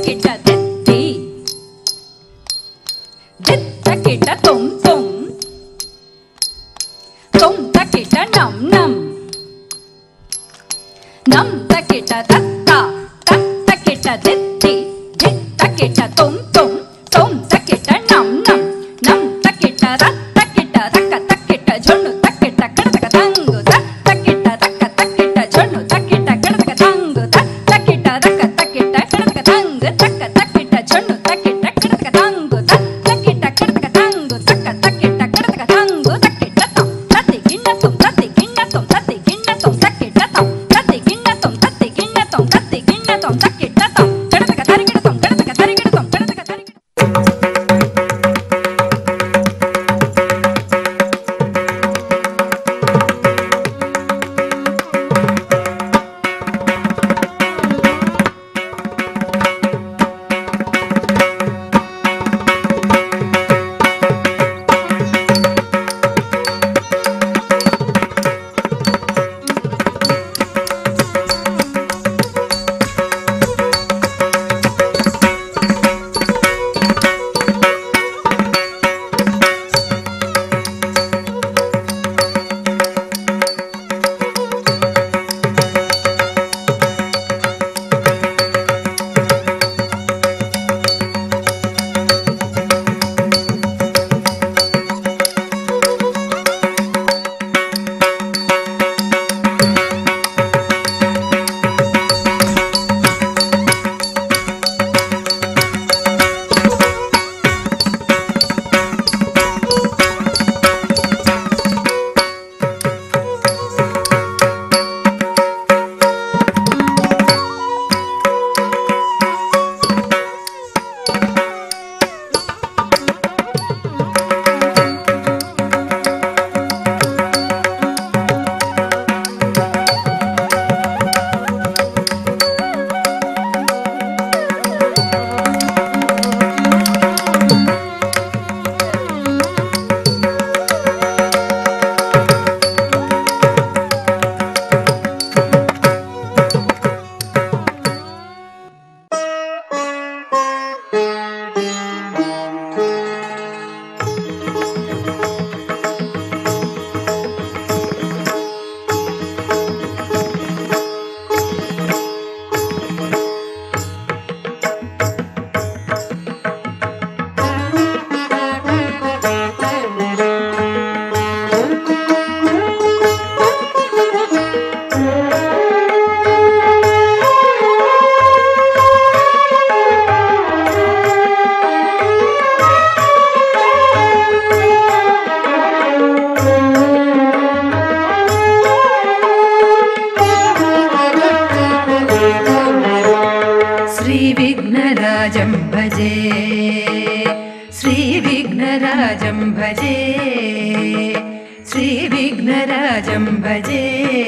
தக்கிட்ட தித்தி தித்தக்கிட்ட தொம் தொம் தொம் தக்கிட்ட நம் நம் நம் தக்கிட்ட தத்தா தத்தக்கிட்ட தித்தி தித்தக்கிட்ட தொம் தொம் தொம் தக்கிட்ட நம் நம் நம் தக்கிட்ட ரத்தக்கிட்ட தக்க தக்கிட்ட ஜொண்ணு தக்கிட்ட கடதக தங்கு தக்கிட்ட தக்க தக்கிட்ட ஜொண்ணு தக்கிட்ட கடதக தங்கு தக்கிட்ட தக்க தக்கிட்ட கடதக தங்கு தக்க தக்கிட்ட ஜொண்ணு தக்கிட்ட கடதக தங்கு தக்கிட்ட கடதக தங்கு தக்க தக்கிட்ட கடதக தங்கு தக்கிட்ட தம் தத்தி கிண்ணத்தும் தத்தி கிண்ணத்தும் தத்தி கிண்ணத்தும் தக்கிட்ட தம் தத்தி கிண்ணத்தும் தத்தி கிண்ணத்தும் தத்தி கிண்ணத்தும் தக்கிட்ட தம் கடதக தரிகிடத்தும் கடதக தரிகிடத்தும் கடதக தரிகிடத்தும் श्रीविघ्नराजं भजे श्रीविघ्नराजं भजे श्रीविघ्नराजं भजे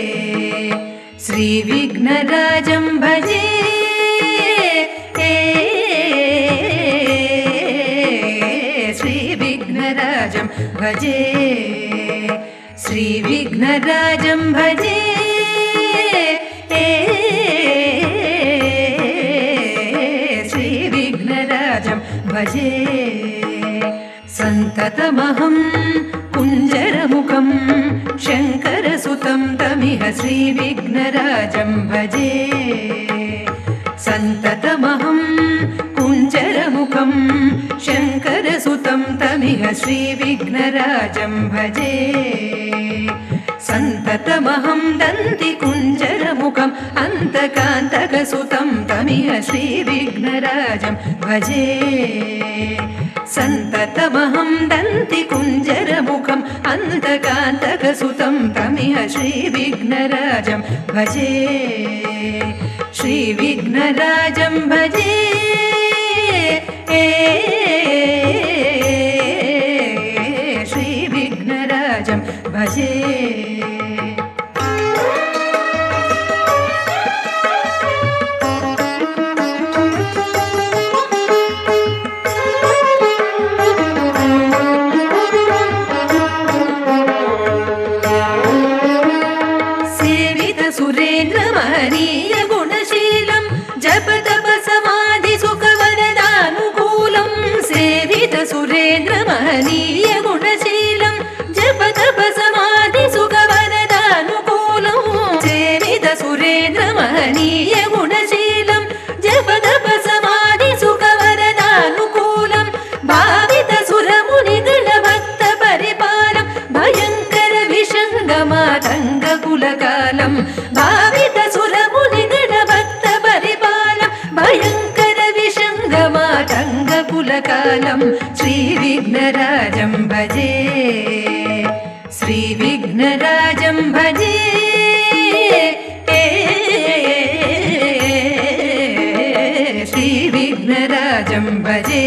श्रीविघ्नराजं भजे श्रीविघ्नराजं भजे श्रीविघ्नराजं भजे श्रीविघ्नराजं भजे सन्ततमहं कुञ्जरमुखं शङ्करसुतं तमिह श्रीविघ्नराजं भजे सन्ततमहं कुञ्जरमुखं शङ्करसुतं तमिह श्रीविघ्नराजं भजे सन्ततमहं दन्ति कुञ्जरमुखम् अन्तकान्तकसुतं तमिह श्रीविघ्नराजं भजे सन्ततमहं दन्ति कुञ्जरमुखम् अन्तकान्तकसुतं तमिह श्रीविघ्नराजं भजे श्रीविघ्नराजं भजे श्रीविघ्नराजं भजे सेवित सुरेन्द्र महनीय गुणशीलं जप तपसव कुलकालं श्रीविघ्नराजं भजे श्रीविघ्नराजं भजे श्रीविघ्नराजं भजे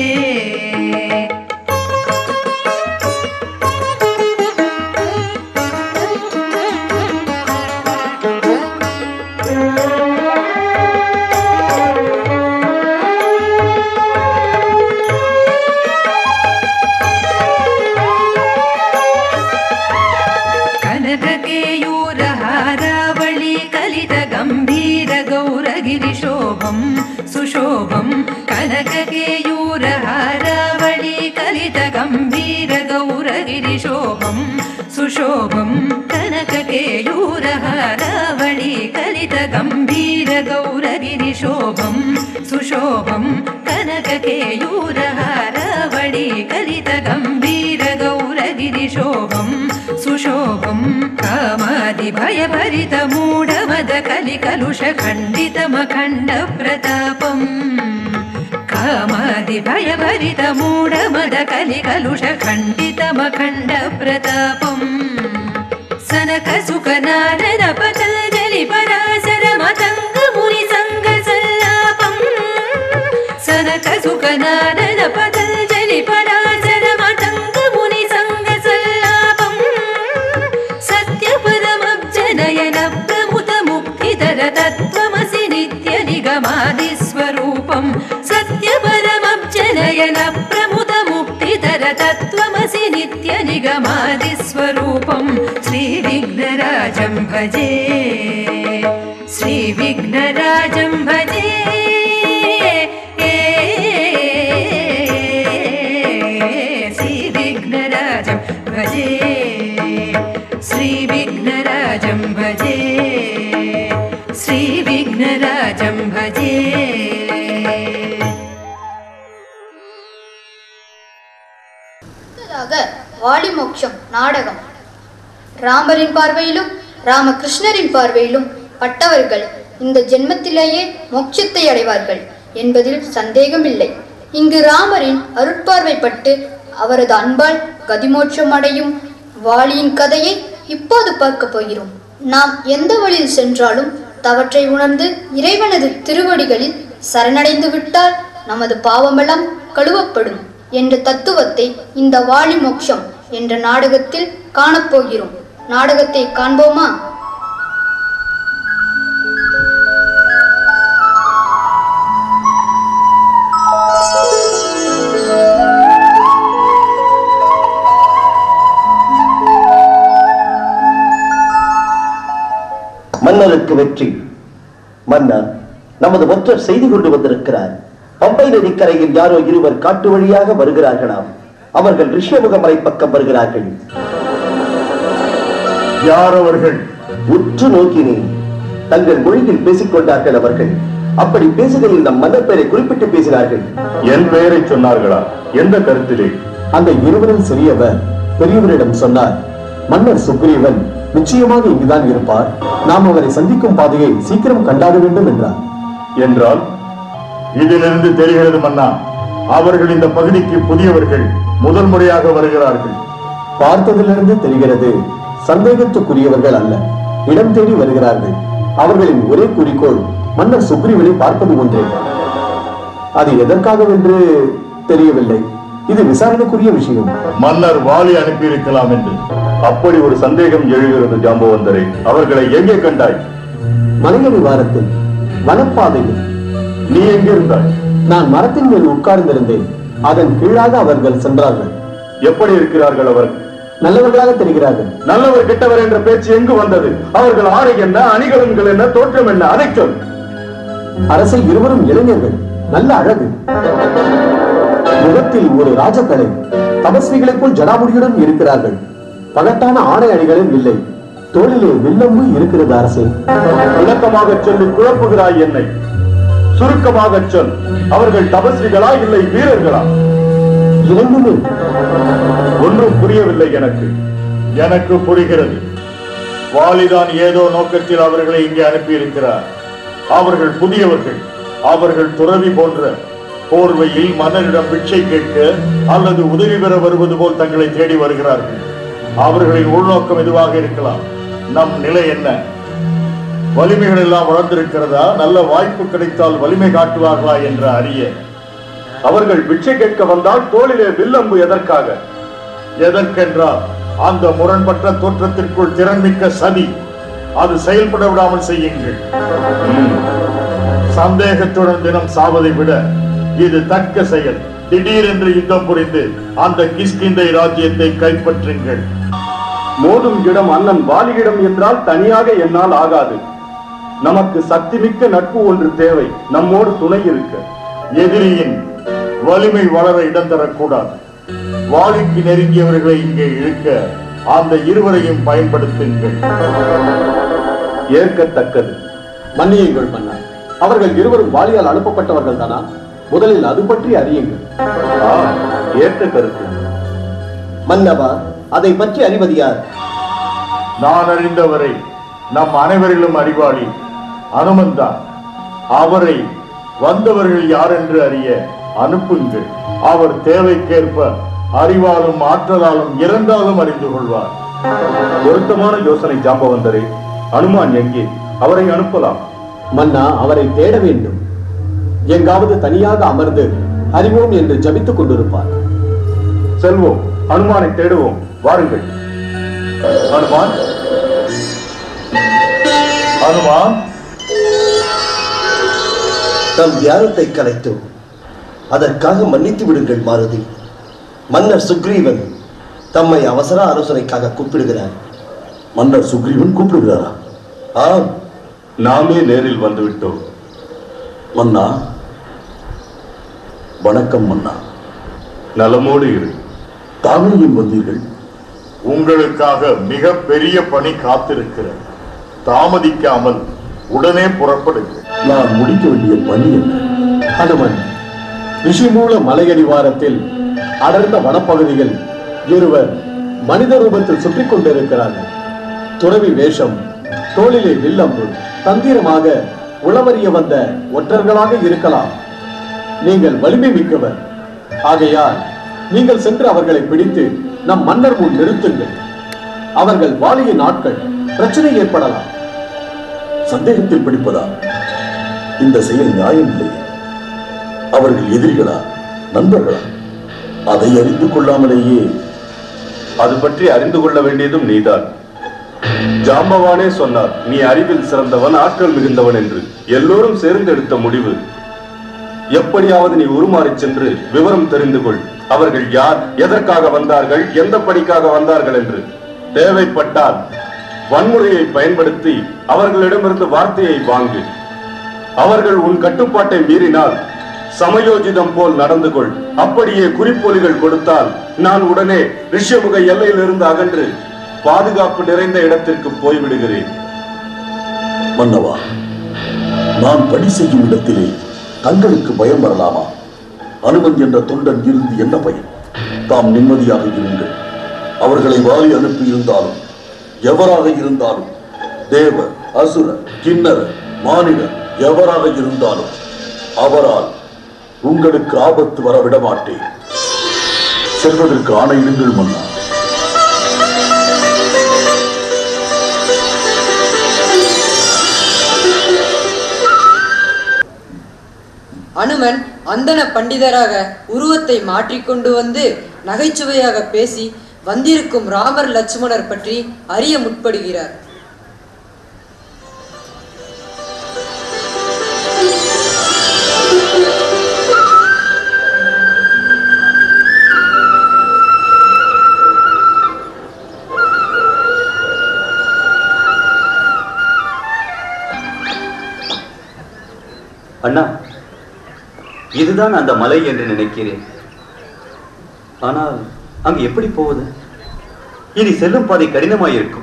कनककेयूरहारावळी कलितगम्भीरगौरगिरिशोभं सुशोभं कनककेयूरहारावळी कलितगम्भीरगौरगिरिशोभं सुशोभं कनककेयूरहारावळी कलितगम्भीरगौरगिरिशोभं सुशोभं कनककेयूरहारावळी कलितगम्भीरगौरगिरिशोभं सुशोभं कामादिभयभरितमूढमद कलिकलुषखण्डितमखण्डप्रतापम् कामादिभयभरितमूढमद कलिकलुषखण्डितमखण्डप्रतापम् सनकसुखनारद पतञ्जलि परासर मतङ्गमुनि सङ्गसल्लापम् सनकसुखनारद पतञ्जलि परासर मतङ्गमुनि सङ्गसल्लापम् सत्यपदमब्जनयन प्रमुत मुक्तिधर तत्त्वमसि नित्यनिगमादिस्वरूपं सत्यपदमब्जनयन प्रमुत मुक्तिधर तत्त्वमसि नित्यनिगमादिस्वरूपं श्रीविघ्नराजं भजे श्रीविघ्नराजं भजे श्रीविघ्नराजं भजे श्रीविघ्नराजं भजे श्रीविघ्नराजं भजे அடுத்ததாக வாலி மோட்சம் நாடகம் ராமரின் பார்வையிலும் ராமகிருஷ்ணரின் பார்வையிலும் பட்டவர்கள் இந்த ஜென்மத்திலேயே மோட்சத்தை அடைவார்கள் என்பதில் சந்தேகமில்லை இங்கு ராமரின் அருட்பார்வைப்பட்டு அவரது அன்பால் கதிமோட்சம் அடையும் வாலியின் கதையை இப்போது பார்க்க போகிறோம் நாம் எந்த வழியில் சென்றாலும் தவற்றை உணர்ந்து இறைவனது திருவடிகளில் சரணடைந்து விட்டால் நமது பாவமெல்லாம் கழுவப்படும் என்ற தத்துவத்தை இந்த வாலி மோட்சம் என்ற நாடகத்தில் காணப்போகிறோம் நாடகத்தை காண்போமா மன்னருக்கு வெற்றி மன்னா நமது ஒற்றர் செய்தி கொண்டு வந்திருக்கிறார் பம்பை நதிக்கரையில் யாரோ இருவர் காட்டு வழியாக வருகிறார்களாம் அவர்கள் ரிஷியமுகமலை பக்கம் வருகிறார்கள் யார் அவர்கள் உற்று நோக்கினேன் தங்கள் மொழியில் பேசிக் கொண்டார்கள் அவர்கள் அப்படி பேசுகையில் நம் மன்னர் பெயரை குறிப்பிட்டு பேசினார்கள் என் பெயரை சொன்னார்களா எந்த கருத்திலே அந்த இருவரில் சிறியவர் பெரியவரிடம் சொன்னார் மன்னர் சுக்ரீவன் நிச்சயமாக இங்குதான் இருப்பார் நாம் அவரை சந்திக்கும் பாதையை சீக்கிரம் கண்டாக வேண்டும் என்றார் என்றால் இதிலிருந்து தெரிகிறது மன்னா அவர்கள் இந்த பகுதிக்கு புதியவர்கள் முதல் முறையாக வருகிறார்கள் பார்த்ததிலிருந்து தெரிகிறது சந்தேகத்துக்குரியவர்கள் அல்ல இடம் தேடி வருகிறார்கள் அவர்களின் ஒரே குறிக்கோள் மன்னர் சுக்ரீவனை பார்ப்பது ஒன்றே அது எதற்காகவென்று தெரியவில்லை இது விசாரணைக்குரிய விஷயம் மன்னர் வாலி அனுப்பியிருக்கலாம் என்று அப்படி ஒரு சந்தேகம் எழுகிறது ஜாம்பவந்தரை அவர்களை எங்கே கண்டாய் மலையடி வாரத்தில் வனப்பாதையில் நீ எங்கே இருந்தாய் நான் மரத்தின் மேல் உட்கார்ந்திருந்தேன் அதன் கீழாக அவர்கள் சென்றார்கள் எப்படி இருக்கிறார்கள் அவர்கள் நல்லவர்களாக தெரிகிறார்கள் நல்லவர் கெட்டவர் என்ற பேச்சு எங்கு வந்தது அவர்கள் ஆடை என்ன அணிகலன்கள் என்ன தோற்றம் என்ன அதை சொல் அரசை இருவரும் இளைஞர்கள் நல்ல அழகு முகத்தில் ஒரு ராஜக்கலை தபஸ்விகளைப் போல் ஜடாமுடியுடன் இருக்கிறார்கள் பகட்டான ஆடை அணிகளும் இல்லை தோளிலே வில்லம்பு இருக்கிறது அரசே விளக்கமாக சொல்லி குழப்புகிறாய் என்னை சுருக்கமாக சொல் அவர்கள் தபஸ்விகளா இல்லை வீரர்களா இரண்டுமே ஒன்றும் புரியவில்லை எனக்கு எனக்கு புரிகிறது வாலிதான் ஏதோ நோக்கத்தில் அவர்களை இங்கே அனுப்பியிருக்கிறார் அவர்கள் புதியவர்கள் அவர்கள் துறவி போன்ற போர்வையில் மன்னரிடம் பிச்சை கேட்க அல்லது உதவி பெற வருவது போல் தங்களை தேடி வருகிறார்கள் அவர்களின் உள்நோக்கம் எதுவாக இருக்கலாம் நம் நிலை என்ன வலிமைகள் எல்லாம் வளர்ந்திருக்கிறதா நல்ல வாய்ப்பு கிடைத்தால் வலிமை காட்டுவார்களா என்ற அறிய அவர்கள் பிச்சை கேட்க வந்தால் தோளிலே வில்லம்பு எதற்காக எதற்கென்றால் அந்த முரண்பட்ட தோற்றத்திற்குள் திறன்மிக்க சதி அது செயல்பட விடாமல் செய்யுங்கள் சந்தேகத்துடன் தினம் சாவதை விட இது தக்க செயல் திடீரென்று யுத்தம் புரிந்து அந்த கிஷ்கிந்தை ராஜ்யத்தை கைப்பற்றுங்கள் மோதும் இடம் அண்ணன் வாலியிடம் என்றால் தனியாக என்னால் ஆகாது நமக்கு சக்திமிக்க நட்பு ஒன்று தேவை நம்மோடு துணை இருக்க எதிரியின் வலிமை வளர இடம் தரக்கூடாது வாளிக்கு நெருங்கியவர்களை இங்கே இழுக்க அந்த இருவரையும் பயன்படுத்துங்கள் ஏற்கத்தக்கது மன்னியுங்கள் மன்னா அவர்கள் இருவரும் வாலியால் அனுப்பப்பட்டவர்கள் தானா முதலில் அது பற்றி அறியுங்கள் ஏற்ற கருத்து மன்னவா அதை பற்றி அறிவது யார் நான் அறிந்தவரை நம் அனைவரிலும் அறிவாளி அனுமந்தான் அவரை வந்தவர்கள் யார் என்று அறிய அனுப்புங்கள் அவர் தேவைக்கேற்ப அறிவாலும் ஆற்றலாலும் இறந்தாலும் அறிந்து கொள்வார் பொருத்தமான யோசனை ஜாம்பவந்தரே அனுமான் எங்கே அவரை அனுப்பலாம் மன்னா அவரை தேட வேண்டும் எங்காவது தனியாக அமர்ந்து அறிவோம் என்று ஜபித்துக் கொண்டிருப்பார் செல்வோம் அனுமானை தேடுவோம் வாருங்கள் அனுமான் அனுமான் தம் தியானத்தை கலைத்தோம் அதற்காக மன்னித்து விடுங்கள் மாருதி மன்னர் சுக்ரீவன் தம்மை அவசர ஆலோசனைக்காக கூப்பிடுகிறார் மன்னர் சுக்ரீவன் கூப்பிடுகிறாரா ஆம் நாமே நேரில் வந்து விட்டோம் மன்னா வணக்கம் மன்னா நலமோடு இரு தாங்கள் ஏன் வந்தீர்கள் உங்களுக்காக மிக பெரிய பணி காத்திருக்கிறது தாமதிக்காமல் உடனே புறப்படுங்கள் நான் முடிக்க வேண்டிய பணி என்ன ஹனுமன் ரிஷிமூல மலையடிவாரத்தில் அடர்ந்த வனப்பகுதியில் இருவர் மனித ரூபத்தில் சுற்றிக் கொண்டிருக்கிறார்கள் துறவி வேஷம் தோளிலே வில்லம்பு தந்திரமாக உளவறிய வந்த ஒற்றர்களாக இருக்கலாம் நீங்கள் வலிமை மிக்கவர் ஆகையால் நீங்கள் சென்று அவர்களை பிடித்து நம் மன்னர் முன் நிறுத்துங்கள் அவர்கள் வாலியின் ஆட்கள் பிரச்சனை ஏற்படலாம் சந்தேகத்தில் பிடிப்பதா இந்த செயல் நியாயமில்லை அவர்கள் எதிரிகளா நண்பர்களா அதை அறிந்து கொள்ளாமலேயே அது பற்றி அறிந்து கொள்ள வேண்டியதும் நீதான் ஜாம்பவானே சொன்னார் நீ அறிவில் சிறந்தவன் ஆற்றல் மிகுந்தவன் என்று எல்லோரும் சேர்ந்து எடுத்த முடிவு எப்படியாவது நீ உருமாறிச் சென்று விவரம் தெரிந்து கொள் அவர்கள் யார் எதற்காக வந்தார்கள் எந்த படிக்காக வந்தார்கள் என்று தேவைப்பட்டால் வன்முறையை பயன்படுத்தி அவர்களிடமிருந்து வார்த்தையை வாங்கு அவர்கள் உன் கட்டுப்பாட்டை மீறினால் சமயோஜிதம் போல் நடந்து கொள் அப்படியே குறிப்பொலிகள் கொடுத்தால் நான் உடனே ரிஷமுக எல்லையிலிருந்து அகன்று பாதுகாப்பு நிறைந்த இடத்திற்கு போய்விடுகிறேன் மன்னவா நான் பணி செய்யும் இடத்திலே தங்களுக்கு பயம் வரலாமா அனுமன் என்ற தொண்டன் இருந்து என்ன பயன் தாம் நிம்மதியாக இருங்கள் அவர்களை வாரி அனுப்பி இருந்தாலும் எவராக இருந்தாலும் தேவ அசுர கிண்ணற மானிடர் எவராக இருந்தாலும் அவரால் உங்களுக்கு ஆபத்து வர விட மாட்டேன் செல்வதற்கு ஆணையிடுங்கள் மன்னா அனுமன் அந்தன பண்டிதராக உருவத்தை மாற்றிக்கொண்டு வந்து நகைச்சுவையாக பேசி வந்திருக்கும் ராமர் லட்சுமணர் பற்றி அறிய முற்படுகிறார் அண்ணா இதுதான் அந்த மலை என்று நினைக்கிறேன் ஆனால் அங்கு எப்படி போவது இனி செல்லும் பாதை கடினமாயிருக்கும்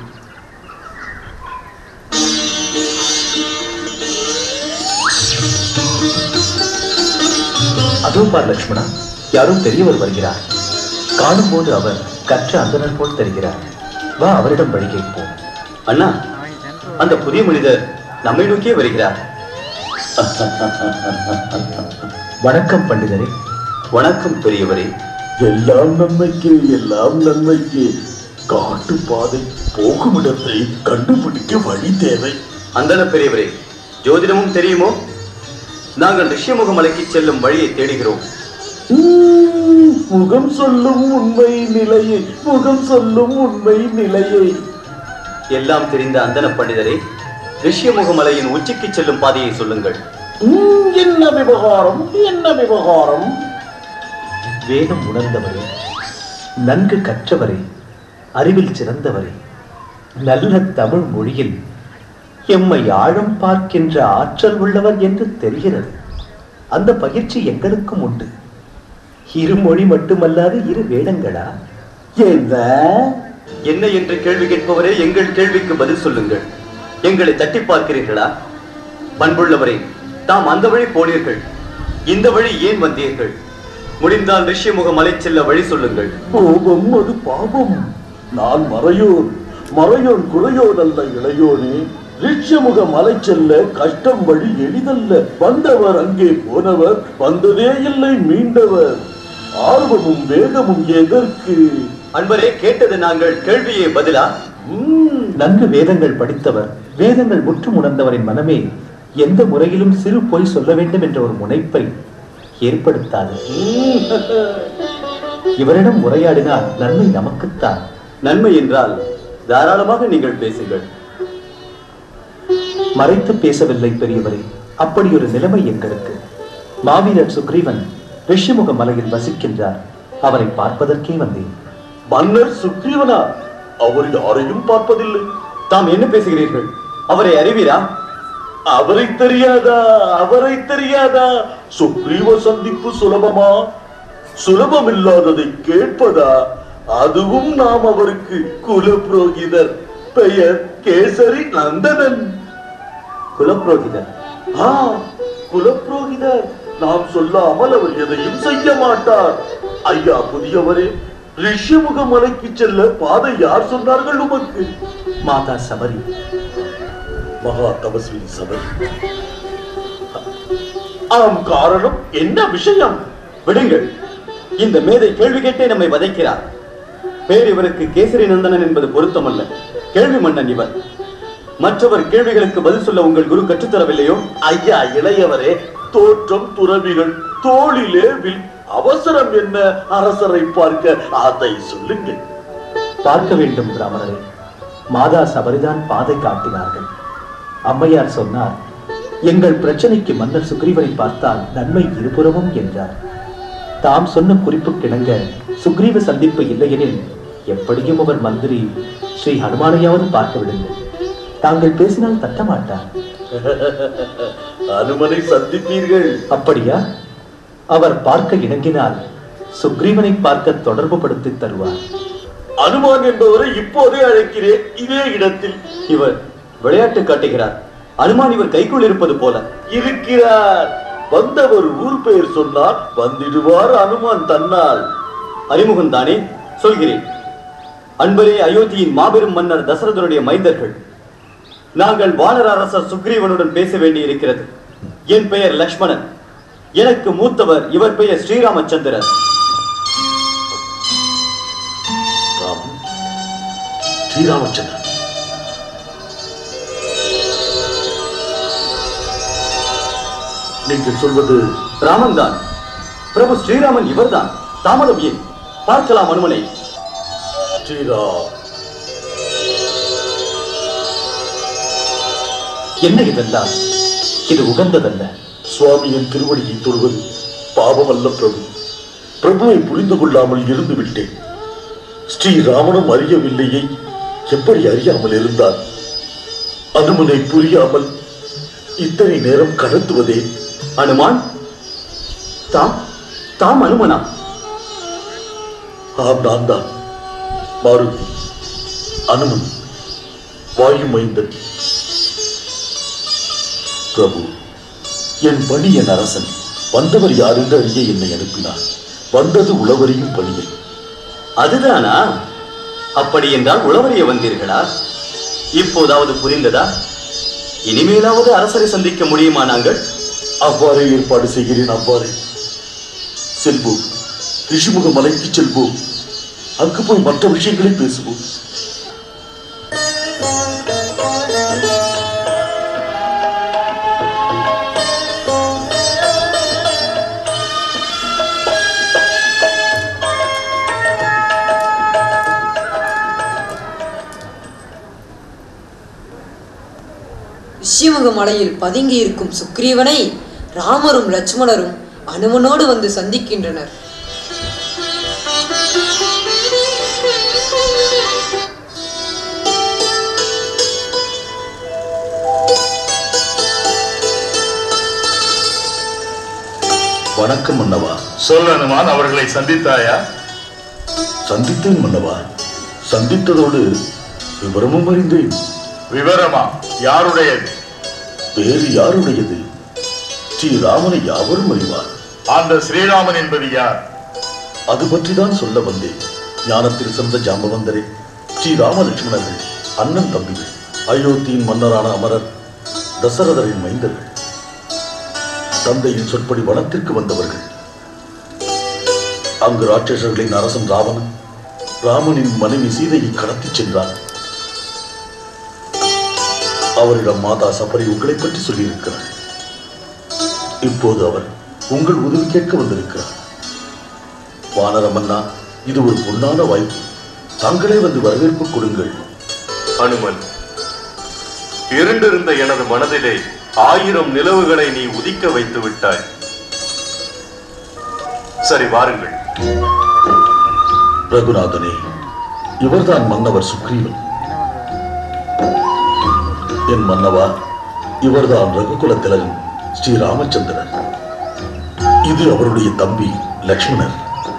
அதோ பார் லட்சுமணா யாரோ பெரியவர் வருகிறார் காணும்போது அவர் கற்ற அந்தனர் போல் தெரிகிறார் வா அவரிடம் வழி கேட்போம் அண்ணா அந்த புதிய மனிதர் நம்மை நோக்கியே வருகிறார் வணக்கம் பண்டிதரே வணக்கம் பெரியவரே எல்லாம் நன்மைக்கு எல்லாம் நன்மைக்கு காட்டு பாதை போகும் இடத்தை கண்டுபிடிக்க வழி தேவை அந்தன பெரியவரே ஜோதிடமும் தெரியுமோ நாங்கள் ரிஷியமுக மலைக்கு செல்லும் வழியை தேடுகிறோம் உம், முகம் சொல்லும் உண்மை நிலையை முகம் சொல்லும் உண்மை நிலையை எல்லாம் தெரிந்த அந்தன பண்டிதரே ரிஷியமுக மலையின் உச்சிக்கு செல்லும் பாதையை சொல்லுங்கள் உம், என்ன விவகாரம் என்ன விவகாரம் வேதம் உணர்ந்தவரே நன்கு கற்றவரே அறிவில் சிறந்தவரே நல்ல தமிழ் மொழியில் எம்மை ஆழம் பார்க்கின்ற ஆற்றல் உள்ளவர் என்று தெரிகிறது அந்த பயிற்சி எங்களுக்கும் உண்டு இரு மொழி மட்டுமல்லாது இரு வேடங்களா என்ன என்ன என்று கேள்வி கேட்பவரே எங்கள் கேள்விக்கு பதில் சொல்லுங்கள் எங்களை தட்டி பார்க்கிறீர்களா பண்புள்ளவரே தாம் அந்த வழி போனீர்கள் இந்த வழி ஏன் வந்தீர்கள் முடிந்தால் ரிஷியமுக மலை செல்ல வழி சொல்லுங்கள் கோபம் அது பாவம் நான் மறையோன் மறையோன் குறையோன் அல்ல இளையோனே ரிட்சமுக மலை செல்ல கஷ்டம் வழி எளிதல்ல வந்தவர் அங்கே போனவர் வந்ததே இல்லை மீண்டவர் ஆர்வமும் வேகமும் எதற்கு அன்பரே கேட்டது நாங்கள் கேள்வியே பதிலா உம், நன்கு வேதங்கள் படித்தவர் வேதங்கள் முற்றும் உணர்ந்தவரின் மனமே எந்த முறையிலும் சிறு பொய் சொல்ல வேண்டும் என்ற ஒரு முனைப்பை ஏற்படுத்தாது உம், இவரிடம் உரையாடினால் நன்மை நமக்குத்தான் நன்மை என்றால் தாராளமாக நீங்கள் பேசுங்கள் மறைத்து பேசவில்லை பெரியவரே அப்படி ஒரு நிலைமை எங்களுக்கு மாவீரர் சுக்ரீவன் ரிஷிமுக மலையில் வசிக்கின்றார் அவரை பார்ப்பதற்கே வந்தேன் மன்னர் சுக்ரீவனா அவர் யாரையும் பார்ப்பதில்லை தாம் என்ன பேசுகிறீர்கள் அவரை அறிவீரா அவரை தெரியாதா அவரை தெரியாதா சுக்ரீவ சந்திப்பு சுலபமா சுலபமில்லாததை கேட்பதா அதுவும் நாம் அவருக்கு குலப்புரோகிதர் பெயர் கேசரி நந்தனன் குலப்புரோகிதர் ஆ குலப்புரோகிதர் நாம் சொல்லாமல் அவர் எதையும் செய்ய மாட்டார் ஐயா புதியவரே ரிஷிமுக மலைக்கு செல்ல பாதை யார் சொன்னார்கள் உமக்கு மாதா சபரி மகா தபஸ்வினி சபை ஆம் காரணம் என்ன விஷயம் விடுங்கள் இந்த மேதை கேள்வி கேட்டே நம்மை வதைக்கிறார் பேர் இவருக்கு கேசரி நந்தனன் என்பது பொருத்தமல்ல கேள்வி மன்னன் இவர் மற்றவர் கேள்விகளுக்கு பதில் சொல்ல உங்கள் குரு கற்றுத்தரவில்லையோ ஐயா இளையவரே தோற்றம் துறவிகள் தோளிலே வில் அவசரம் என்ன அரசரை பார்க்க அதை சொல்லுங்கள் பார்க்க வேண்டும் பிராமணரே மாதா சபரிதான் பாதை காட்டினார்கள் அம்மையார் சொன்னார் எங்கள் பிரச்சனைக்கு மன்னர் சுக்ரீவனை பார்த்தால் நன்மை இருபுறமும் என்றார் தாம் சொன்ன குறிப்புக்கிணங்க சுக்ரீவ சந்திப்பு இல்லையெனில் எப்படியும் அவர் மந்திரி ஸ்ரீ ஹனுமானையாவது பார்க்க விடுங்கள் தாங்கள் பேசினால் தட்ட மாட்டார் அனுமனை சந்திப்பீர்கள் அப்படியா அவர் பார்க்க இணங்கினால் சுக்ரீவனை பார்க்க தொடர்பு படுத்தி தருவார் அனுமான் என்பவரை இப்போதே அழைக்கிறேன் இதே இடத்தில் இவர் விளையாட்டு காட்டுகிறார் அனுமான் இவர் கைக்குள் இருப்பது போல இருக்கிறார் வந்தவர் ஊர் பெயர் சொன்னால் வந்திடுவார் அனுமான் தன்னால் அறிமுகம் தானே சொல்கிறேன் அன்பரே அயோத்தியின் மாபெரும் மன்னர் தசரதனுடைய மைந்தர்கள் நாங்கள் வானர அரசர் சுக்ரீவனுடன் பேச வேண்டியிருக்கிறது என் பெயர் லக்ஷ்மணன் எனக்கு மூத்தவர் இவர் பெயர் ஸ்ரீராமச்சந்திரன் ராமன் ஸ்ரீராமச்சந்திரன் நீங்கள் சொல்வது ராமன் தான் பிரபு ஸ்ரீராமன் இவர்தான் தாமதம் ஏன் பார்க்கலாம் அனுமனை ஸ்ரீராம் என்ன இதெல்லாம் இது உகந்ததல்ல சுவாமியின் திருவடியை தொழுவது பாவமல்ல பிரபு பிரபுவை புரிந்து கொள்ளாமல் இருந்து விட்டேன் ஸ்ரீராமனும் அறியவில்லையை எப்படி அறியாமல் இருந்தார் அனுமனை புரியாமல் இத்தனை நேரம் கடத்துவதே அனுமான் தாம் தாம் அனுமனா ஆம் நான் தான் மாருதி அனுமன் வாயு மைந்தன் பிரபு என் பணி என் அரசன் வந்தவர் யார் என்று அறிய என்னை அனுப்பினார் வந்தது உளவரியும் பணியில் அதுதானா அப்படி என்றால் உளவறிய வந்தீர்களா இப்போதாவது புரிந்ததா இனிமேலாவது அரசரை சந்திக்க முடியுமா நாங்கள் அவ்வாறே ஏற்பாடு செய்கிறேன் அவ்வாறே செல்வோம் ரிஷிமுக மலைக்கு செல்வோம் அங்கு போய் மற்ற விஷயங்களை பேசுவோம் ரிஷிமுக மலையில் பதுங்கி இருக்கும் சுக்ரீவனை ராமரும் லட்சுமணரும் அனுமனோடு வந்து சந்திக்கின்றனர் வணக்கம் மன்னவா சொல் அனுமான் அவர்களை சந்தித்தாயா சந்தித்தேன் மன்னவா சந்தித்ததோடு விவரமும் அறிந்தேன் விவரமா யாருடையது வேறு யாருடையது ஸ்ரீ ராமனை யாவரும் அறிவார் அந்த ஸ்ரீராமன் என்பது யார் அது பற்றிதான் சொல்ல வந்தேன் ஞானத்தில் சிறந்த ஜாம்பவந்தரே ஸ்ரீ ராமலட்சுமணர்கள் அண்ணன் தம்பிகள் அயோத்தியின் மன்னரான அமரர் தசரதரின் மைந்தர்கள் தந்தையின் சொற்படி வனத்திற்கு வந்தவர்கள் அங்கு ராட்சசர்களின் அரசன் ராவணன் ராமனின் மனைவி சீதையை கடத்திச் சென்றான் அவரிடம் மாதா சபரி உங்களை பற்றி சொல்லியிருக்கிறார் இப்போது அவர் உங்கள் உதவி கேட்க வந்திருக்கிறார் வானரமன்னா இது ஒரு பொன்னான வாய்ப்பு தாங்களே வந்து வரவேற்பு கொடுங்கள் அனுமன் இருண்டிருந்த எனது மனதிலே ஆயிரம் நிலவுகளை நீ உதிக்க வைத்து விட்டாய் சரி வாருங்கள் ரகுநாதனே இவர்தான் மன்னவர் சுக்ரீவன் என் மன்னவா இவர்தான் ரகுகுல திலகன் ஸ்ரீ ராமச்சந்திரன் இது அவருடைய தம்பி லக்ஷ்மணர்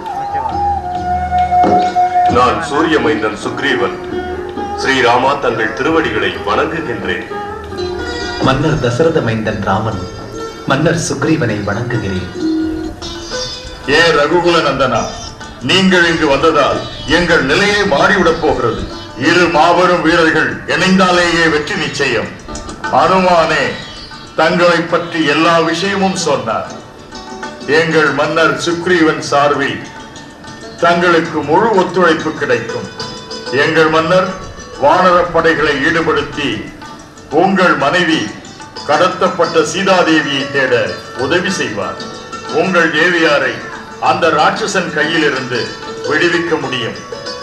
நான் சூரிய மைந்தன் சுக்ரீவன் ஸ்ரீராமா தங்கள் திருவடிகளை வணங்குகின்றேன் மன்னர் தசரத மைந்தன் ராமன் மன்னர் சுக்ரீவனை வணங்குகிறேன் ஏ ரகுகுல நந்தனா நீங்கள் இங்கு வந்ததால் எங்கள் நிலையே மாறிவிடப் போகிறது இரு மாபெரும் வீரர்கள் இணைந்தாலேயே வெற்றி நிச்சயம் அனுமானே தங்களை பற்றி எல்லா விஷயமும் சொன்னார் எங்கள் மன்னர் சுக்ரீவன் சார்பில் தங்களுக்கு முழு ஒத்துழைப்பு கிடைக்கும் எங்கள் மன்னர் வானரப் படைகளை ஈடுபடுத்தி உங்கள் மனைவி கடத்தப்பட்ட சீதாதேவியை தேட உதவி செய்வார் உங்கள் தேவியாரை அந்த ராட்சசன் கையிலிருந்து விடுவிக்க முடியும்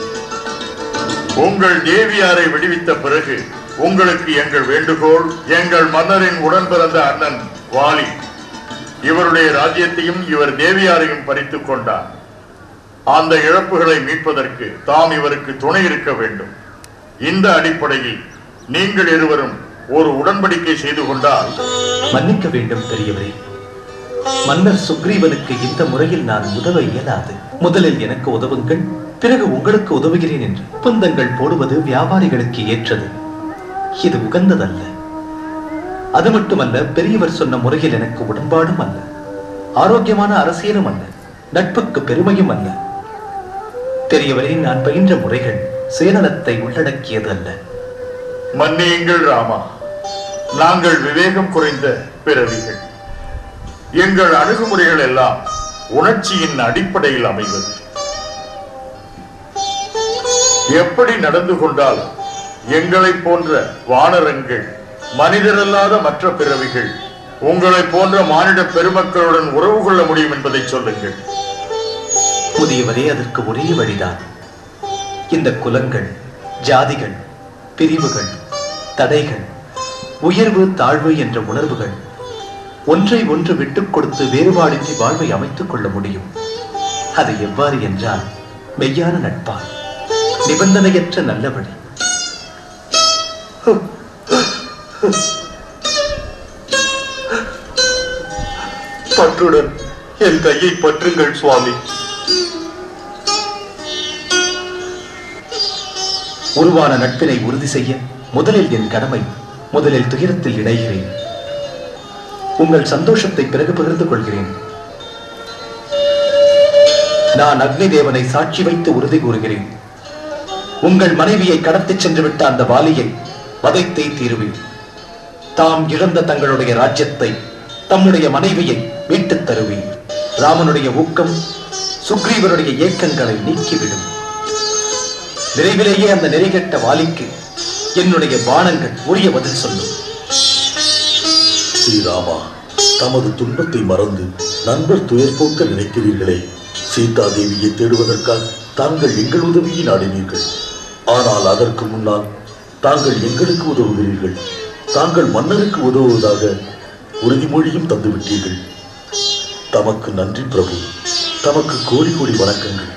உங்கள் தேவியாரை விடுவித்த பிறகு உங்களுக்கு எங்கள் வேண்டுகோள் எங்கள் மன்னரின் உடன் பிறந்த அண்ணன் வாலி இவருடைய ராஜ்யத்தையும் இவர் தேவியாரையும் பறித்துக் கொண்டார் அந்த இழப்புகளை மீட்பதற்கு தாம் இவருக்கு துணை இருக்க வேண்டும் இந்த அடிப்படையில் நீங்கள் இருவரும் ஒரு உடன்படிக்கை செய்து கொண்டால் மன்னிக்க வேண்டும் பெரியவரே மன்னர் சுக்ரீவனுக்கு இந்த முறையில் நான் உதவ இயலாது முதலில் எனக்கு உதவுங்கள் பிறகு உங்களுக்கு உதவுகிறேன் என்று ஒப்பந்தங்கள் போடுவது வியாபாரிகளுக்கு ஏற்றது இது உகந்ததல்ல அது மட்டுமல்ல பெரியவர் சொன்ன முறையில் எனக்கு உடன்பாடும் அல்ல ஆரோக்கியமான அரசியலும் அல்ல நட்புக்கு பெருமையும் அல்ல பெரியவரே நான் பயின்ற முறைகள் சுயநலத்தை உள்ளடக்கியது அல்ல மன்னியுங்கள் ராமா நாங்கள் விவேகம் குறைந்த பிறவிகள் எங்கள் அணுகுமுறைகள் எல்லாம் உணர்ச்சியின் அடிப்படையில் அமைவது எப்படி நடந்து கொண்டால் எங்களை போன்ற வானரங்கள் மனிதரல்லாத மற்ற பிறவிகள் உங்களை போன்ற மானிட பெருமக்களுடன் உறவு கொள்ள முடியும் என்பதை சொல்லுங்கள் புதியவரே அதற்கு ஒரே வழிதான் இந்த குலங்கள் ஜாதிகள் பிரிவுகள் தடைகள் உயர்வு தாழ்வு என்ற உணர்வுகள் ஒன்றை ஒன்று விட்டுக் கொடுத்து வேறுபாடின்றி வாழ்வை அமைத்துக் கொள்ள முடியும் அது எவ்வாறு என்றால் மெய்யான நட்பால் நிபந்தனையற்ற நல்ல வழி பற்றுடன் என் கையை பற்றுங்கள் சுவாமி உருவான நட்பினை உறுதி செய்ய முதலில் என் கடமை முதலில் துயரத்தில் இணைகிறேன் உங்கள் சந்தோஷத்தை பிறகு பகிர்ந்து கொள்கிறேன் நான் அக்னி தேவனை சாட்சி வைத்து உறுதி கூறுகிறேன் உங்கள் மனைவியை கடத்திச் சென்று விட்ட அந்த வாலியை வதைத்தே தீருவேன் தாம் இழந்த தங்களுடைய ராஜ்யத்தை தம்முடைய மனைவியை மீட்டுத் தருவேன் ராமனுடைய ஊக்கம் சுக்ரீவனுடைய ஏக்கங்களை நீக்கிவிடும் விரைவிலேயே அந்த நெறிகெட்ட வாலிக்கு என்னுடைய பானங்கள் உரிய பதில் சொல்லும் ஸ்ரீராமா தமது துன்பத்தை மறந்து நண்பர் துயர் போக்க நினைக்கிறீர்களே சீதா தேவியை தேடுவதற்காக தாங்கள் எங்கள் உதவியை நாடினீர்கள் ஆனால் அதற்கு முன்னால் தாங்கள் எங்களுக்கு உதவுகிறீர்கள் தாங்கள் மன்னருக்கு உதவுவதாக உறுதிமொழியும் தந்துவிட்டீர்கள் தமக்கு நன்றி பிரபு தமக்கு கோடி கோடி வணக்கங்கள்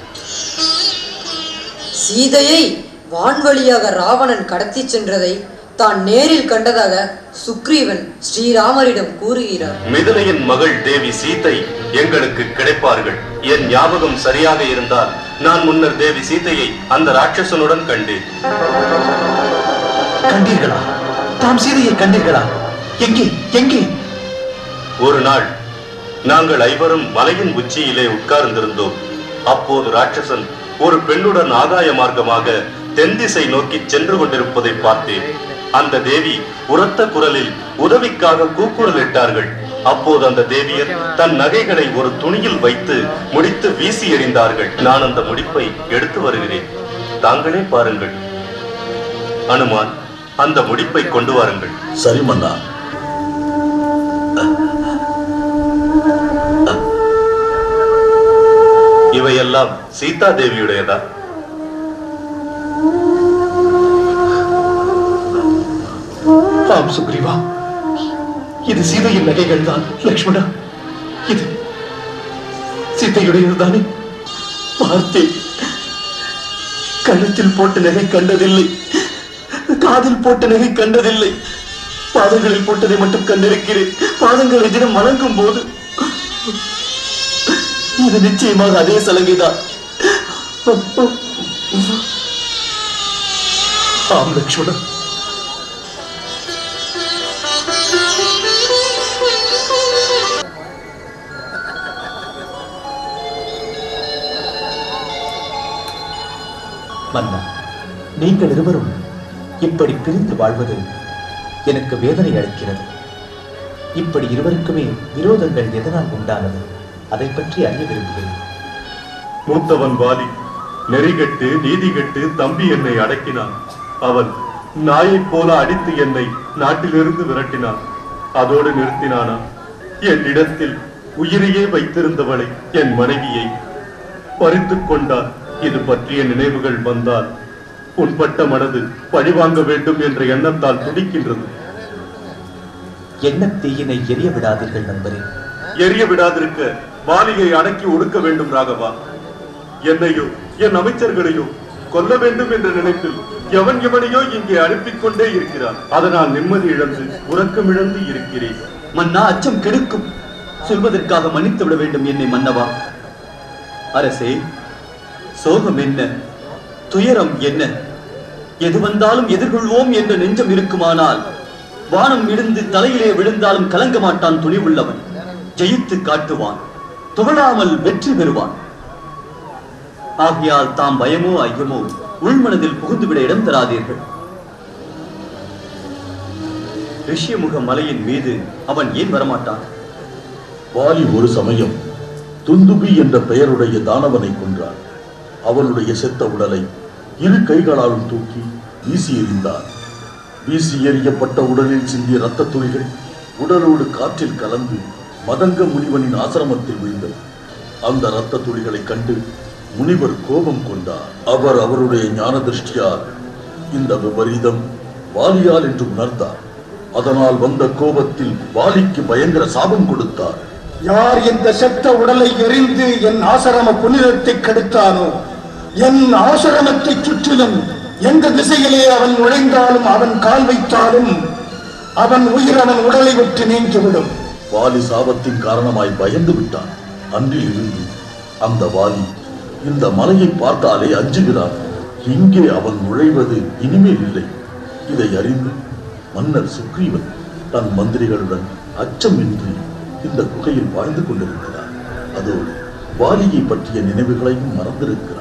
சீதையை வான்வழியாக ராவணன் கடத்திச் சென்றதை தான் நேரில் கண்டதாக சுக்ரீவன் ஸ்ரீராமரிடம் கூறுகிறார் மிதிலையின் மகள் தேவி சீதை எங்களுக்கு கிடைப்பார்கள் என் ஞாபகம் சரியாக இருந்தால் நான் முன்னர் தேவி சீதையை அந்த ராட்சசனுடன் கண்டேன் கண்டீர்களா தாம் சீதையை கண்டீர்களா எங்கே எங்கே ஒரு நாள் நாங்கள் ஐவரும் மலையின் உச்சியிலே உட்கார்ந்திருந்தோம் அப்போது ராட்சசன் ஒரு பெண்ணுடன் ஆகாய மார்க்கமாக தென் திசை நோக்கி சென்று கொண்டிருப்பதை பார்த்தேன் அந்த தேவி உரத்த குரலில் உதவிக்காக கூக்குரலிட்டார்கள் அப்போது அந்த தேவியர் தன் நகைகளை ஒரு துணியில் வைத்து முடித்து வீசி எறிந்தார்கள் நான் அந்த முடிப்பை எடுத்து வருகிறேன் தாங்களே பாருங்கள் அனுமான் அந்த முடிப்பை கொண்டு வாருங்கள் சரி மன்னா இவையெல்லாம் சீதா தேவியுடையதா ஆம் சுக்ரீவா இது சீதையின் நகைகள் தான் லக்ஷ்மணா இது சீதையுடையதுதானே பார்த்தேன் கழுத்தில் போட்ட நகை கண்டதில்லை காதில் போட்ட நகை கண்டதில்லை பாதங்களில் போட்டதை மட்டும் கண்டிருக்கிறேன் பாதங்களை தினம் வணங்கும் போது இது நிச்சயமாக அதே சலங்கைதான் ஆம் லக்ஷ்மணன் மன்னா நீங்கள் இருவரும் இப்படி பிரிந்து வாழ்வது எனக்கு வேதனை அளிக்கிறது இப்படி இருவருக்குமே விரோதங்கள் எதனால் உண்டானது அதை பற்றி அறிய விரும்புகிறேன் மூத்தவன் வாலி நெறிகட்டு நீதி கெட்டு தம்பி என்னை அடக்கினான் அவன் நாயைப் போல அடித்து என்னை நாட்டிலிருந்து விரட்டினான் அதோடு நிறுத்தினானா என்னிடத்தில் உயிரையே வைத்திருந்தவளை என் மனைவியை பறித்துக் கொண்டார் இது பற்றிய நினைவுகள் வந்தால் உன்பட்ட மனது பழிவாங்க வேண்டும் என்ற எண்ணத்தால் துடிக்கின்றது என்ன தீயினை எரிய விடாதீர்கள் நண்பரே எரிய விடாதிருக்க வாலியை அடக்கி ஒடுக்க வேண்டும் ராகவா என்னையோ என் அமைச்சர்களையோ கொல்ல வேண்டும் என்ற நினைப்பில் எவன் எவனையோ இங்கே அனுப்பிக் கொண்டே இருக்கிறான் அதனால் நிம்மதி இழந்து உறக்கம் இழந்து இருக்கிறேன் மன்னா அச்சம் கெடுக்கும் சொல்வதற்காக மன்னித்து விட வேண்டும் என்னை மன்னவா அரசே சோகம் என்ன துயரம் என்ன எது வந்தாலும் எதிர்கொள்வோம் என்ற நெஞ்சம் இருக்குமானால் வானம் இடிந்து தலையிலே விழுந்தாலும் கலங்க மாட்டான் துணிவுள்ளவன் ஜெயித்து காட்டுவான் துவளாமல் வெற்றி பெறுவான் ஆகையால் தாம் பயமோ ஐயமோ உள்மனதில் புகுந்துவிட இடம் தராதீர்கள் ரிஷியமுக மலையின் மீது அவன் ஏன் வரமாட்டான் வாலி ஒரு சமயம் துந்துபி என்ற பெயருடைய தானவனை கொன்றார் அவனுடைய செத்த உடலை இரு கைகளாலும் தூக்கி வீசி எறிந்தார் வீசி எறியப்பட்ட உடலில் சிந்திய இரத்த துளிகள் உடலோடு காற்றில் கலந்து மதங்க முனிவனின் ஆசிரமத்தில் விழுந்தது அந்த இரத்த துளிகளை கண்டு முனிவர் கோபம் கொண்டார் அவர் அவருடைய ஞான திருஷ்டியால் இந்த விபரீதம் வாலியால் என்று உணர்ந்தார் அதனால் வந்த கோபத்தில் வாலிக்கு பயங்கர சாபம் கொடுத்தார் யார் இந்த செத்த உடலை எரிந்து என் ஆசிரம புனிதத்தை கெடுத்தானோ என் ஆசிரமத்தை சுற்றிலும் எந்த திசையிலே அவன் நுழைந்தாலும் அவன் கால் வைத்தாலும் அவன் உயிர் அவன் உடலை விட்டு நீங்கிவிடும் வாலி சாபத்தின் காரணமாய் பயந்து விட்டான் அன்றில் இருந்து அந்த வாலி இந்த மலையை பார்த்தாலே அஞ்சுகிறான் இங்கே அவன் நுழைவது இனிமேல் இல்லை இதை அறிந்து மன்னர் சுக்ரீவன் தன் மந்திரிகளுடன் அச்சமின்றி இந்த குகையில் வாழ்ந்து கொண்டிருக்கிறார் அதோடு வாலியை பற்றிய நினைவுகளையும் மறந்திருக்கிறார்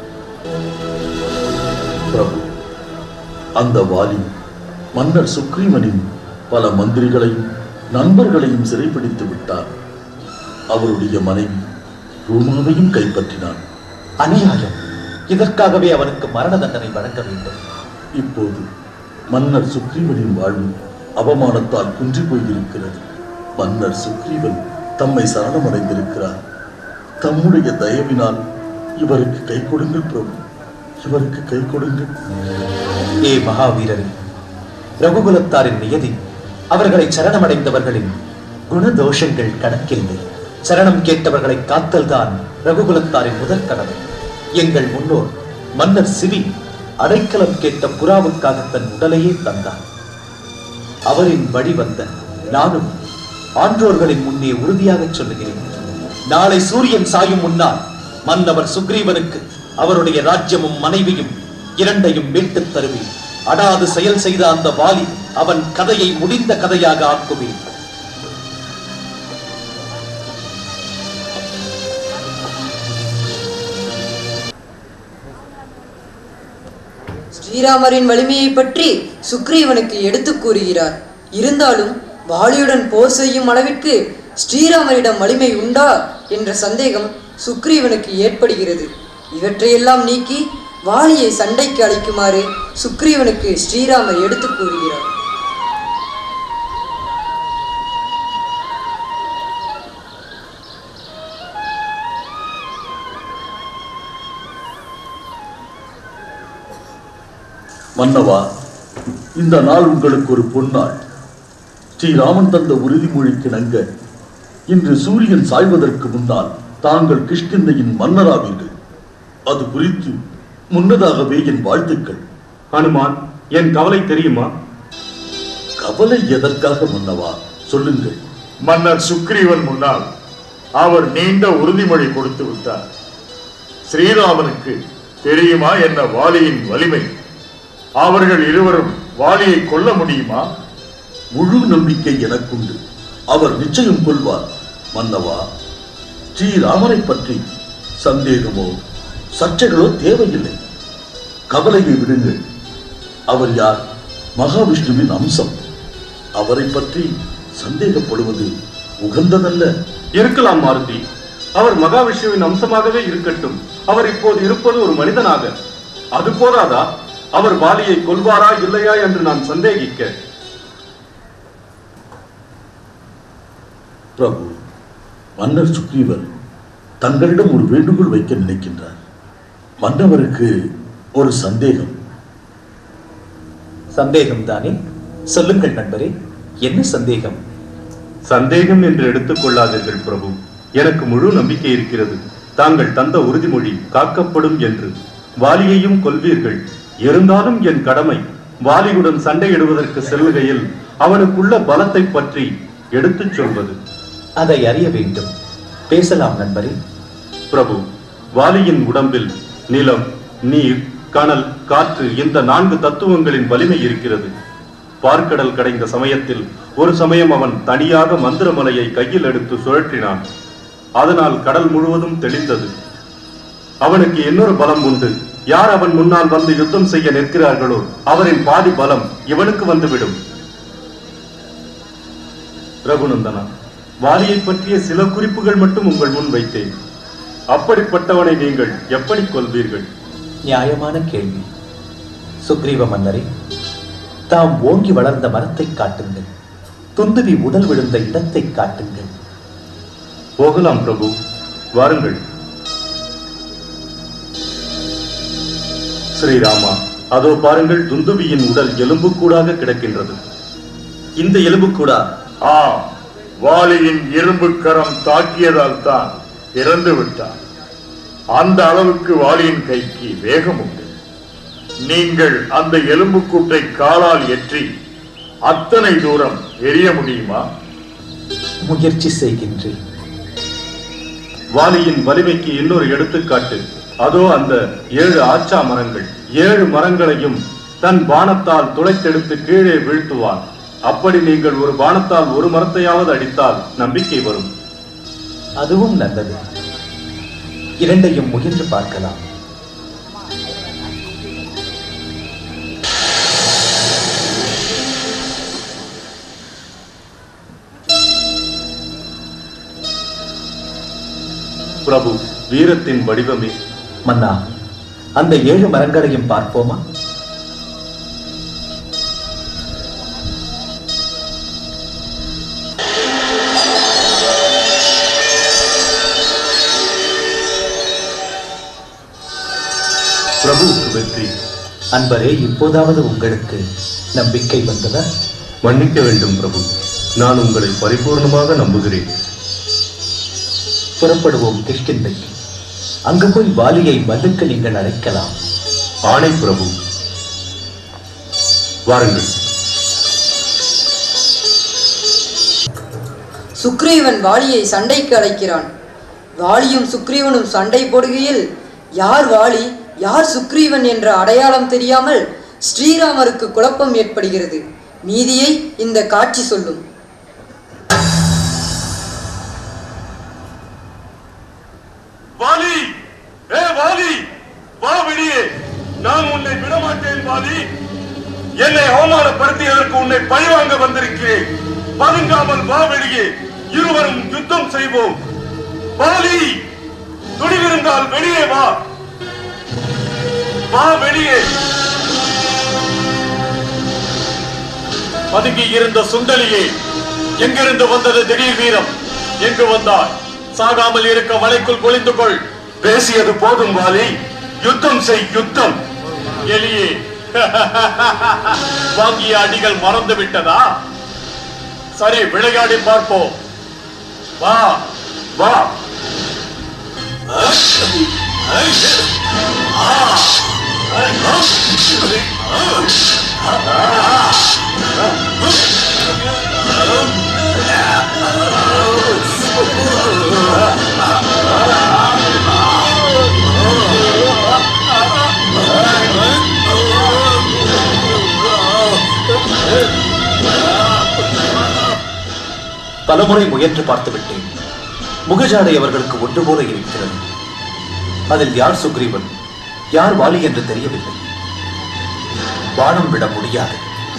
பிரபு அந்த வாலி மன்னர் சுக்ரீவனின் பல மந்திரிகளையும் நண்பர்களையும் சிறைப்பிடித்து விட்டார் அவருடைய மனைவி ரோமாவையும் கைப்பற்றினான் அநியாயம் இதற்காகவே அவனுக்கு மரண தண்டனை வழங்க வேண்டும் இப்போது மன்னர் சுக்ரீவனின் வாழ்வு அவமானத்தால் குன்றி போயிருக்கிறது மன்னர் சுக்ரீவன் தம்மை சரணமடைந்திருக்கிறார் தம்முடைய தயவினால் இவருக்கு கை கொடுங்கள் பிரபு இவருக்கு கை கொடுங்கள் ஏ மகாவீரரே ரகுகுலத்தாரின் நியதி அவர்களை சரணமடைந்தவர்களின் குணதோஷங்கள் கணக்கில்லை சரணம் கேட்டவர்களை காத்தல்தான் ரகுகுலத்தாரின் முதற் கடமை எங்கள் முன்னோர் மன்னர் சிவி அடைக்கலம் கேட்ட புறாவுக்காக தன் உடலையே தந்தார் அவரின் வழி வந்த நானும் ஆன்றோர்களின் முன்னே உறுதியாகச் சொல்லுகிறேன் நாளை சூரியன் சாயும் முன்னால் மன்னவர் சுக்ரீவனுக்கு அவருடைய ராஜ்யமும் மனைவியும் இரண்டையும் மீட்டுத் தருவேன் அடாது செயல் செய்த அந்த வாலி அவன் கதையை முடிந்த கதையாக ஆக்குவேன் ஸ்ரீராமரின் வலிமையை பற்றி சுக்ரீவனுக்கு எடுத்துக் கூறுகிறார் இருந்தாலும் வாலியுடன் போர் செய்யும் அளவிற்கு ஸ்ரீராமரிடம் வலிமை உண்டா என்ற சந்தேகம் சுக்ரீவனுக்கு ஏற்படுகிறது இவற்றையெல்லாம் நீக்கி வாலியை சண்டைக்கு அழைக்குமாறு சுக்ரீவனுக்கு ஸ்ரீராமர் எடுத்துக் கூறுகிறார் மன்னவா இந்த நாள் உங்களுக்கு ஒரு பொன்னாள் ஸ்ரீராமன் தந்த உறுதிமொழிக்கு நங்க இன்று சூரியன் சாய்வதற்கு முன்னால் தாங்கள் கிஷ்கிந்தையின் மன்னராவீர்கள் அது குறித்து முன்னதாகவே என் வாழ்த்துக்கள் ஹனுமான் என் கவலை தெரியுமா கவலை எதற்காக மன்னவா சொல்லுங்கள் மன்னர் சுக்ரீவன் முன்னால் அவர் நீண்ட உறுதிமொழி கொடுத்து விட்டார் ஸ்ரீராமனுக்கு தெரியுமா என்ன வாலியின் வலிமை அவர்கள் இருவரும் வாலியை கொல்ல முடியுமா முழு நம்பிக்கை எனக்குண்டு அவர் நிச்சயம் கொள்வார் மன்னவா ஸ்ரீராமனை பற்றி சந்தேகமோ சர்ச்சைகளோ தேவையில்லை கவலையை விடுங்கள் அவர் யார் மகாவிஷ்ணுவின் அம்சம் அவரை பற்றி சந்தேகப்படுவது உகந்ததல்ல இருக்கலாம் மாருதி அவர் மகாவிஷ்ணுவின் அம்சமாகவே இருக்கட்டும் அவர் இப்போது இருப்பது ஒரு மனிதனாக அது போதாதா அவர் வாலியை கொல்வாரா இல்லையா என்று நான் சந்தேகிக்க பிரபு மன்னர் சுக்ரீவர் தங்களிடம் ஒரு வேண்டுகோள் வைக்க நினைக்கின்றார் மன்னவருக்கு ஒரு சந்தேகம் சந்தேகம் தானே சொல்லுங்கள் நண்பரே என்ன சந்தேகம் சந்தேகம் என்று எடுத்துக் கொள்ளாதீர்கள் பிரபு எனக்கு முழு நம்பிக்கை இருக்கிறது தாங்கள் தந்த உறுதிமொழி காக்கப்படும் என்று வாலியையும் கொல்வீர்கள் இருந்தாலும் என் கடமை வாலியுடன் சண்டையிடுவதற்கு செல்லுகையில் அவனுக்குள்ள பலத்தை பற்றி எடுத்துச் சொல்வது அதை அறிய வேண்டும் பேசலாம் நண்பரே பிரபு வாலியின் உடம்பில் நிலம் நீர் கனல் காற்று இந்த நான்கு தத்துவங்களின் வலிமை இருக்கிறது பார்க்கடல் கடைந்த சமயத்தில் ஒரு சமயம் அவன் தனியாக மந்திரமலையை கையில் எடுத்து சுழற்றினான் அதனால் கடல் முழுவதும் தெளிந்தது அவனுக்கு இன்னொரு பலம் உண்டு யார் அவன் முன்னால் வந்து யுத்தம் செய்ய நிற்கிறார்களோ அவரின் பாதி பலம் இவனுக்கு வந்துவிடும் ரகுநந்தனா வாலியை பற்றிய சில குறிப்புகள் மட்டும் உங்கள் முன் வைத்தேன் அப்படிப்பட்டவனை நீங்கள் எப்படி கொள்வீர்கள் நியாயமான கேள்வி சுக்ரீவ மன்னரே தாம் ஓங்கி வளர்ந்த மரத்தை காட்டுங்கள் துந்துவி உடல் விழுந்த இடத்தை காட்டுங்கள் போகலாம் பிரபு வாருங்கள் ஸ்ரீராமா அதோ பாருங்கள் துந்துபியின் உடல் எலும்புக்கூடாக கிடக்கின்றது இந்த எலும்புக்கூடா ஆ வாலியின் இரும்பு கரம் தாக்கியதால் தான் இறந்து விட்டார் அந்த அளவுக்கு வாலியின் கைக்கு வேகம் உண்டு நீங்கள் அந்த எலும்புக்கூட்டை காலால் எற்றி அத்தனை தூரம் எரிய முடியுமா முயற்சி செய்கின்றேன் வாலியின் வலிமைக்கு இன்னொரு எடுத்துக்காட்டு அதோ அந்த ஏழு ஆச்சா மரங்கள் ஏழு மரங்களையும் தன் பானத்தால் துளைத்தெடுத்து கீழே வீழ்த்துவான் அப்படி நீங்கள் ஒரு பானத்தால் ஒரு மரத்தையாவது அடித்தால் நம்பிக்கை வரும் அதுவும் நல்லது இரண்டையும் முயன்று பார்க்கலாம் பிரபு வீரத்தின் வடிவமே மன்னா அந்த ஏழு மரங்களையும் பார்ப்போமா பிரபுவுக்கு வெற்றி அன்பரே இப்போதாவது உங்களுக்கு நம்பிக்கை வந்ததா மன்னிக்க வேண்டும் பிரபு நான் உங்களை பரிபூர்ணமாக நம்புகிறேன் புறப்படுவோம் கிஷ்கிந்தைக்கு அங்கு போய் வாலியை மல்லுக்கு நீங்கள் அழைக்கலாம் ஆணை பிரபு வாருங்கள் சுக்ரீவன் வாலியை சண்டைக்கு அழைக்கிறான் வாலியும் சுக்ரீவனும் சண்டை போடுகையில் யார் வாலி யார் சுக்ரீவன் என்ற அடையாளம் தெரியாமல் ஸ்ரீராமருக்கு குழப்பம் ஏற்படுகிறது மீதியை இந்த காட்சி சொல்லும் வாலி ஏ வாலி வா வெளியே நான் உன்னை விடமாட்டேன் வாலி என்னை அவமானப்படுத்தியதற்கு உன்னை பழிவாங்க வந்திருக்கிறேன் பதுங்காமல் வா வெளியே இருவரும் யுத்தம் செய்வோம் வாலி துணிவிருந்தால் வெளியே வா வா வெளியே பதுங்கி இருந்த சுண்டலியே எங்கிருந்து வந்தது திடீர் வீரம் எங்கு வந்தாய் சாகாமல் இருக்க வலைக்குள் ஒளிந்து கொள் பேசியது போதும் வாலி யுத்தம் செய் யுத்தம் எலியே வாங்கிய அடிகள் மறந்து விட்டதா சரி விளையாடி பார்ப்போம் வா வா பலமுறை முயன்று பார்த்து விட்டேன் முகஜாடை அவர்களுக்கு ஒன்று போல இருக்கிறது அதில் யார் சுக்ரீவன் யார் வாலி என்று தெரியவில்லை வானம் விட முடியாது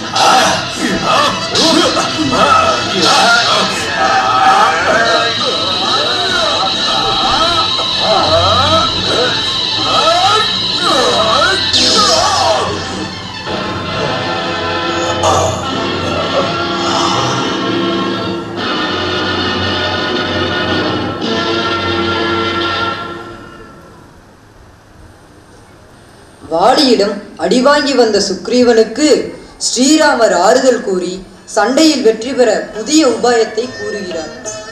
வாலியிடம் அடிவாங்கி வந்த சுக்ரீவனுக்கு ஸ்ரீராமர் ஆறுதல் கூறி சண்டையில் வெற்றி பெற புதிய உபாயத்தை கூறுகிறார்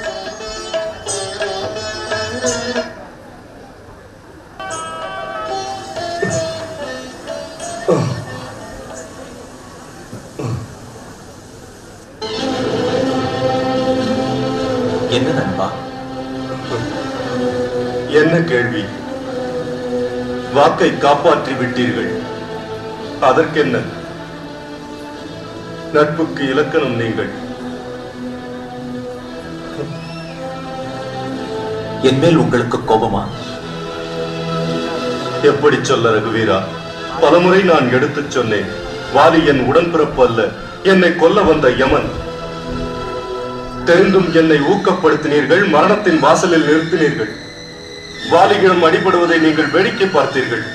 என்ன நண்பா என்ன கேள்வி வாக்கை காப்பாற்றி விட்டீர்கள் அதற்கென்ன நட்புக்கு இலக்கணம் நீங்கள் என் மேல் உங்களுக்கு கோபமா எப்படி சொல்ல ரகுவீரா பலமுறை நான் எடுத்துச் சொன்னேன் வாலி என் உடன்பிறப்பு அல்ல என்னை கொல்ல வந்த யமன் தெரிந்தும் என்னை ஊக்கப்படுத்தினீர்கள் மரணத்தின் வாசலில் நிறுத்தினீர்கள் வாலிகளிடம் அடிபடுவதை நீங்கள் வேடிக்கை பார்த்தீர்கள்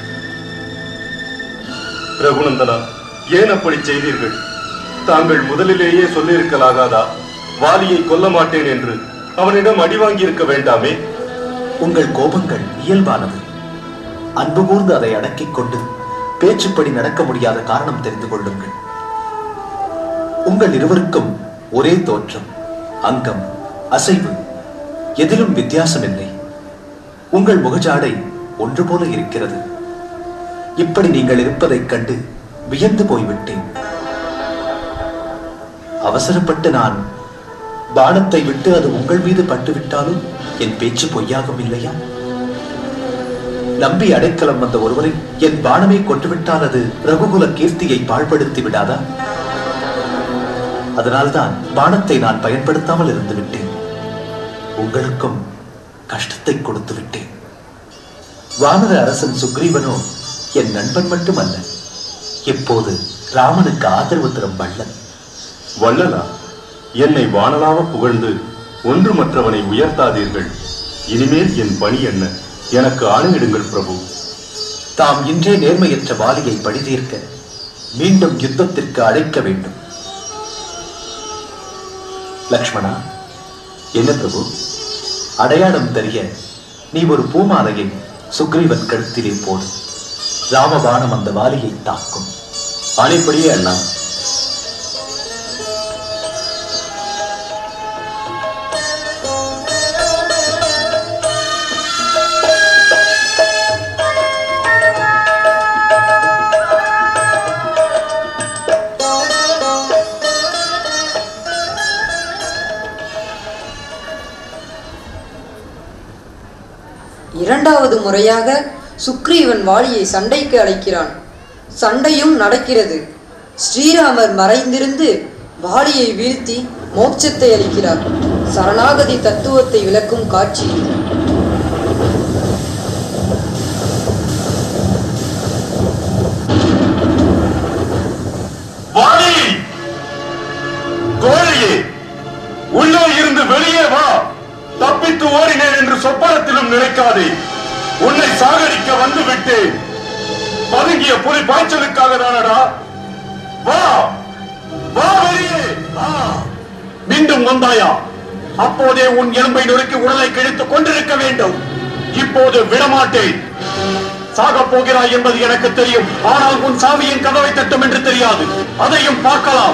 ரகுநந்தனா ஏன் அப்படி செய்தீர்கள் தாங்கள் முதலிலேயே சொல்லியிருக்கலாகாதா வாலியை கொல்ல மாட்டேன் என்று அவனிடம் அடி வாங்கியிருக்க வேண்டாமே உங்கள் கோபங்கள் இயல்பானது அன்பு கூர்ந்து அதை அடக்கிக் கொண்டு பேச்சுப்படி நடக்க முடியாத காரணம் தெரிந்து கொள்ளுங்கள் உங்கள் இருவருக்கும் ஒரே தோற்றம் அங்கம் அசைவு எதிலும் வித்தியாசமில்லை உங்கள் முகஜாடை ஒன்று போல இருக்கிறது இப்படி நீங்கள் இருப்பதைக் கண்டு வியந்து போய்விட்டேன் அவசரப்பட்டு நான் பானத்தை விட்டு அது உங்கள் மீது பட்டுவிட்டாலும் என் பேச்சு பொய்யாகும் இல்லையா நம்பி அடைக்கலம் வந்த ஒருவரை என் பானமே கொன்றுவிட்டால் அது ரகுகுல கீர்த்தியை பாழ்படுத்தி விடாதா அதனால்தான் பானத்தை நான் பயன்படுத்தாமல் இருந்து விட்டேன் உங்களுக்கும் கஷ்டத்தை கொடுத்து விட்டேன் வானர அரசன் சுக்ரீவனோ என் நண்பன் மட்டுமல்ல இப்போது ராமனுக்கு ஆதரவு தரும் வள்ளல் வள்ளலா என்னை வானலாக புகழ்ந்து ஒன்று மற்றவனை உயர்த்தாதீர்கள் இனிமேல் என் பணி என்ன எனக்கு ஆணையிடுங்கள் பிரபு தாம் இன்றே நேர்மையற்ற வாலியை பழிதீர்க்க மீண்டும் யுத்தத்திற்கு அழைக்க வேண்டும் லக்ஷ்மணா என்ன பிரபு அடையாளம் தெரிய நீ ஒரு பூமாலையை சுக்ரீவன் கழுத்திலே போடு ராமபாணம் அந்த வாலியை தாக்கும் ஆணைப்படியே அண்ணா இரண்டாவது முறையாக சுக்ரீவன் வாலியை சண்டைக்கு அழைக்கிறான் சண்டையும் நடக்கிறது ஸ்ரீராமர் மறைந்திருந்து வாலியை வீழ்த்தி மோட்சத்தை அளிக்கிறார் சரணாகதி தத்துவத்தை விளக்கும் காட்சி இது. வாலி கோழையே உள்ளே இருந்து வெளியே வா தப்பித்து ஓடினேன் என்று சொப்பனத்திலும் நினைக்காதே உன்னை சாகடிக்க வந்து விட்டேன் பதுங்கிய புலி பாய்ச்சலுக்காக தானடா வா வா வெளியே ஆ. மீண்டும் வந்தாயா அப்போதே உன் எலும்பை நொறுக்கி உடலை கிழித்துக் கொண்டிருக்க வேண்டும் இப்போது விடமாட்டேன் சாகப் போகிறாய் என்பது எனக்கு தெரியும் ஆனால் உன் சாவியின் கதவை தட்டும் என்று தெரியாது அதையும் பார்க்கலாம்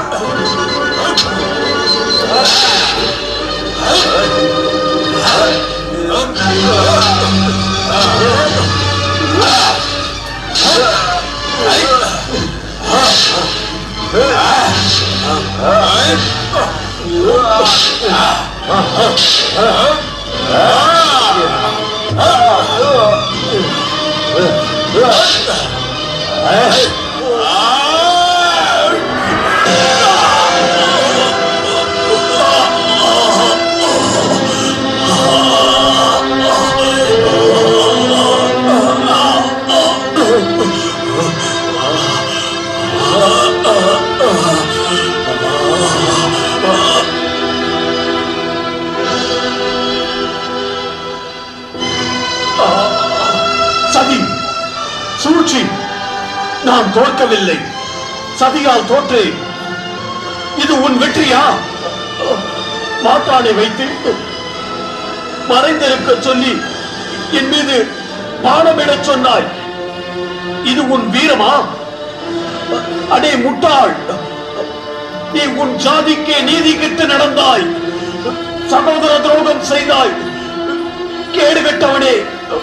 சதி சூழ்ச்சி நான் தோற்கவில்லை சதியால் தோற்றேன் இது உன் வெற்றியா மாட்டானை வைத்து மறைந்திருக்க சொல்லி என் மீது பானமிடச் சொன்னாய் இது உன் வீரமா அடே முட்டாள் நீ உன் ஜாதிக்கே நீதி கெட்டு நடந்தாய் சகோதர துரோகம் செய்தாய் கேடு கெட்டவனே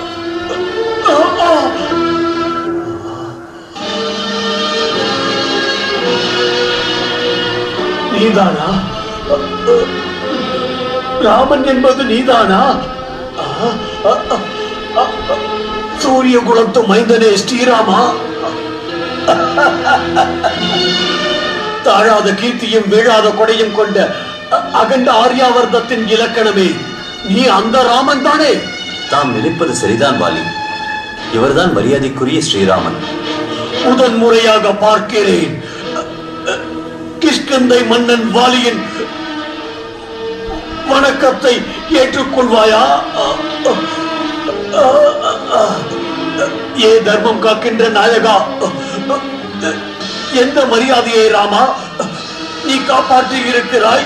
நீதானா ராமன் என்பது நீதானா சூரிய குலத்து மைந்தனே ஸ்ரீராமா தாழாத கீர்த்தியும் வீழாத கொடையும் கொண்ட அ- அகண்ட ஆர்யாவர்தத்தின் இலக்கணமே நீ அந்த ராமன் தானே தாம் நினைப்பது சரிதான் வாலி இவர்தான் மரியாதைக்குரிய ஸ்ரீராமன் முதன் முறையாக பார்க்கிறேன் கிஷ்கந்தை மன்னன் வாலியின் வணக்கத்தை ஏற்றுக்கொள்வாயா ஏ தர்மம் காக்கின்ற நாயகா எந்த மரியாதையை ராமா நீ காப்பாற்றி இருக்கிறாய்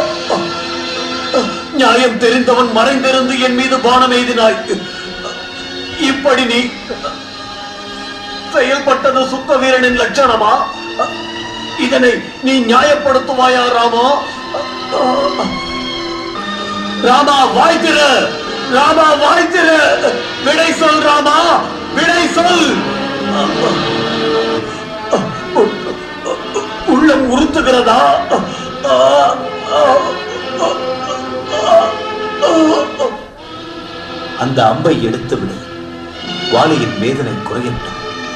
நியாயம் தெரிந்தவன் மறைந்திருந்து என் மீது பானம் எய்தினாய் இப்படி நீ செயல்பட்டது சுத்த வீரனின் லட்சணமா இதனை நீ நியாயப்படுத்துவாயா ராமா ராமா வாய் திற ராமா வாய் திற விடை சொல் ராமா விடை சொல் உள்ளம் உறுத்துகிறதா அந்த அம்பை எடுத்து விடு வாலியின் வேதனை குறையட்டும்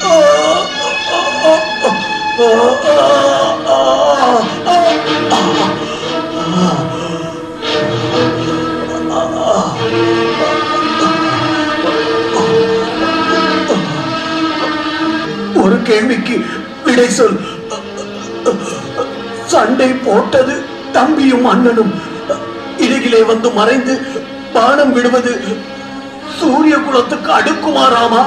ஒரு கேள்விக்கு விடை சொல் சண்டை போட்டது தம்பியும் அண்ணனும் இடையிலே வந்து மறைந்து பானம் விடுவது சூரிய குலத்துக்கு அடுக்குமா ராமா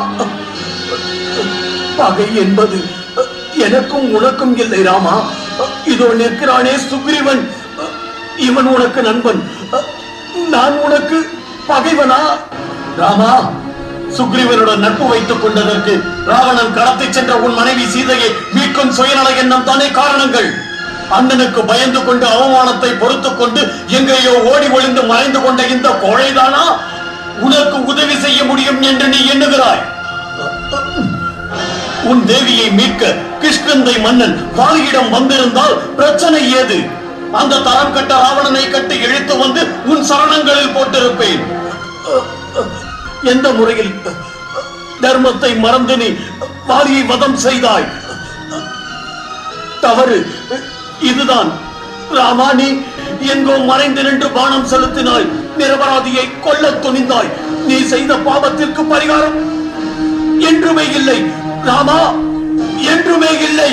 பகை என்பது எனக்கும் உனக்கும் இல்லை ராமா இதோ நிற்கிறானே சுக்ரீவன் இவன் உனக்கு நண்பன் நான் உனக்கு பகைவனா ராமா சுக்ரீவனுடன் நட்பு வைத்துக் கொண்டதற்கு ராவணன் கடத்தி சென்ற உன் மனைவி சீதையை மீட்கும் சுயநல எண்ணம் தானே காரணங்கள் அண்ணனுக்கு பயந்து கொண்டு அவமானத்தை பொறுத்துக் கொண்டு எங்கேயோ ஓடி ஒளிந்து மறைந்து கொண்ட இந்த கோழைதானா உனக்கு உதவி செய்ய முடியும் என்று நீ எண்ணுகிறாய் உன் தேவியை மீட்க கிஷ்கந்தை மன்னன் வாலியிடம் வந்திருந்தால் பிரச்சனை ஏது அந்த தரம் கட்ட ராவணனை கட்டி இழுத்து வந்து உன் சரணங்களில் போட்டிருப்பேன் எந்த முறையில் தர்மத்தை மறந்து நீ வாலியை வதம் செய்தாய் தவறு இதுதான் ராமா நீ எங்கோ மறைந்து நின்று பானம் செலுத்தினாய் நிரபராதியை கொல்லத் துணிந்தாய் நீ செய்த பாவத்திற்கு பரிகாரம் என்றுமே இல்லை ராமா என்றுமே இல்லை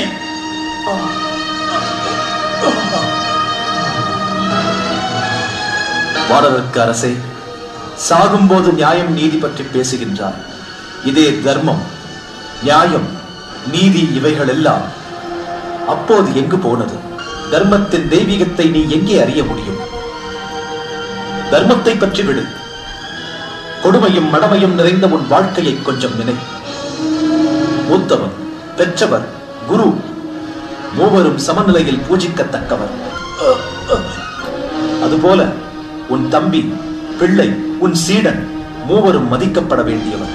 வானருக்கு அரசே சாகும்போது நியாயம் நீதி பற்றி பேசுகின்றார் இதே தர்மம் நியாயம் நீதி இவைகள் எல்லாம் அப்போது எங்கு போனது தர்மத்தின் தெய்வீகத்தை நீ எங்கே அறிய முடியும் தர்மத்தை பற்றி விடு கொடுமையும் மடமையும் நிறைந்த உன் வாழ்க்கையை கொஞ்சம் நினை மூத்தவன் பெற்றவர் குரு மூவரும் சமநிலையில் பூஜிக்கத்தக்கவர் அதுபோல உன் தம்பி பிள்ளை உன் சீடன் மூவரும் மதிக்கப்பட வேண்டியவர்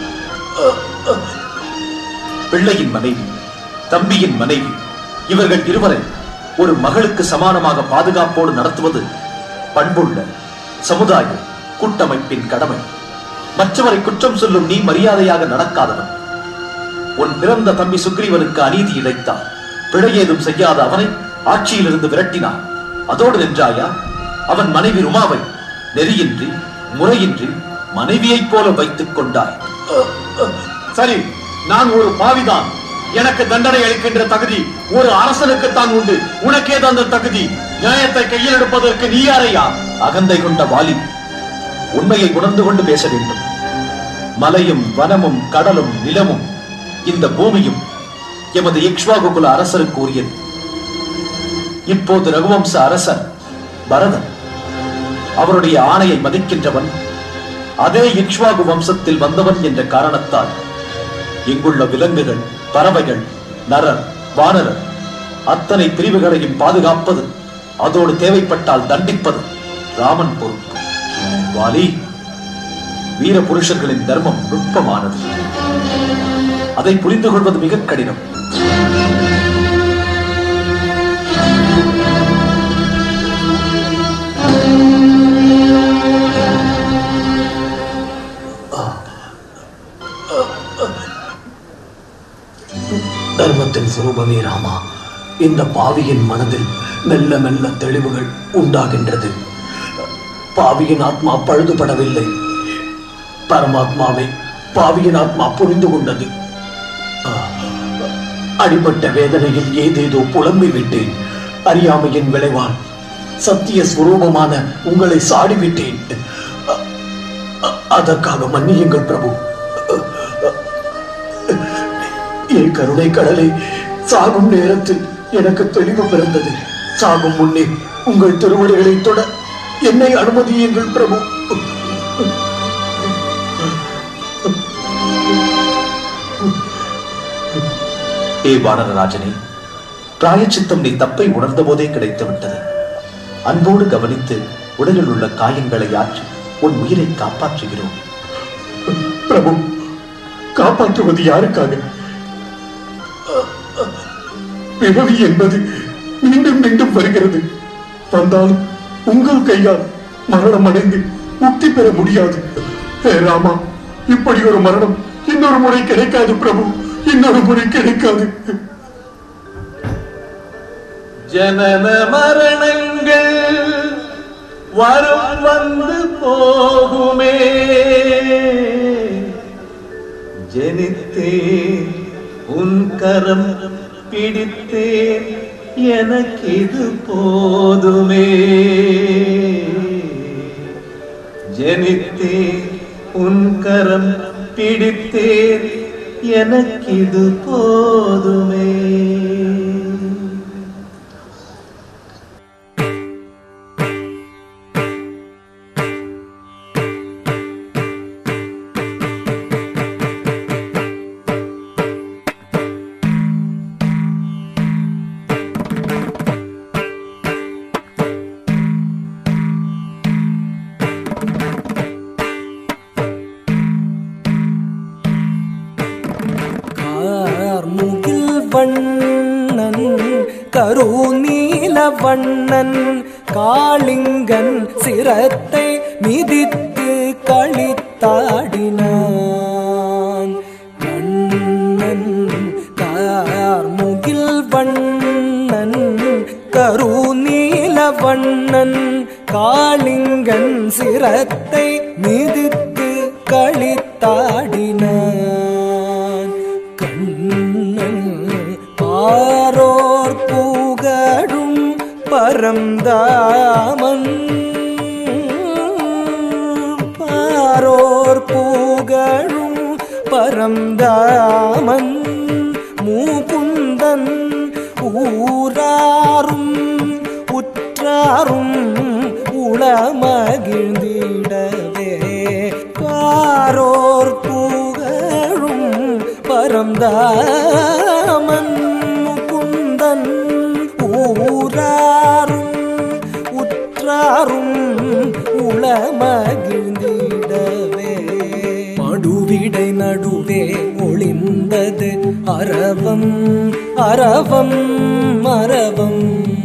பிள்ளையின் மனைவி தம்பியின் மனைவி இவர்கள் இருவரை ஒரு மகளுக்கு சமானமாக பாதுகாப்போடு நடத்துவது பண்புள்ள சமுதாய கூட்டமைப்பின் கடமை மற்றவரை குற்றம் சொல்லும் நீ மரியாதையாக நடக்காதவன் உன் பிறந்த தம்பி சுக்ரீவனுக்கு அநீதி இழைத்தார் பிழை ஏதும் செய்யாத அவனை ஆட்சியிலிருந்து விரட்டினார் அதோடு நின்றாயா அவன் மனைவி ருமாவை நெறியின்றி முறையின்றி மனைவியைப் போல வைத்துக் கொண்டாய் சரி நான் ஒரு பாவிதான் எனக்கு தண்டனை அளிக்கின்ற தகுதி ஒரு அரசனுக்கு தான் உண்டு உனக்கே அந்த தகுதி நியாயத்தை கையில் எடுப்பதற்கு நீ யாரையா அகந்தை கொண்ட வாலி உண்மையை உணர்ந்து கொண்டு பேச வேண்டும் மலையும் வனமும் கடலும் நிலமும் இந்த பூமியும் எமது இக்ஷ்வாகு குல அரசருக்கு உரியது இப்போது ரகுவம்ச அரசர் பரதன் அவருடைய ஆணையை மதிக்கின்றவன் அதே இக்ஷ்வாகு வம்சத்தில் வந்தவன் என்ற காரணத்தால் இங்குள்ள விலங்குகள் பறவைகள் நரர் வானரர் அத்தனை பிரிவுகளையும் பாதுகாப்பது அதோடு தேவைப்பட்டால் தண்டிப்பது ராமன் பொறுப்பு வாலி வீர புருஷர்களின் தர்மம் நுட்பமானது அதை புரிந்து கொள்வது மிக கடினம் தர்மத்தின் சுரூபமே ராமா இந்த பாவியின் மனதில் மெல்ல மெல்ல தெளிவுகள் உண்டாகின்றது பாவியின் ஆத்மா பழுதுபடவில்லை பரமாத்மாவை பாவியின் ஆத்மா புரிந்து கொண்டது ஆ, அடிபட்ட வேதனையில் ஏதேதோ புலம்பி விட்டேன் அறியாமையின் விளைவால் சத்திய ஸ்வரூபமான உங்களை சாடிவிட்டேன் அ- அ- அதற்காக மன்னியுங்கள் பிரபு என் கருணை கடலை சாகும் நேரத்தில் எனக்கு தெளிவு பிறந்தது சாகும் முன்னே உங்கள் திருவடிகளை தொட என்னை அனுமதியுங்கள் பிரபு ஏ வானரராஜனே பிராயச்சித்தம் நீ தப்பை உணர்ந்த போதே கிடைத்து விட்டது அன்போடு கவனித்து உடலில் உள்ள காயங்களை ஆற்றி உன் உயிரை காப்பாற்றுகிறோம் பிரபு காப்பாற்றுவது யாருக்காக பிறவி என்பது மீண்டும் மீண்டும் வருகிறது வந்தாலும் உங்கள் கையால் மரணம் அடைந்து முக்தி பெற முடியாது ஹே ராமா இப்படி ஒரு மரணம் இன்னொரு முறை கிடைக்காது பிரபு இன்னொரு முறை கிடைக்காது ஜனன மரணங்கள் வரும் வந்து போகுமே ஜனித்தே உன் கரம் பிடித்தே எனக்கு இது போதுமே ஜெனித்தேன் உன் கரம் பிடித்தேன் எனக்கிது போதுமே கார்முகில் வண்ணன் கருநீல வண்ணன் காளிங்கன் சிரத்தை மிதித்து களித்தாடினான் கண்ணன் கார்முகில் வண்ணன் கருநீல வண்ணன் காளிங்கன் சிரத்தை மிதித்து களித்தாடினான் கண்ணன் பாரோர் புகழும் பரந்தாமன் பாரோர் புகழும் பரந்தாமன் மூகுந்தன் ஊராரும் உற்றாரும் உளமகிழ்ந்திடவே பாரோர் புகழும் பரந்தாமன் முகுந்தன் ஊராரும் உற்றாரும் உளமகிழ்ந்திடவே மடுவிடை நடுவே ஒளிந்தது அரவம் அரவம் அரவம்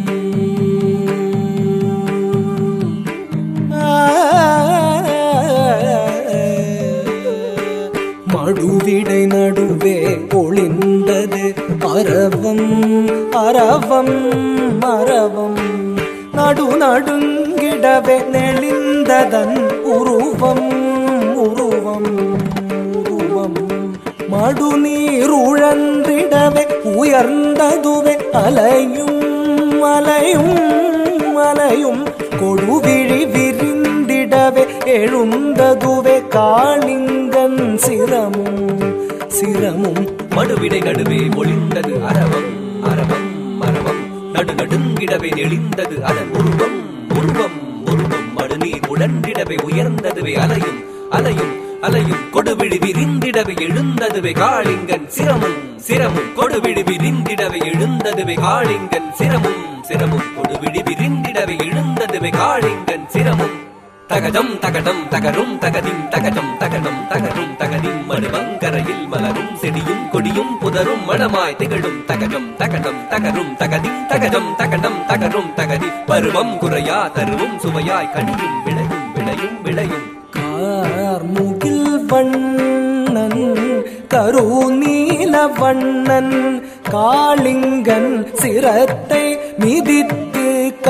மடுவிடை நடுவே ஒளிந்தது அரவம் அரவம் அரவம் நடு நடுங்கிடவே நெளிந்ததன் உருவம் உருவம் உருவம் மடுநீர் உழன்றிடவே உயர்ந்ததுவே அலையும் அலையும் அலையும் கொடுவிழி விரிந்திடவே எழுந்ததுவே காளிங்கன் சிரமும் சிரமும் மடுவிடை நடுவே ஒளிந்தது அரவம் அரவம் அரவம் நடு நடுங்கிடவே நெளிந்தது அதன் உருவம் உருவம் உருவம் மடுநீர் உடன்றிடவே உயர்ந்ததுவே அலையும் அலையும் அலையும் கொடுவிழி விரிந்திடவே எழுந்ததுவே காளிங்கன் சிரமும் சிரமும் கொடுவிழி விரிந்திடவே எழுந்ததுவே காளிங்கன் சிரமும் சிரமும் கொடுவிழி விரிந்திடவே எழுந்ததுவே காளிங்கன் சிரமும் தகஜம் தகடம் தகரும் தகதிம் தகஜம் தகடம் தகரும் தகதிம் மடுவங்கரையில் மலரும் செடியும் கொடியும் புதரும் மணமாய் திகழும் தகஜம் தகடம் தகரும் தகதிம் தகஜம் தகடம் தகரும் தகதி பருவம் குறையா தருவும் சுவையாய் கனியும் விளையும் விளையும் விளையும் கார்முகில் வண்ணன் கருநீல வண்ணன் காளிங்கன் சிரத்தை மிதித்து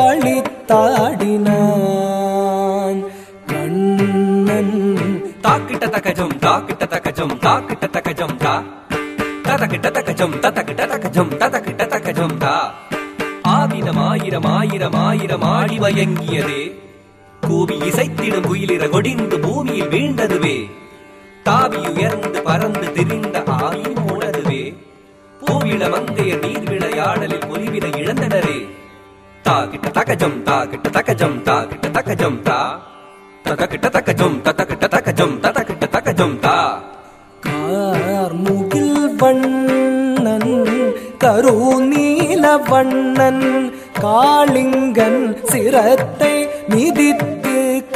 களித்தாடினான் கண்ணன் தாக்கிட்ட தகஜம் தாக்கிட்ட தகஜம் தாக்கிட்ட தகஜம் தா ததக்கிட்ட தகஜம் ததக்கிட்ட தகஜம் ததக்கிட்ட தகஜம் தா ஆவினம் ஆயிரம் ஆயிரம் ஆயிரம் ஆடி மயங்கியதே கூவி இசைத்திடும் குயிலிற கொடிந்து பூமியில் வீழ்ந்ததுவே தாவி உயர்ந்து பறந்து திரிந்த ஆயும் உணதுவே பூவிள மங்கைய நீர் விளையாடலில் பொலிவினை இழந்தனரே தாக்கிட்ட தகஜம் தாக்கிட்ட தகஜம் தாக்கிட்ட தகஜம் தா ததக்கிட்ட தகஜம் ததக்கிட்ட தகஜம் ததக்கிட்ட தகஜம் தா கார்முகில் வண்ணன் கருநீல வண்ணன் காளிங்கன் சிரத்தை மிதித்து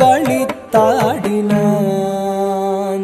களித்தாடினான்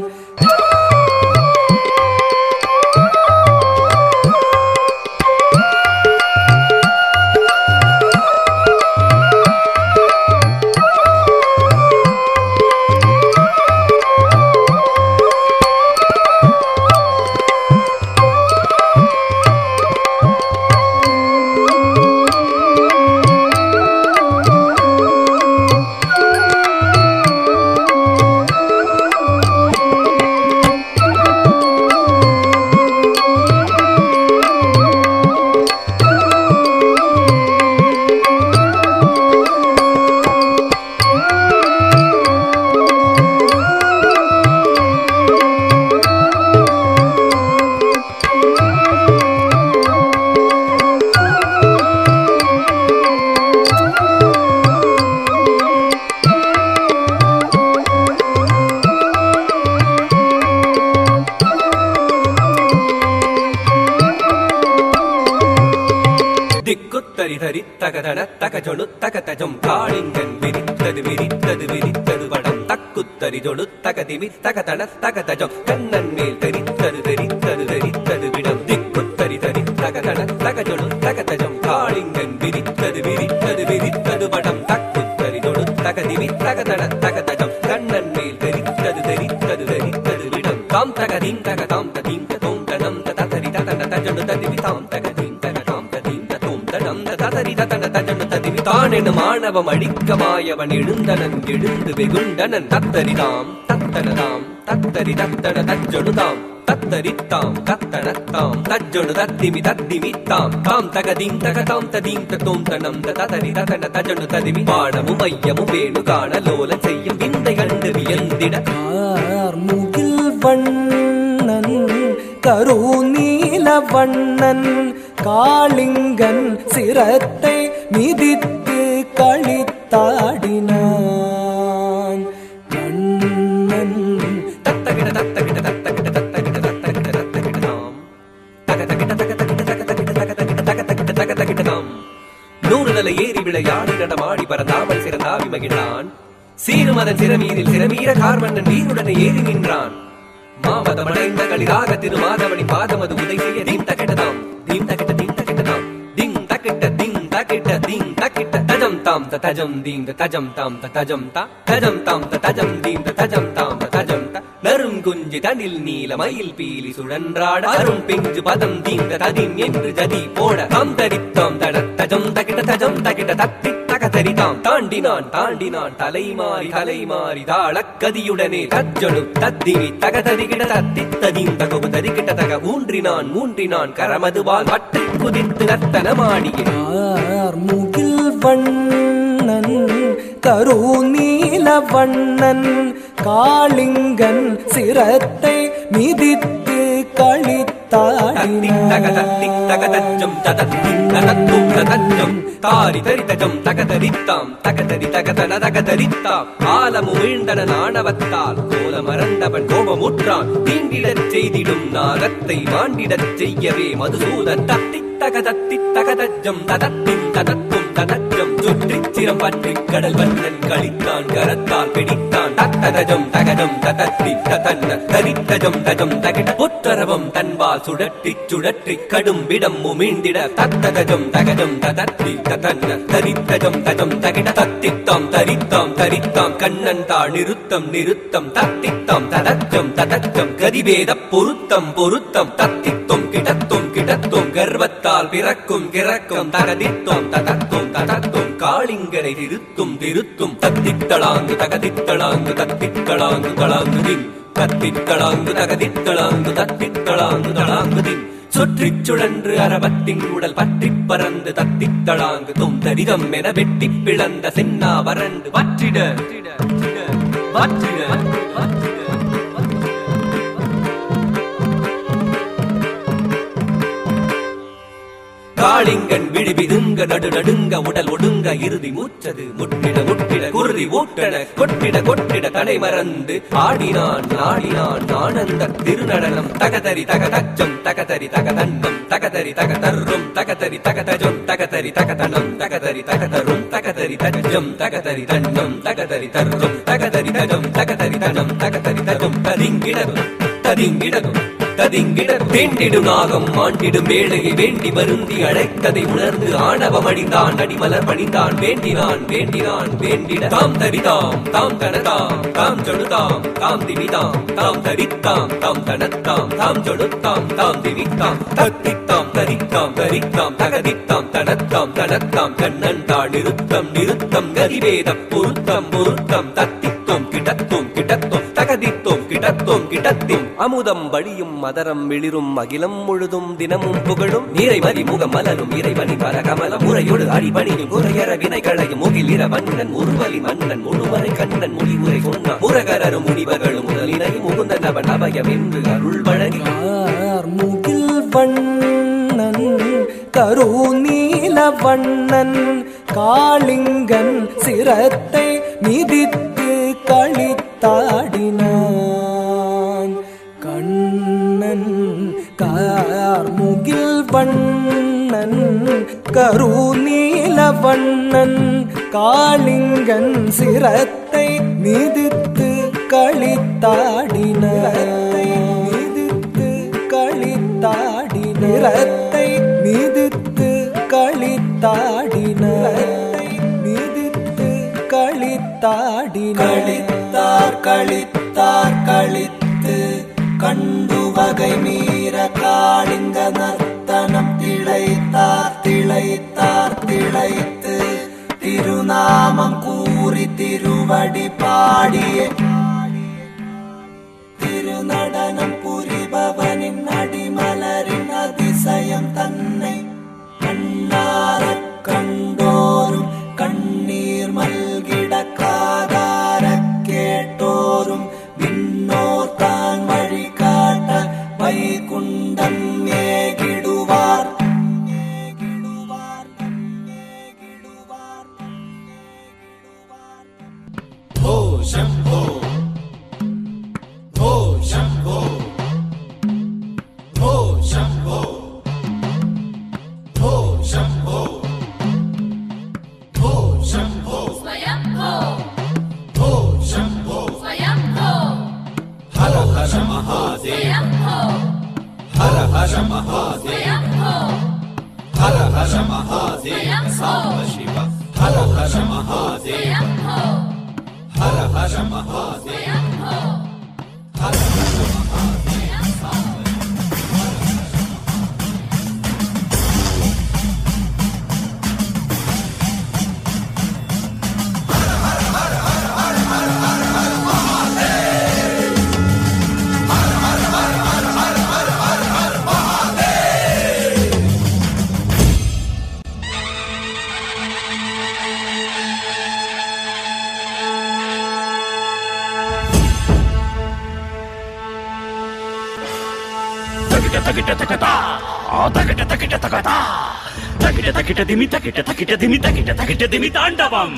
தரி தரி தகதன தகஜொழு தகதஜம் காளிங்கன் விரித்தது விரித்தது விரித்தது வடம் தக்குத்தரி ஜொழு தகதிமி தகதன தகதஜம் கண்ணன் மேல் தெரித்தது தெரித்தது தெரித்தது விடம் திக்குத்தரி தரி தகதன தகஜொழு தகதஜம் காளிங்கன் விரித்தது விரித்தது விரித்தது வடம் தக்குத்தரி ஜொழு தகதிமி தகதன தகதஜம் கண்ணன் மேல் தெரித்தது தெரித்தது தெரித்தது விடம் தாம் தகதீம் தகதாம் ததீம் ததோம் தனம் ததரி ததன தஜொழு ததிமி தாம் தகதீம் தகதாம் ததீம் ததோம் தனம் ததரி ததன தஜொழு ததிமி தான் எனும் ஆணவம் அடிக்கமாயவன் எழுந்தனன் எழுந்து வெகுண்டனன் தத்தரிதாம் தத்தனதாம் தத்தரி தத்தன தஜொழுதாம் தத்தரித்தாம் தத்தனத்தாம் தஜொழு தத்திமி தத்திமி தாம் தாம் தகதீம் தகதாம் ததீம் தத்தோம் தனம் ததரி ததன தஜொழு ததிமி பாடமும் மையமும் வேணு காண லோல செய்யும் விந்தை கண்டு வியந்திட முகில் வண்ணன் கருநீல வண்ணன் காளிங்கன் சிரத்தை மிதித்து களித்தாடினான் கண்ணன் தத்தகிட தத்தகிட தத்தகிட தத்தகிட தத்தகிட தத்தகிட தாம் தகதகிட தகதகிட தகதகிட தகதகிட தகதகிட தகதகிட தாம் நூறுதலை ஏறி விளையாடி நடமாடி பரந்தாமல் சிறந்தாவி மகிழ்ந்தான் சீருமதன் சிறமீரில் சிறமீர கார்மன்னன் வீருடனே ஏறி நின்றான் மாமதம் அடைந்த களிராக திருமாதவனி பாதமது உதை செய்ய தீம் தகிட்டதாம் தீம் தகிட்ட தீம் தகிட்டதாம் திங் தகிட்ட திங் தகிட்ட திங் தகிட்ட தஜம் தாம் த தஜம் தீம் த தஜம் தாம் த தஜம் தா தஜம் தாம் த தஜம் தீம் த தஜம் தாம் த தஜம் த நரும் குஞ்சு தனில் நீல மயில் பீலி சுழன்றாட அரும் பிஞ்சு பதம் தீந்த ததிம் என்று ஜதி போட தாம் தரித்தாம் தட தஜம் தகிட்ட தஜம் தகிட்ட தத்தி தக தரிதாம் தாண்டினான் தாண்டினான் தலைமாறி தலைமாறி தாளக்கதியுடனே தஜ்ஜொழு தத்திவி தக தரிகிட தத்தி ததீம் தகவு தரிகிட்ட தக ஊன்றினான் ஊன்றினான் கரமதுவால் பட்டை குதித்து நர்த்தனமாடிய முகில் வண்ணன் கருநீல வண்ணன் காளிங்கன் சிரத்தை மிதித்து தகதஜம் ததத்திம் ததத்தும் ததஜம் தாரி தரிதஜம் தகதரித்தாம் தகதரி தகதன தகதரித்தாம் ஆலமு வீழ்ந்தன ஆணவத்தால் கோல மறந்தவன் கோபமுற்றான் தீண்டிடச் செய்திடும் நாகத்தை மாண்டிடச் செய்யவே மதுசூதன் தத்தி தகதத்தி தகதஜம் ததத்திம் ததத்தும் ததஜம் சுற்றிச் சிரம் பற்றி கடல் வண்ணன் கழித்தான் கரத்தால் பிடித்தான் தத்ததஜம் தகஜம் ததத்தி ததன்ன தரித்தஜம் தஜம் தகிட புத்தரவம் தன்பால் சுழற்றி சுழற்றி கடும் விடம் உமிழ்ந்திட தத்ததஜம் தகஜம் ததத்தி ததன்ன தரித்தஜம் தஜம் தகிட தத்தித்தாம் தரித்தாம் தரித்தாம் கண்ணன் தாழ் நிறுத்தம் நிறுத்தம் தத்தித்தாம் ததஜம் ததஜம் கதிவேத பொருத்தம் பொருத்தம் தத்தித்தும் கிடத்தும் கிடத்தும் கர்வத்தால் பிறக்கும் கிறக்கும் தகதித்தோம் ததத்தும் ததத்தும் காளிங்கனை திருத்தும் திருத்தும் தத்தித்தளாங்கு தகதித்தளாங்கு தத்தித்தளாங்கு தளாங்கு தின் தத்தித்தளாங்கு தகதித்தளாங்கு தத்தித்தளாங்கு தளாங்கு தின் சுற்றிச் சுழன்று அரவத்தின் உடல் பற்றிப் பறந்து தத்தித்தளாங்கு தும் தரிதம் என வெட்டிப் பிளந்த சென்னா வறண்டு வற்றிட வற்றிட காளிங்கன் விழி விதுங்க நடு நடுங்க உடல் ஒடுங்க இறுதி மூச்சது முட்டிட முட்டிட குருதி ஊட்டன கொட்டிட கொட்டிட தடை மறந்து ஆடினான் ஆடினான் ஆனந்த திருநடனம் தகதரி தகதச்சம் தகதரி தகதன்னம் தகதரி தகதர்ரும் தகதரி தகதஜம் தகதரி தகதனம் தகதரி தகதரும் தகதரி தஜம் தகதரி தன்னம் தகதரி தர்ரும் தகதரி தஜம் தகதரி தனம் தகதரி தஜம் ததிங்கிடதும் ததிங்கிடதும் ததிங்கிடர் வேண்டிடும் நாகம் மாண்டிடும் வேளையை வேண்டி வருந்தி அழைத்ததை உணர்ந்து ஆணவம் அடிந்தான் அடிமலர் பணிந்தான் வேண்டினான் வேண்டினான் வேண்டிட தாம் தரிதாம் தாம் தனதாம் தாம் ஜொழுதாம் தாம் திவிதாம் தாம் தரித்தாம் தாம் தனத்தாம் தாம் ஜொழுத்தாம் தாம் திவித்தாம் தத்தித்தாம் தரித்தாம் தரித்தாம் தகதித்தாம் தனத்தாம் தனத்தாம் கண்ணன் தாழ் நிறுத்தம் நிறுத்தம் கதிவேத பொருத்தம் பொருத்தம் தத்தித்தும் கிடத்தும் கிடத்தும் தகதித்தும் கிடத்தும் கிடத்தும் அமுதம் வழியும் மதரம் மிளிரும் அகிலம் முழுதும் தினமும் புகழும் நீரை மதி முகம் மலரும் இறைவனி பரகமல முறையோடு அடிபணியும் குறையற வினை களையும் முகில் இர மன்னன் உருவலி மன்னன் முழுவரை கண்ணன் மொழிமுறை சொன்னான் முரகரரும் முனிவர்களும் முதலினை முகுந்தன் அவன் அபயம் என்று அருள் வழங்கி முகில் வண்ணன் கருநீல வண்ணன் காளிங்கன் சிரத்தை மிதித்து களித்தாடினான் கண்ணன் வண்ணன் கார்முகில் வண்ணன் கருநீல வண்ணன் காளிங்கன் சிரத்தை மிதித்து களித்தாடின மிதித்து களித்தாடின நிறத்தை மிதித்து களித்தாடின மிதித்து களித்தாடி களித்தார் களித்தார் களித்து கண்டு வகை மீற காளிங்க நர்த்தனம் திளைத்தார் திளைத்தார் திளைத்து திருநாமம் கூறி திருவடி பாடிய திருநடனம் புரிபவனின் அடிமலரின் அதிசயம் தன்னை கண்ணாரக் கண்டோரும் கண்ணீர் மல்கிட காதாரக் கேட்டோரும் விண்ணோர் தான் வழி காட்ட வைகுண்டம் ஏகிடுவார் ஓ சம்போ ஓ சம்போ ஓ சம்போ ஓ சம்போ ஓ சம்போ ஓ சம்போ ஹர ஹர மகாதேவ ஹர ஹர மகாதேவ ஹர ஹர மகாதேவ சாம்ப சிவ ஹர ஹர மகாதேவ ஹர ஹர மகாதேவ ஹர ஹர மகாதேவ சாம்ப తగిట తగిట తగట ఆ తగిట తగిట తగట తగిట తగిట దిమి తగిట తగిట దిమి తగిట తగిట దిమి தாண்டவம்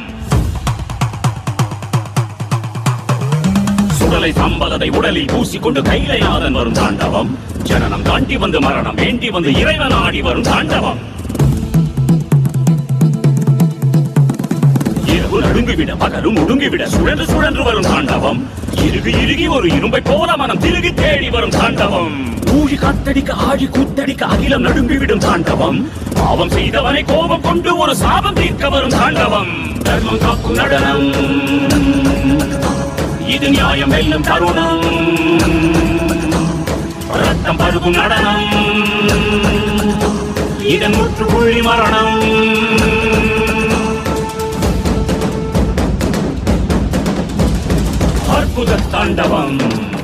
சுடலை சம்பதத்தை உடலில் பூசிக்கொண்டு கைலைநாதன் வரும் தாண்டவம் ஜனனம் தாண்டி வந்து மரணம் வேண்டி வந்து இறைவன் ஆடி வரும் தாண்டவம் இரவு நடுங்கிவிட பகலும் ஒடுங்கிவிட சுழன்று சுழன்று வரும் தாண்டவம் இறுகி இறுகி ஒரு இரும்பை போல மனம் திருகி தேடி வரும் தாண்டவம் ஊழி காத்தடிக்க ஆழி கூத்தடிக்க அகிலம் நடுங்கிவிடும் தாண்டவம் பாவம் செய்தவனை கோபம் கொண்டு ஒரு சாபம் தீர்க்க வரும் தாண்டவம் தர்மம் காக்கும் நடனம் இது நியாயம் வெல்லும் தருணம் ரத்தம் பருகும் நடனம் இதன் முற்றுப்புள்ளி மரணம் அற்புத தாண்டவம்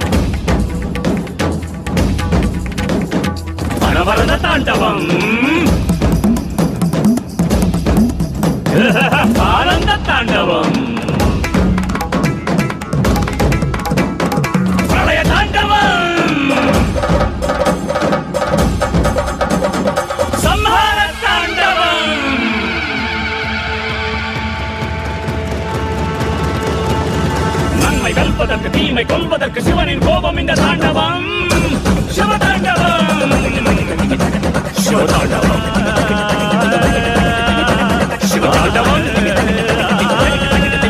பரவரத தாண்டவம் ஆனந்த தாண்டவம் பிரளய தாண்டவம் சம்ஹார தாண்டவம் நன்மை வெல்வதற்கு தீமை கொல்வதற்கு சிவனின் கோபம் இந்த தாண்டவம் சிவதாண்டவம் சிவதாண்டவம் சிவதாண்டவம்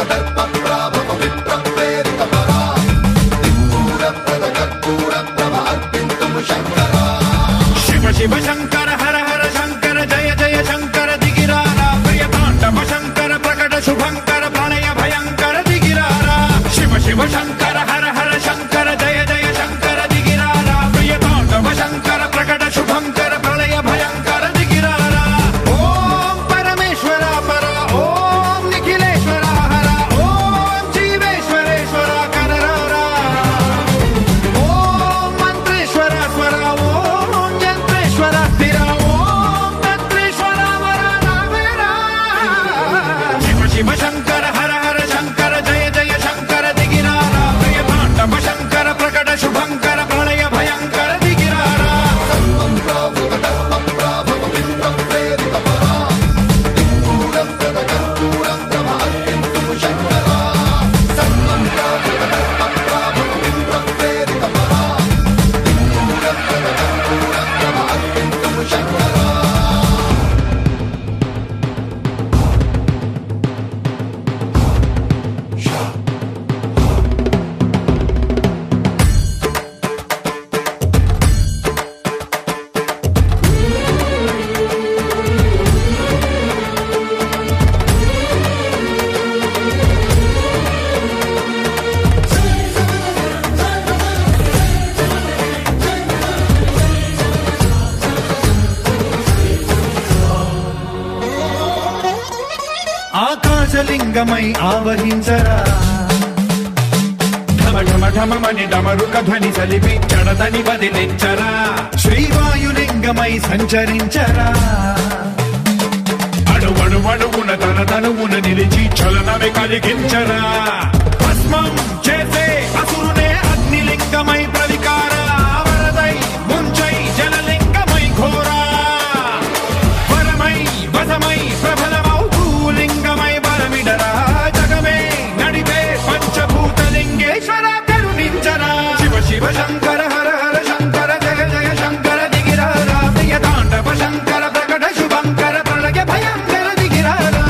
शिव शिव शङ्कर हर हर शङ्कर जय जय शङ्कर दिगिरारा प्रिय ताण्डव शङ्कर प्रकट शुभङ्कर प्रणय भयङ्कर दिगिरारा शिव शिव शङ्कर हर हर शङ्कर जय जय शङ्कर दिगिरारा प्रिय ताण्डव शङ्कर प्रकट शुभङ्कर प्रलय भयङ्कर दिगिरारा ॐ परमेश्वर पर ॐ निखिलेश्वर हर ॐ जीवेश्वरेश्वर कररारा ॐ मन्त्रेश्वर स्वर ॐ यन्त्रेश्वर स्थिर ॐ तन्त्रेश्वर वर नामेरा शिव शिव शङ्कर हर हर शङ्कर जय जय शङ्कर दिगिरारा प्रिय ताण्डव शङ्कर प्रकट शुभङ्कर प्रलय भयङ्कर दिगिरारा ఆకాశలింగమై ఆవహించరా ఢమ ఢమ ఢమమని డమరుక ధ్వని సలిపి చడదని వదిలించరా శ్రీవాయులింగమై సంచరించరా అడువడువడువున తన తనువున నిలిచి చలనమే కలిగించరా భస్మం చేసే అసురునే అగ్నిలింగమై ప్రవికార వరదై ముంచై జలలింగమై ఘోరా వరమై వసమై ప్రబలమౌ భూలింగమై బలమిడరా జగమే నడిపే పంచభూతలింగేశ్వర కరుణించరా శివ శివ శంకర హర హర శంకర జయ జయ శంకర దిగిరారా ప్రియ తాండవ శంకర ప్రకట శుభంకర ప్రళయ భయంకర దిగిరారా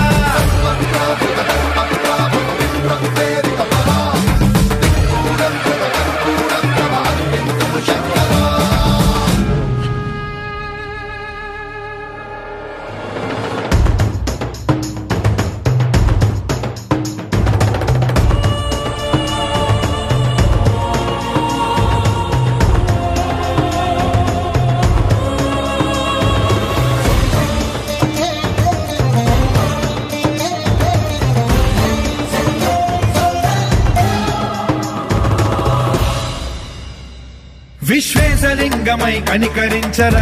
విశ్వేశలింగమై కనికరించరా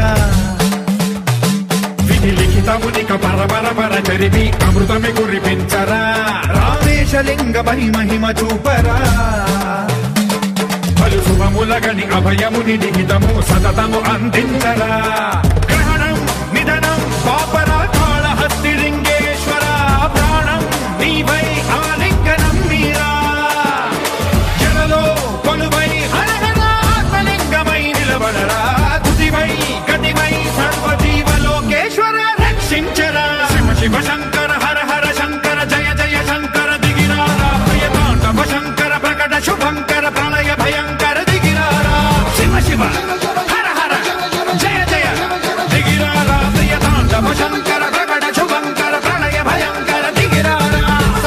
విధి లిఖితమునిక పరపర పర చరివి అమృతమి కురిపించరా రామేశలింగమై మహిమ చూపరా పలు శుభములగని అభయముని నిహితము సతతము అందించరా గ్రహణం నిధనం పాపరా కాళహస్తి లింగేశ్వర ప్రాణం నీవై ఆలింగనం మీరా జలలో కొలువై హర హర ఆత్మలింగమై నిలబడరా తుదివై గతివై సర్వజీవలోకేశ్వర రక్షించరా శివ శివ శంకర హర హర శంకర జయ జయ శంకర దిగిరారా ప్రియ తాండవ శంకర ప్రకట శుభంకర ప్రళయ భయంకర దిగిరారా శివ శివ హర హర జయ జయ దిగిరారా ప్రియ తాండవ శంకర ప్రకట శుభంకర ప్రళయ భయంకర దిగిరారా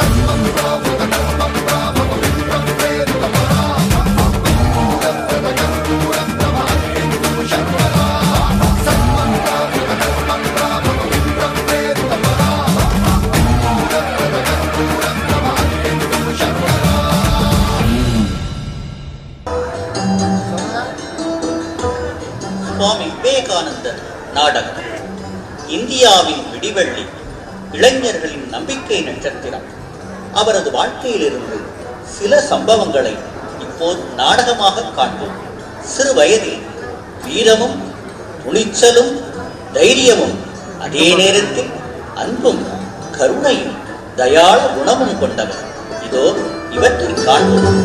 சுவாமி விவேகானந்தர் நாடகம் இந்தியாவின் விடிவெள்ளி இளைஞர்களின் நம்பிக்கை நட்சத்திரம் அவரது வாழ்க்கையிலிருந்து சில சம்பவங்களை இப்போது நாடகமாக காண்போம் சிறு வயதில் வீரமும் துணிச்சலும் தைரியமும் அதே நேரத்தில் அன்பும் கருணையும் தயாள குணமும் கொண்டவர் இதோ இவற்றை காண்போம்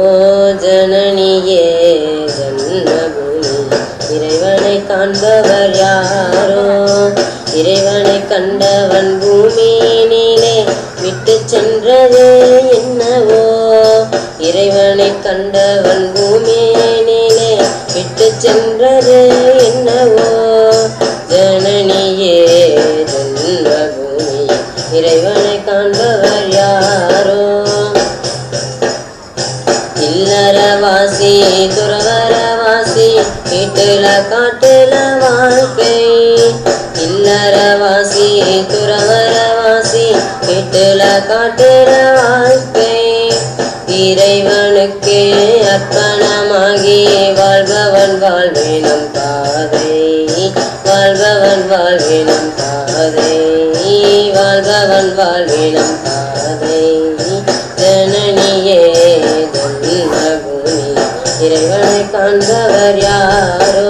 ஜனனியே ஜன்மபூமி இறைவனை காண்பவர் யாரோ இறைவனை கண்டவன் பூமியினிலே விட்டு சென்றது என்னவோ இறைவனை கண்டவன் பூமியினிலே விட்டு சென்றது என்னவோ ஜனனியே ஜன்மபூமி இறைவனை காண்பவர் யாரோ இல்லறவாசி துறவரவாசி வீட்டுல காட்டுல வாழ்க்கை இல்லறவாசி துறவரவாசி வீட்டுல காட்டுல வாழ்க்கை இறைவனுக்கே அர்ப்பணமாகி வாழ்பவன் வாழ்வினம் பாதை வாழ்பவன் வாழ்வினம் பாதை வாழ்பவன் வாழ்வினம் பாதை ஜனனியே ஜன்மபூமி இறைவனை காண்பவர் யாரோ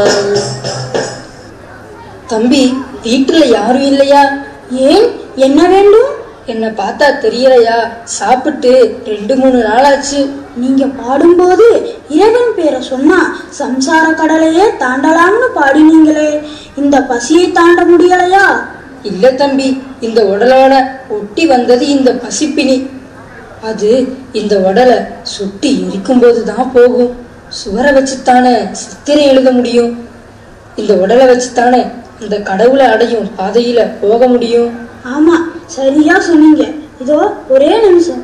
தம்பி வீட்டுல யாரும் இல்லையா ஏன் என்ன வேண்டும் என்ன பார்த்தா தெரியலையா சாப்பிட்டு ரெண்டு மூணு நாளாச்சு நீங்க பாடும்போது இறைவன் பேரை சொன்னா சம்சார கடலையே தாண்டலாம்னு பாடினீங்களே இந்த பசியை தாண்ட முடியலையா இல்ல தம்பி இந்த உடலோட ஒட்டி வந்தது இந்த பசிப்பினி அது இந்த உடலை சுட்டி எரிக்கும் போதுதான் போகும் சுவரை வச்சுத்தானே சித்திரை எழுத முடியும் இந்த உடலை வச்சுத்தானே இந்த கடவுளை அடையும் பாதையில போக முடியும் ஆமா சரியா சொன்னீங்க இதோ ஒரே நிமிஷம்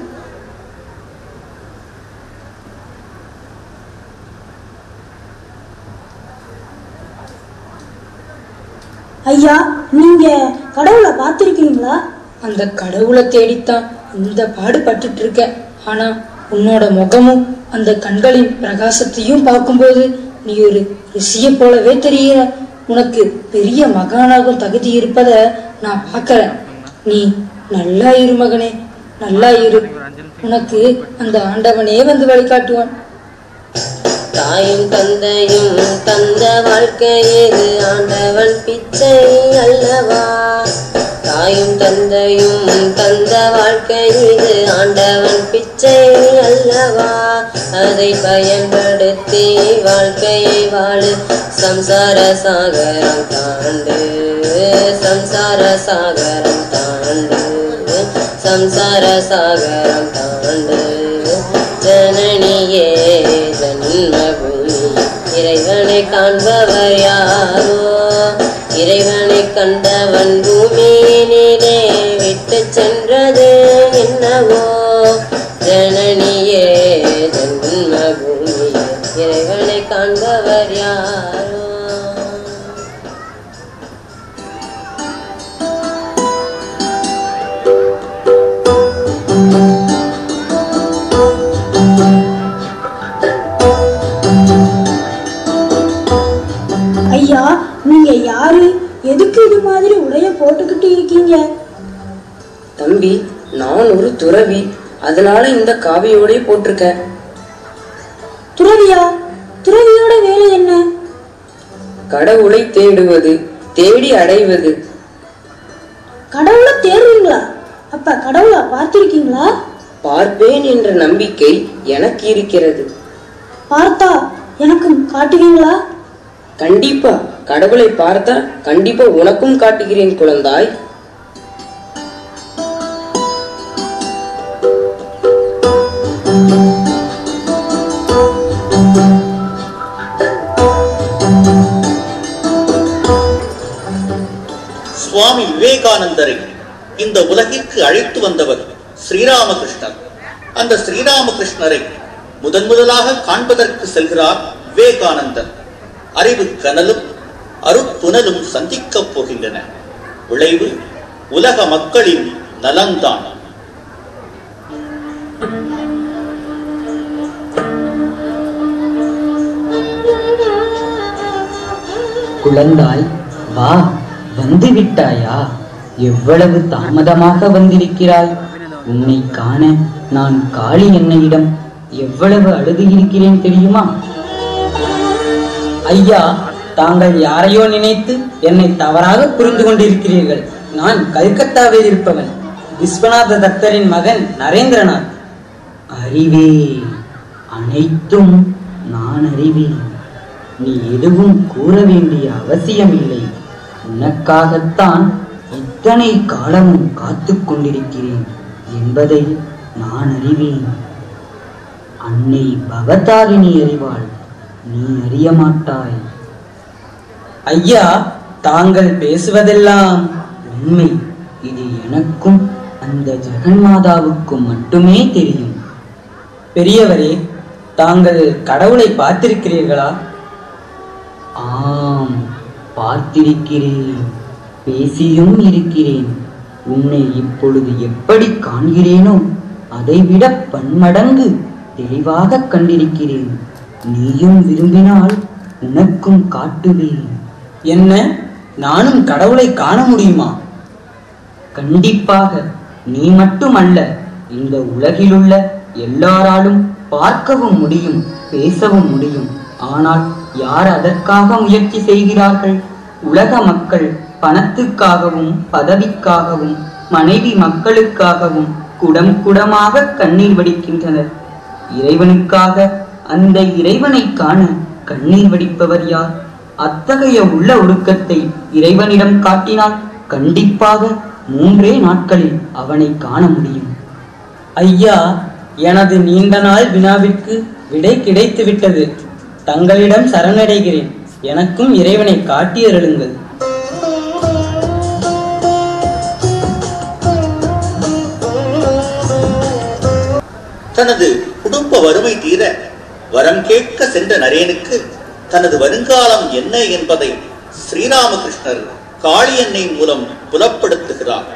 ஐயா நீங்க கடவுளை பார்த்திருக்கீங்களா அந்த கடவுளை தேடித்தான் இந்த பாடு பட்டுட்டு இருக்கேன் ஆனா உன்னோட முகமும் அந்த கண்களின் பிரகாசத்தையும் பார்க்கும்போது நீ ஒரு ரிஷியை போலவே தெரிகிற உனக்கு பெரிய மகானாகும் தகுதி இருப்பத நான் பார்க்கறேன் நீ நல்லா இரு மகனே நல்லா இரு உனக்கு அந்த ஆண்டவனே வந்து வழிகாட்டுவான் தாயும் தந்தையும் தந்த வாழ்க்கை இது ஆண்டவன் பிச்சை அல்லவா தாயும் தந்தையும் தந்த வாழ்க்கை இது ஆண்டவன் பிச்சை அல்லவா அதை பயன்படுத்தி வாழ்க்கையை வாழு சம்சார சாகரம் தாண்டு சம்சார சாகரம் தாண்டு சம்சார சாகரம் தாண்டு ஜனனியே ஜன்மபூமி இறைவனை காண்பவர் யாரோ இறைவனை கண்டவன் பூமியினிலே விட்டு சென்றது என்னவோ ஜனனியே ஜன்மபூமி இறைவனை காண்பவர் யாரோ ஐயா நீங்க யாரு எதுக்கு இது மாதிரி உடைய போட்டுக்கிட்டு இருக்கீங்க தம்பி நான் ஒரு துறவி அதனால இந்த காவியோடய போட்டிருக்கேன் துறவியா துறவியோட வேலை என்ன கடவுளை தேடுவது தேடி அடைவது கடவுளை தேடுவீங்களா அப்ப கடவுளை பார்த்திருக்கீங்களா பார்ப்பேன் என்ற நம்பிக்கை எனக்கு இருக்கிறது பார்த்தா எனக்கும் காட்டுவீங்களா கண்டிப்பா கடவுளை பார்த்தா கண்டிப்பா உனக்கும் காட்டுகிறேன் குழந்தாய் சுவாமி விவேகானந்தரை இந்த உலகிற்கு அழைத்து வந்தவர் ஸ்ரீராமகிருஷ்ணர் அந்த ஸ்ரீராமகிருஷ்ணரை முதன் முதலாக காண்பதற்கு செல்கிறார் விவேகானந்தர் அறிவு கனலும் அருட்புனலும் சந்திக்கப் போகின்றன விளைவு உலக மக்களின் நலன்தான் குழந்தாய் வா வந்து விட்டாயா எவ்வளவு தாமதமாக வந்திருக்கிறாய் உன்னை காண நான் காளி என்னையிடம் எவ்வளவு அழுது இருக்கிறேன் தெரியுமா ஐயா தாங்கள் யாரையோ நினைத்து என்னை தவறாக புரிந்து கொண்டிருக்கிறீர்கள் நான் கல்கத்தாவில் இருப்பவன் விஸ்வநாத தத்தரின் மகன் நரேந்திரநாத் அறிவே அனைத்தும் நான் அறிவேன் நீ எதுவும் கூற வேண்டிய அவசியமில்லை உனக்காகத்தான் இத்தனை காலமும் காத்துக் கொண்டிருக்கிறேன் என்பதை நான் அறிவேன் அன்னை பவதாரிணி அறிவாள் நீ அறிய மாட்டாய் ஐயா தாங்கள் பேசுவதெல்லாம் உண்மை இது எனக்கும் அந்த ஜெகன்மாதாவுக்கும் மட்டுமே தெரியும் பெரியவரே தாங்கள் கடவுளை பார்த்திருக்கிறீர்களா ஆம் பார்த்திருக்கிறேன் பேசியும் இருக்கிறேன் உன்னை இப்பொழுது எப்படி காண்கிறேனோ அதைவிட பன்மடங்கு தெளிவாக கண்டிருக்கிறேன் நீயும் விரும்பினால் உனக்கும் காட்டுவேன் என்ன நானும் கடவுளை காண முடியுமா கண்டிப்பாக நீ மட்டுமல்ல இந்த உலகிலுள்ள எல்லாராலும் பார்க்கவும் முடியும் பேசவும் முடியும் ஆனால் யார் அதற்காக முயற்சி செய்கிறார்கள் உலக மக்கள் பணத்துக்காகவும் பதவிக்காகவும் மனைவி மக்களுக்காகவும் குடம் குடமாக கண்ணீர் வடிக்கின்றனர் இறைவனுக்காக அந்த இறைவனை காண கண்ணீர் வடிப்பவர் யார் அத்தகைய உள்ள ஒடுக்கத்தை இறைவனிடம் காட்டினால் கண்டிப்பாக மூன்றே நாட்களில் அவனை காண முடியும் ஐயா எனது நீண்ட நாள் வினாவிற்கு விடை கிடைத்து விட்டது தங்களிடம் சரணடைகிறேன் எனக்கும் இறைவனை காட்டியருளுங்கள் தனது குடும்ப வறுமை தீர வரம் கேட்க சென்ற நரேனுக்கு தனது வருங்காலம் என்ன என்பதை ஸ்ரீராமகிருஷ்ணர் காளியன்னை மூலம் புலப்படுத்துகிறார்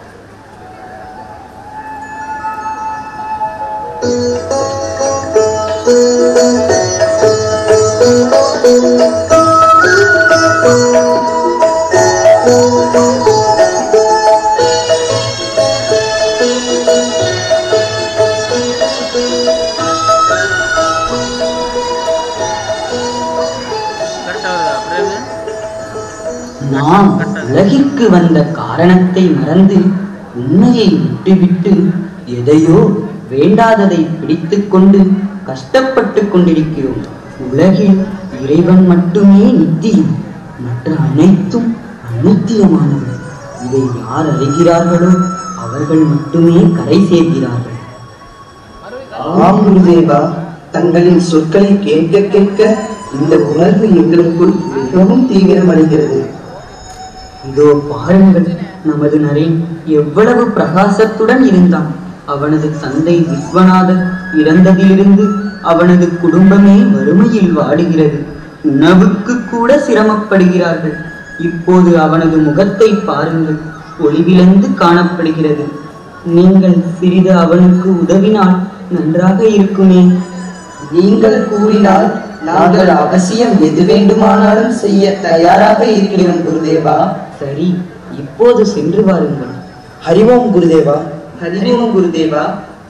நாம் உலகிற்கு வந்த காரணத்தை மறந்து உண்மையை விட்டுவிட்டு எதையோ வேண்டாததை பிடித்துக்கொண்டு கஷ்டப்பட்டு கொண்டிருக்கிறோம் உலகில் இறைவன் மட்டுமே நித்தியம் மற்ற அனைத்தும் அநித்தியமானது இதை யார் அறிகிறார்களோ அவர்கள் மட்டுமே கரை சேர்கிறார்கள் ஆம் குருதேவா தங்களின் சொற்களை கேட்க கேட்க இந்த உணர்வு எங்களுக்குள் மிகவும் தீவிரமடைகிறது இதோ பாருங்கள் நமது நரேன் எவ்வளவு பிரகாசத்துடன் இருந்தான் அவனது தந்தை விஸ்வநாதர் இறந்ததிலிருந்து அவனது குடும்பமே வறுமையில் வாடுகிறது உணவுக்கு கூட சிரமப்படுகிறார்கள் இப்போது அவனது முகத்தை பாருங்கள் ஒளிவிழந்து காணப்படுகிறது நீங்கள் சிறிது அவனுக்கு உதவினால் நன்றாக இருக்குமே நீங்கள் கூறினால் நாங்கள் அவசியம் எது வேண்டுமானாலும் செய்ய தயாராக இருக்கிறோம் குருதேவா சரி இப்போது சென்று வாருங்கள் ஹரிவோம் குருதேவா ஹரிவோம் குருதேவா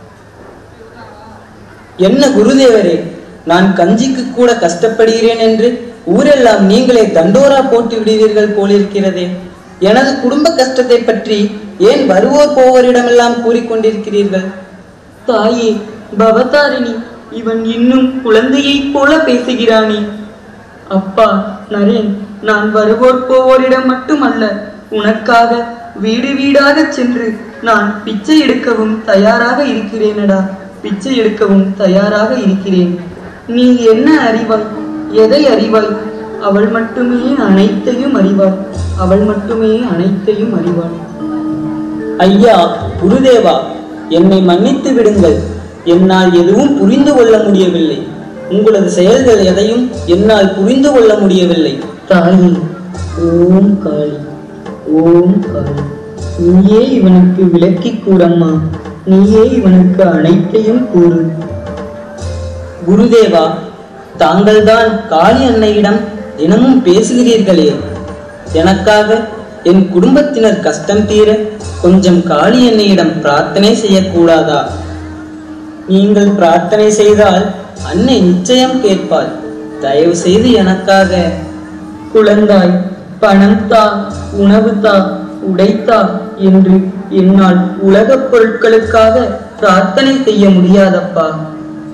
என்ன குருதேவரே நான் கஞ்சிக்கு கூட கஷ்டப்படுகிறேன் என்று ஊரெல்லாம் நீங்களே தண்டோரா போட்டு விடுவீர்கள் போலிருக்கிறதே எனது குடும்ப கஷ்டத்தை பற்றி ஏன் வருவோர் போவோரிடமெல்லாம் கூறிக்கொண்டிருக்கிறீர்கள் தாயே பவதாரிணி இவன் இன்னும் குழந்தையைப் போல பேசுகிறானே அப்பா நரேன் நான் வருவோர் போவோரிடம் மட்டுமல்ல உனக்காக வீடு வீடாக சென்று நான் பிச்சை எடுக்கவும் தயாராக இருக்கிறேனடா பிச்சை எடுக்கவும் தயாராக இருக்கிறேன் நீ என்ன அறிவாய் எதை அறிவாய் அவள் மட்டுமே அனைத்தையும் அறிவாள் அவள் மட்டுமே அனைத்தையும் அறிவாள் ஐயா குருதேவா என்னை மன்னித்து விடுங்கள் என்னால் எதுவும் புரிந்து கொள்ள முடியவில்லை உங்களது செயல்கள் எதையும் என்னால் புரிந்து கொள்ள முடியவில்லை தாயே ஓம் காளி ஓம் காளி நீயே இவனுக்கு விளக்கி கூறம்மா நீயே இவனுக்கு அனைத்தையும் கூறு குருதேவா தாங்கள்தான் காளி அன்னையிடம் தினமும் பேசுகிறீர்களே எனக்காக என் குடும்பத்தினர் கஷ்டம் தீர கொஞ்சம் காளி அன்னையிடம் பிரார்த்தனை செய்யக்கூடாதா நீங்கள் பிரார்த்தனை செய்தால் அன்னை நிச்சயம் கேட்பாள் தயவு செய்து எனக்காக குழந்தாய் பணம் தா உணவு தா உடைத்தா என்று என்னால் உலகப் பொருட்களுக்காக பிரார்த்தனை செய்ய முடியாதப்பா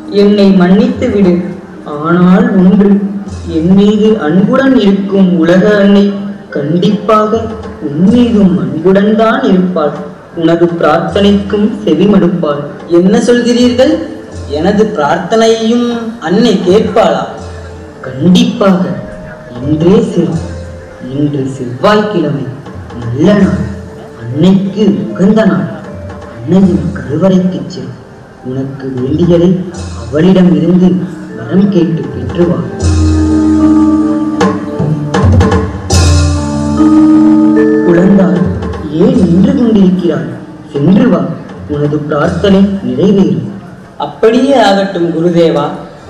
என்னை மன்னித்து விடு ஆனால் ஒன்று என் மீது அன்புடன் இருக்கும் உலக அன்னை கண்டிப்பாக உன் மீதும் அன்புடன் தான் இருப்பாள் உனது பிரார்த்தனைக்கும் செவிமடுப்பாள் என்ன சொல்கிறீர்கள் எனது பிரார்த்தனையையும் அன்னை கேட்பாளா கண்டிப்பாக இன்றே செல் இன்று செவ்வாய்க்கிழமை நல்ல நாள் அன்னைக்கு உகந்த நாள் அன்னையின் கருவறைக்கு செல் உனக்கு வேண்டியதை அவளிடம் இருந்து வரம் கேட்டு பெற்று வா குழந்தாய் ஏன் நின்று கொண்டிருக்கிறாய் சென்று வா உனது பிரார்த்தனை நிறைவேறும் அப்படியே ஆகட்டும் குருதேவா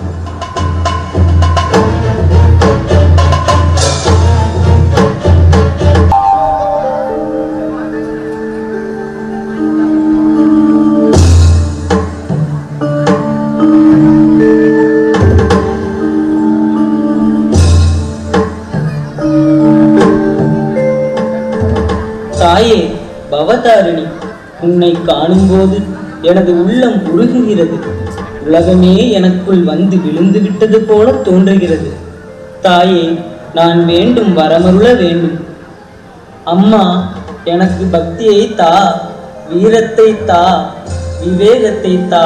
தாயே பவதாரிணி உன்னை காணும்போது எனது உள்ளம் உருகுகிறது உலகமே எனக்குள் வந்து விழுந்து விட்டது போல தோன்றுகிறது தாயே நான் வேண்டும் வரமருள வேண்டும் அம்மா எனக்கு பக்தியை தா வீரத்தை தா விவேகத்தை தா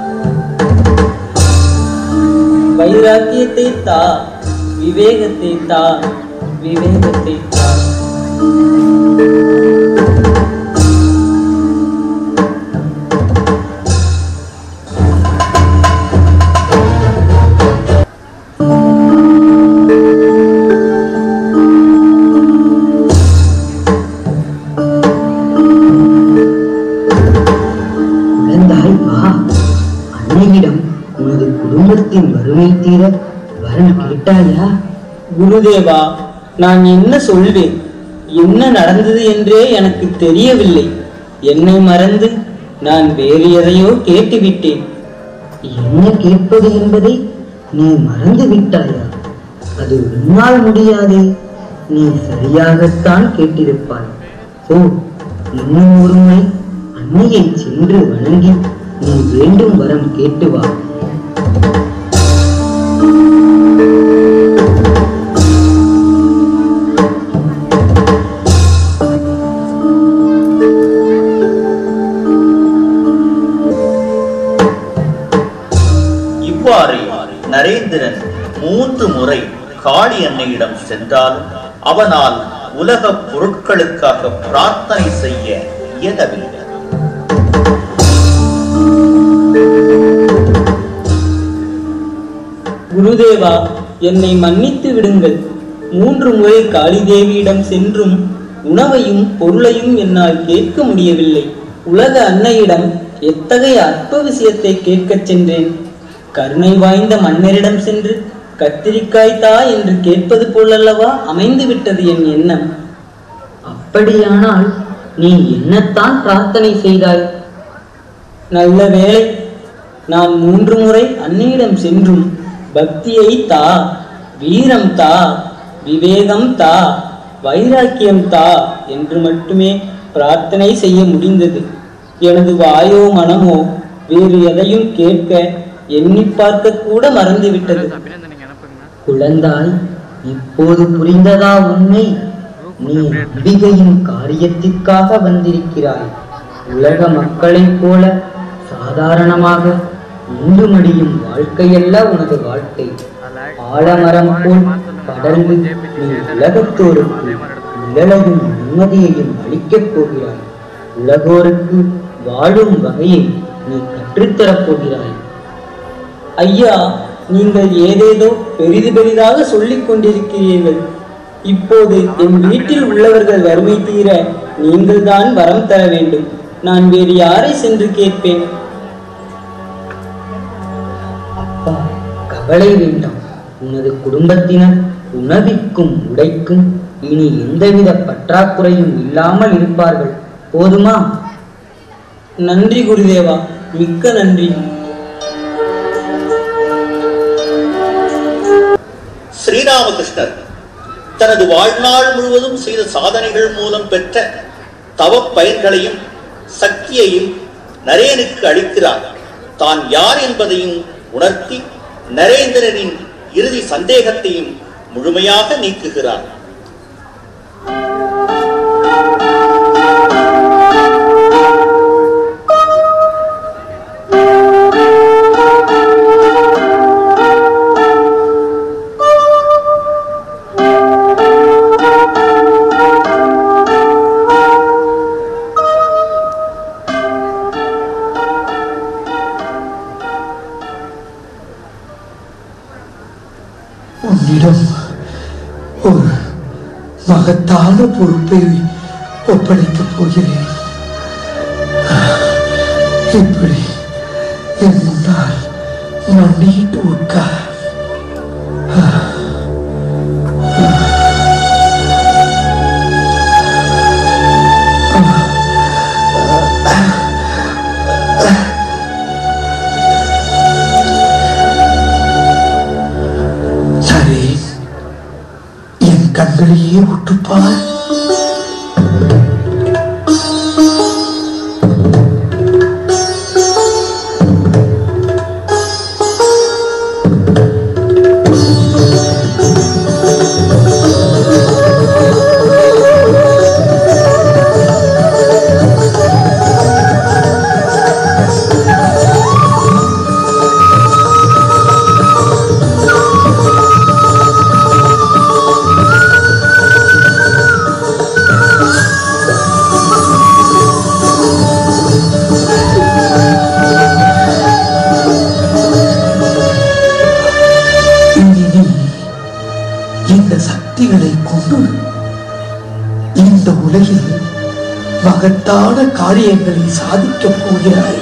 வைராக்கியத்தை தா விவேகத்தை தா விவேகத்தை தா குழந்தாய் வா அன்னையிடம் உனது குடும்பத்தின் வறுமை தீர வரம் கேட்டாயா குருதேவா நான் என்ன சொல்வேன் என்ன நடந்தது என்றே எனக்கு தெரியவில்லை என்னை மறந்து நான் வேறு எதையோ கேட்டுவிட்டேன் என்ன கேட்பது என்பதை நீ மறந்து விட்டாயா அது உன்னால் முடியாதே நீ சரியாகத்தான் கேட்டிருப்பாய் ஓ இன்னும் ஒருமுறை அன்னையை சென்று வணங்கி நீ வேண்டும் வரம் கேட்டு வா இவ்வாறே நரேந்திரன் மூன்று முறை காளி அன்னையிடம் சென்றாலும் அவனால் உலகப் பொருட்களுக்காக பிரார்த்தனை செய்ய இயலவில்லை குருதேவா என்னை மன்னித்து விடுங்கள் மூன்று முறை காளிதேவியிடம் சென்றும் உணவையும் பொருளையும் என்னால் கேட்க முடியவில்லை உலக அன்னையிடம் எத்தகைய அற்ப விஷயத்தை கேட்கச் சென்றேன் கருணை வாய்ந்த மன்னரிடம் சென்று கத்திரிக்காய் தா என்று கேட்பது போலல்லவா அமைந்து விட்டது என் எண்ணம் அப்படியானால் நீ என்னத்தான் பிரார்த்தனை செய்தாய் நல்ல வேளை நான் மூன்று முறை அன்னையிடம் சென்றும் பக்தியை தா வீரம் தா விவேகம் தா வைராக்கியம் தா என்று மட்டுமே பிரார்த்தனை செய்ய முடிந்தது எனது வாயோ மனமோ வேறு எதையும் கேட்க எண்ணி பார்க்க கூட மறந்துவிட்டது குழந்தாய் இப்போது புரிந்ததா உண்மை நீ அம்பிகையின் காரியத்திற்காக வந்திருக்கிறாய் உலக மக்களைப் போல சாதாரணமாக உண்டு மடியும் வாழ்க்கையல்ல உனது வாழ்க்கை ஆலமரம் போல் படர்ந்து நீ உலகத்தோருக்கு நிழலையும் நிம்மதியையும் அளிக்கப் போகிறாய் உலகோருக்கு வாழும் வகையை நீ கற்றுத்தரப் போகிறாய் ஐயா நீங்கள் ஏதேதோ பெரிது பெரிதாக சொல்லிக் கொண்டிருக்கிறீர்கள் இப்போது என் வீட்டில் உள்ளவர்கள் வறுமை தீர நீங்கள்தான் வரம் தர வேண்டும் நான் வேறு யாரை சென்று கேட்பேன் அப்பா கவலை வேண்டாம் உனது குடும்பத்தினர் உணவிற்கும் உடைக்கும் இனி எந்தவித பற்றாக்குறையும் இல்லாமல் இருப்பார்கள் போதுமா நன்றி குருதேவா மிக்க நன்றி ஸ்ரீராமகிருஷ்ணர் தனது வாழ்நாள் முழுவதும் செய்த சாதனைகள் மூலம் பெற்ற தவப் பயன்களையும் சக்தியையும் நரேனுக்கு அளிக்கிறார் தான் யார் என்பதையும் உணர்த்தி நரேந்திரனின் இறுதி சந்தேகத்தையும் முழுமையாக நீக்குகிறார் உன்னிடம் ஒரு மகத்தான பொறுப்பை ஒப்படைக்கப் போகிறேன் இப்படி என் முன்னால் மண்டியிட்டு உட்கார் சரி என் கண்களையே உற்றுப்பார் இனி நீ இந்த சக்திகளை கொண்டு இந்த உலகில் மகத்தான காரியங்களை சாதிக்கப் போகிறாய்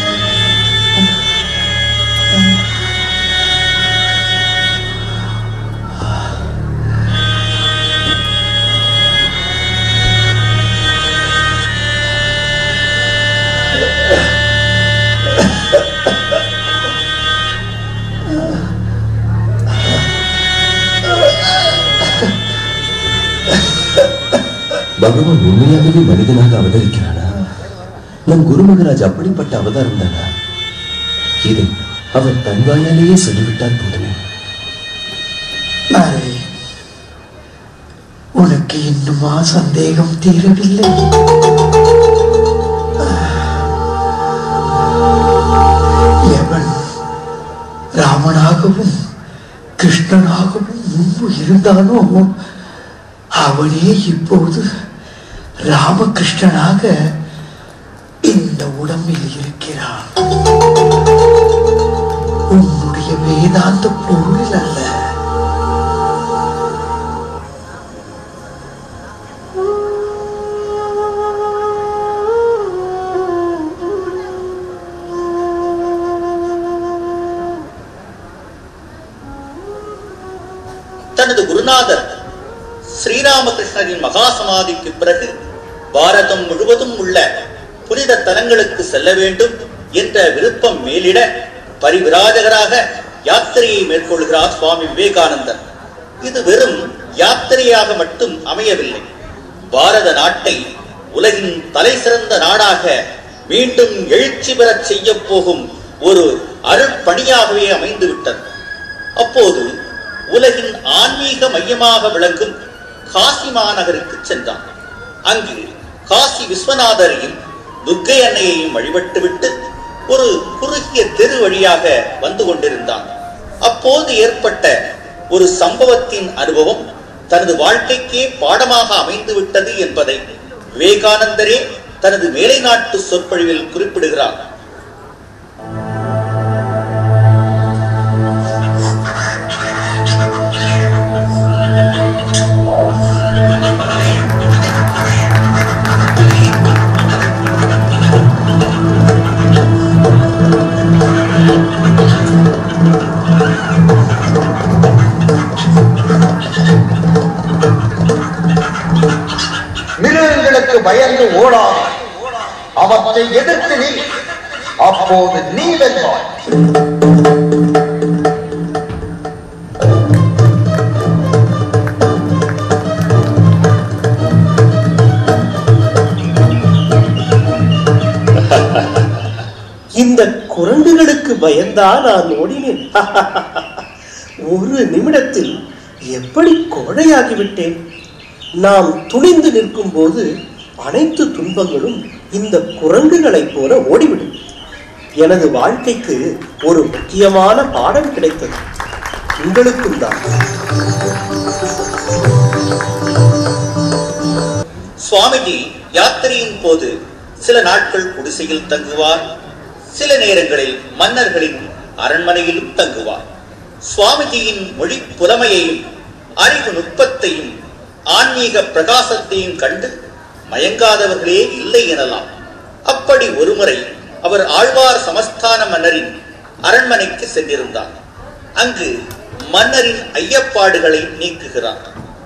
பகவான் உண்மையாகவே மனிதனாக அவதரிக்கிறானா நம் குரு மகராஜ் அப்படிப்பட்ட அவதாரம் தானா இதை அவர் தன் வாயாலேயே சொல்லிவிட்டால் போதுமே நாரே உனக்கு இன்னுமா சந்தேகம் தீரவில்லை எவன் ராமனாகவும் கிருஷ்ணனாகவும் முன்பு இருந்தானோ அவனே இப்போது ராமகிருஷ்ணனாக இந்த உடம்பில் இருக்கிறான் உன்னுடைய வேதாந்த பொருளில் அல்ல தனது குருநாதர் ஸ்ரீராமகிருஷ்ணரின் மகா சமாதிக்கு பிறகு பாரதம் முழுவதும் உள்ள புனித தலங்களுக்கு செல்ல வேண்டும் என்ற விருப்பம் மேலிட பரிவிராஜகராக யாத்திரையை மேற்கொள்கிறார் சுவாமி விவேகானந்தர் இது வெறும் யாத்திரையாக மட்டும் அமையவில்லை பாரத நாட்டை உலகின் தலை சிறந்த நாடாக மீண்டும் எழுச்சி பெறச் செய்ய போகும் ஒரு அருட்பணியாகவே அமைந்துவிட்டது அப்போது உலகின் ஆன்மீக மையமாக விளங்கும் காசி மாநகருக்கு சென்றான் அங்கு காசி விஸ்வநாதரையும் துர்க்கை அன்னையையும் வழிபட்டுவிட்டு ஒரு குறுகிய தெரு வழியாக வந்து கொண்டிருந்தான் அப்போது ஏற்பட்ட ஒரு சம்பவத்தின் அனுபவம் தனது வாழ்க்கைக்கே பாடமாக அமைந்து விட்டது என்பதை விவேகானந்தரே தனது மேலை நாட்டு சொற்பொழிவில் குறிப்பிடுகிறார் மிருகங்களுக்கு பயந்து ஓடாதே அவற்றை எதிர்த்து நீ அப்போது நீ வெல்வாய் இந்த குரங்குகளுக்கு பயந்தா நான் ஓடினேன் மாட்டேன் ஒரு நிமிடத்தில் எப்படி கோழையாகிவிட்டேன் நாம் துணிந்து நிற்கும் போது அனைத்து துன்பங்களும் இந்த குரங்குகளைப் போல ஓடிவிடும் எனது வாழ்க்கைக்கு ஒரு முக்கியமான பாடம் கிடைத்தது உங்களுக்கும் தான் சுவாமிஜி யாத்திரையின் போது சில நாட்கள் குடிசையில் தங்குவார் சில நேரங்களில் மன்னர்களின் அரண்மனையிலும் தங்குவார் சுவாமிஜியின் மொழி புலமையையும் அறிவு நுட்பத்தையும் ஆன்மீக பிரகாசத்தையும் கண்டு மயங்காதவர்களே இல்லை எனலாம் அப்படி ஒருமுறை அவர் ஆழ்வார் சமஸ்தான மன்னரின் அரண்மனைக்கு சென்றிருந்தார் அங்கு மன்னரின் ஐயப்பாடுகளை நீக்குகிறார்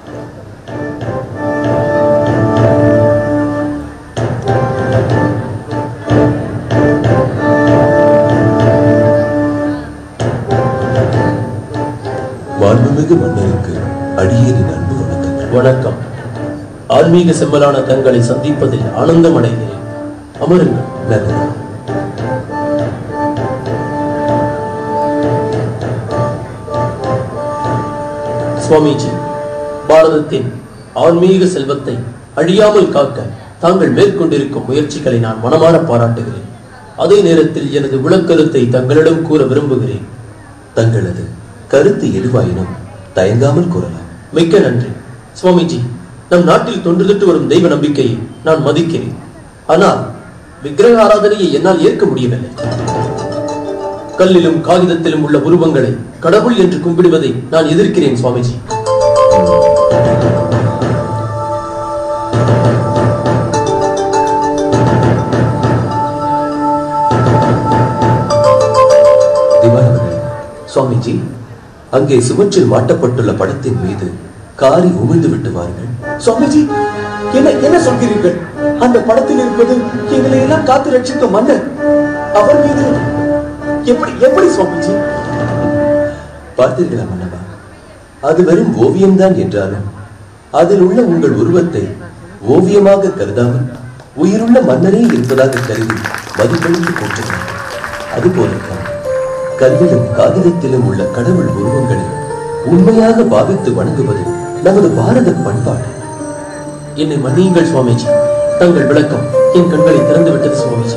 மாண்புமிகு மன்னருக்கு அடியேனின் அன்பு வணக்கங்கள் வணக்கம் ஆன்மீக செம்மலான தங்களை சந்திப்பதில் ஆனந்தம் அடைகிறேன் அமருங்கள் நல்லது சுவாமிஜி பாரதத்தின் ஆன்மீக செல்வத்தை அழியாமல் காக்க தாங்கள் மேற்கொண்டிருக்கும் முயற்சிகளை நான் மனமாற பாராட்டுகிறேன் அதே நேரத்தில் எனது விளக்கருத்தை தங்களிடம் கூற விரும்புகிறேன் தங்களது கருத்து எதுவாயினும் தயங்காமல் கூறலாம் மிக்க நன்றி சுவாமிஜி நம் நாட்டில் தொன்றுதொட்டு வரும் தெய்வ நம்பிக்கையை நான் மதிக்கிறேன் ஆனால் விக்கிரக ஆராதனையை என்னால் ஏற்க முடியவில்லை கல்லிலும் காகிதத்திலும் உள்ள உருவங்களை கடவுள் என்று கும்பிடுவதை நான் எதிர்க்கிறேன் சுவாமிஜி திவானவர்களே சுவாமிஜி அங்கே சுவற்றில் மாட்டப்பட்டுள்ள படத்தின் மீது காரி உமிழ்ந்து விட்டு வாருங்கள் சுவாமிஜி என்ன என்ன சொல்கிறீர்கள் அந்த படத்தில் இருப்பது எங்களை எல்லாம் காத்து ரட்சிக்கும் மன்னர் அவர் மீது எப்படி எப்படி சுவாமிஜி பார்த்தீர்களா மன்னவா அது வெறும் ஓவியம்தான் என்றாலும் அதில் உள்ள உங்கள் உருவத்தை ஓவியமாக கருதாமல் உயிருள்ள மன்னரே இருப்பதாக கருதி மதிப்பளித்து போற்றுகிறார் அதுபோலத்தான் கல்விலும் காகிதத்திலும் உள்ள கடவுள் உருவங்களை உண்மையாக பாவித்து வணங்குவது நமது பாரத பண்பாடு என்னை மன்னியுங்கள் சுவாமிஜி தங்கள் விளக்கம் என் கண்களை திறந்து விட்டது சுவாமிஜி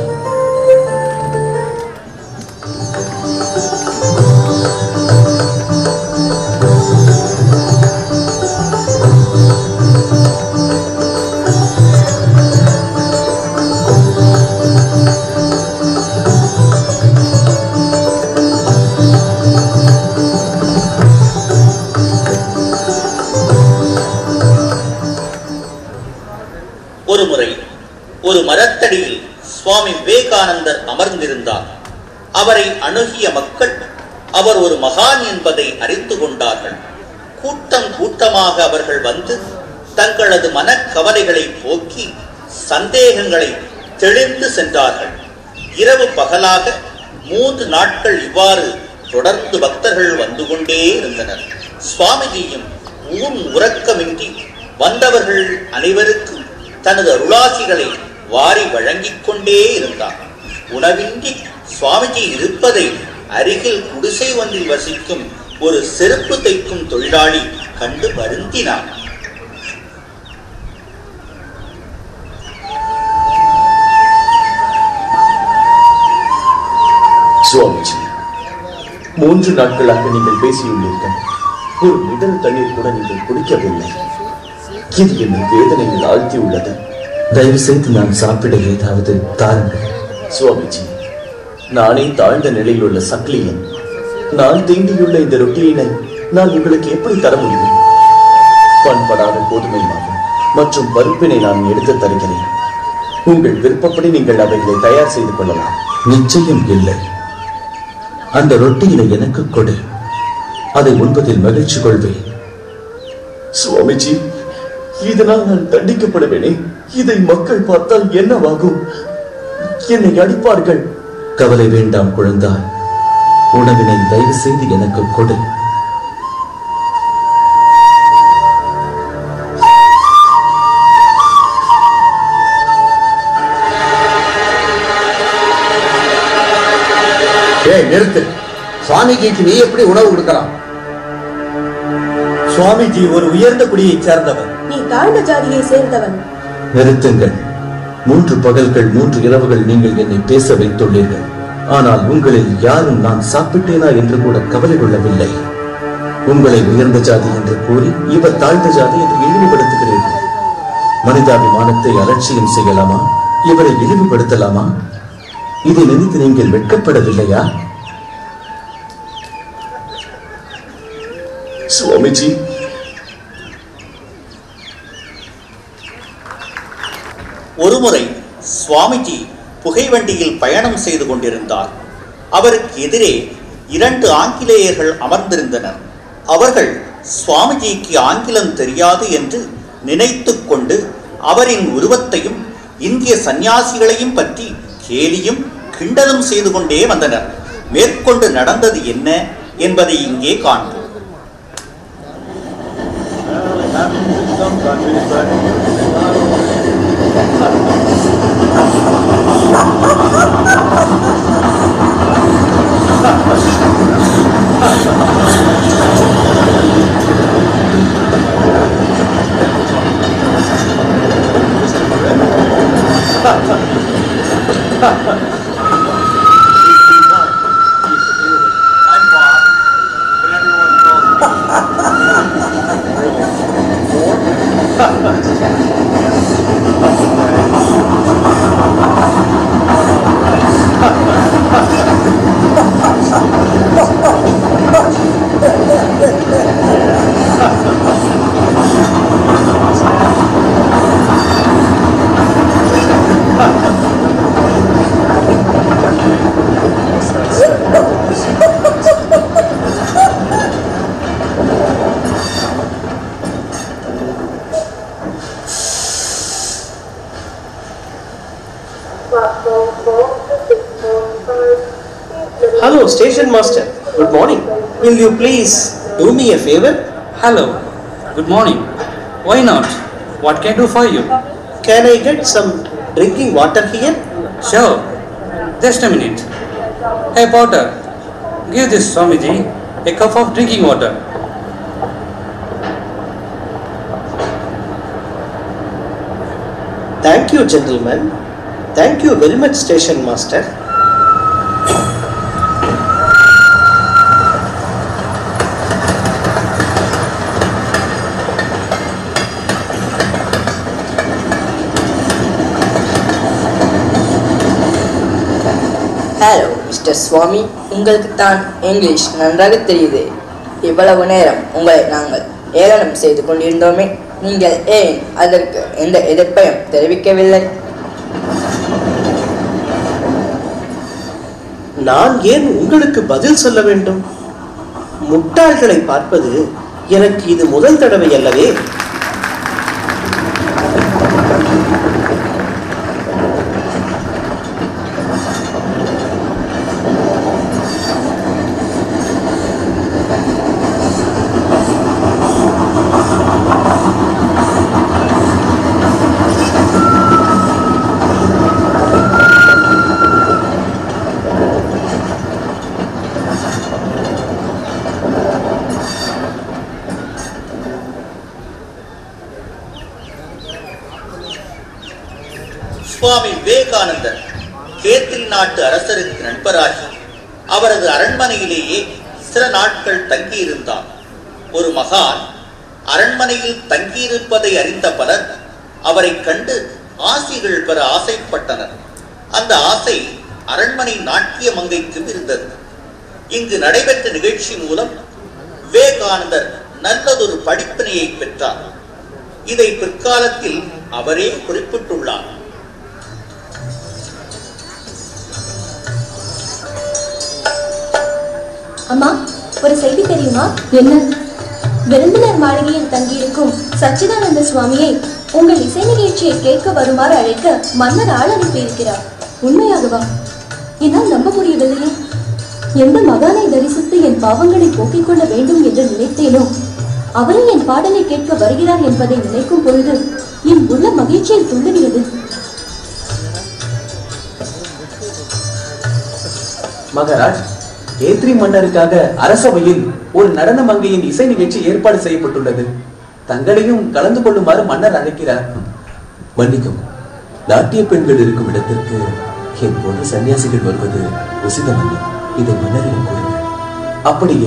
ஒரு முறை ஒரு மரத்தடியில் சுவாமி விவேகானந்தர் அமர்ந்திருந்தார் அவரை அணுகிய மக்கள் அவர் ஒரு மகான் என்பதை அறிந்து கொண்டார்கள் கூட்டம் கூட்டமாக அவர்கள் வந்து தங்களது மனக்கவலைகளை போக்கி சந்தேகங்களை தெளிந்து சென்றார்கள் இரவு பகலாக மூன்று நாட்கள் இவ்வாறு தொடர்ந்து பக்தர்கள் வந்து கொண்டே இருந்தனர் சுவாமிஜியும் ஊன் உறக்கமின்றி வந்தவர்கள் அனைவருக்கும் தனது அருளாசிகளை வாரி வழங்கிக் கொண்டே இருந்தார் உணவின்றி சுவாமிஜி இருப்பதை அருகில் குடிசை ஒன்றில் வசிக்கும் ஒரு செருப்பு தைக்கும் தொழிலாளி கண்டு வருந்தினார் சுவாமிஜி மூன்று நாட்களாக நீங்கள் பேசியுள்ளீர்கள் ஒரு மிடல் தண்ணீர் கூட நீங்கள் குடிக்கவில்லை இது என்னை வேதனையில் ஆழ்த்தியுள்ளது தயவு செய்து நாம் சாப்பிட ஏதாவது தாருங்கள் சுவாமிஜி நானே தாழ்ந்த நிலையில் உள்ள சக்லியன் நான் தீண்டியுள்ள இந்த ரொட்டியினை நான் உங்களுக்கு எப்படி தர முடியும் பண்படாத கோதுமை மாவு மற்றும் பருப்பினை நான் எடுத்து தருகிறேன் உங்கள் விருப்பப்படி நீங்கள் அவைகளை தயார் செய்து கொள்ளலாம் நிச்சயம் இல்லை அந்த ரொட்டியினை எனக்கு கொடு அதை உண்பதில் மகிழ்ச்சி கொள்வேன் சுவாமிஜி இதனால் நான் தண்டிக்கப்படுவேனே இதை மக்கள் பார்த்தால் என்னவாகும் என்னை அடிப்பார்கள் கவலை வேண்டாம் குழந்தாய் உணவினை தயவு செய்து எனக்கு கொடு ஏய் நிறுத்து சுவாமிஜிக்கு நீ எப்படி உணவு கொடுக்கலாம் சுவாமிஜி ஒரு உயர்ந்த குடியைச் சேர்ந்தவர் நீ தாழ்ந்த ஜாதியை சேர்ந்தவன் நிறுத்துங்கள் மூன்று பகல்கள் மூன்று இரவுகள் நீங்கள் என்னை பேச வைத்துள்ளீர்கள் ஆனால் உங்களில் யாரும் நான் சாப்பிட்டேனா என்று கூட கவலை கொள்ளவில்லை உங்களை உயர்ந்த ஜாதி என்று கூறி இவர் தாழ்ந்த ஜாதி என்று இழிவுபடுத்துகிறீர்கள் மனிதாபிமானத்தை அலட்சியம் செய்யலாமா இவரை இழிவுபடுத்தலாமா இதை நினைத்து நீங்கள் வெட்கப்படவில்லையா சுவாமிஜி ஒருமுறை சுவாமிஜி புகைவண்டியில் பயணம் செய்து கொண்டிருந்தார் அவருக்கு எதிரே இரண்டு ஆங்கிலேயர்கள் அமர்ந்திருந்தனர் அவர்கள் சுவாமிஜிக்கு ஆங்கிலம் தெரியாது என்று நினைத்துக் கொண்டு அவரின் உருவத்தையும் இந்திய சந்நியாசிகளையும் பற்றி கேலியும் கிண்டலும் செய்து கொண்டே வந்தனர் மேற்கொண்டு நடந்தது என்ன என்பதை இங்கே காண்போம் Hello, station master. Good morning. Will you please do me a favor? Hello. Good morning. Why not? What can I do for you? Can I get some drinking water here? Sure. Just a minute. Hey porter, give this Swamiji a cup of drinking water. Thank you, gentlemen. Thank you very much, station master. Hello mister Swami உங்களுக்கு தான் English நன்றாக தெரியுது இவ்வளவு நேரம் உங்களை நாங்கள் ஏளனம் செய்து கொண்டிருந்தோமே நீங்கள் ஏன் அதற்கு எந்த எதிர்ப்பையும் தெரிவிக்கவில்லை நான் ஏன் உங்களுக்கு பதில் சொல்ல வேண்டும் முட்டாள்களை பார்ப்பது எனக்கு இது முதல் தடவை அல்லவே சுவாமி விவேகானந்தர் கேத்திரி நாட்டு அரசருக்கு நண்பராகி அவரது அரண்மனையிலேயே சில நாட்கள் தங்கியிருந்தார் ஒரு மகான் அரண்மனையில் தங்கியிருப்பதை அறிந்த பலர் அவரை கண்டு ஆசிகள் பெற ஆசைப்பட்டனர் அந்த ஆசை அரண்மனை நாட்டிய மங்கைக்கும் இருந்தது இங்கு நடைபெற்ற நிகழ்ச்சி மூலம் விவேகானந்தர் நல்லதொரு படிப்பினையை பெற்றார் இதை பிற்காலத்தில் அவரே குறிப்பிட்டுள்ளார் அம்மா ஒரு செய்தி தெரியுமா என்ன விருந்தினர் மாளிகையில் தங்கியிருக்கும் சச்சிதானந்த சுவாமியை உங்கள் இசை நிகழ்ச்சியை கேட்க வருமாறு அழைக்க மன்னர் ஆள் அனுப்பியிருக்கிறார் உண்மையாகவா என்னால் நம்ப முடியவில்லையே எந்த மகானை தரிசித்து என் பாவங்களை போக்கிக் கொள்ள வேண்டும் என்று நினைத்தேனோ அவரே என் பாடலை கேட்க வருகிறார் என்பதை நினைக்கும் பொழுது என் உள்ள மகிழ்ச்சியில் துள்ளுகிறது மகாராஜ் கேத்ரி மன்னருக்காக அரசவையில் ஒரு நடன மங்கையின் இசை நிகழ்ச்சி ஏற்பாடு செய்யப்பட்டுள்ளது தங்களையும் கலந்து கொள்ளுமாறு மன்னர் அழைக்கிறார் மன்னிக்கவும் நாட்டிய பெண்கள் இருக்கும் இடத்திற்கு என் போன்ற சன்னியாசிகள் வருவது உசிதமல்ல இதை மன்னரிடம் கூறுங்கள் அப்படியே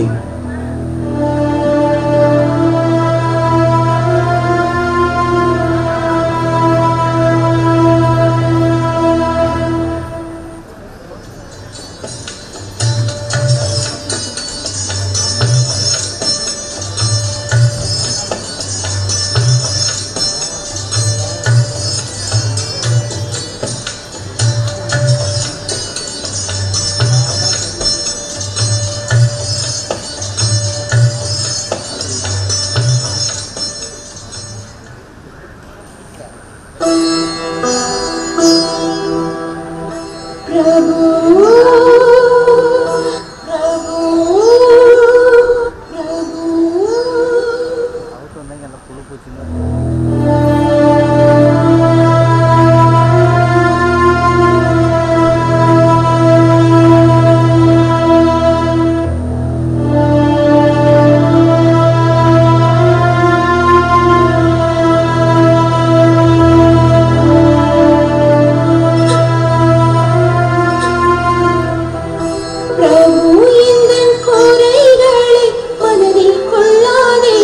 பிரபு எந்தன் குறைகளை மனதில் கொள்ளாதே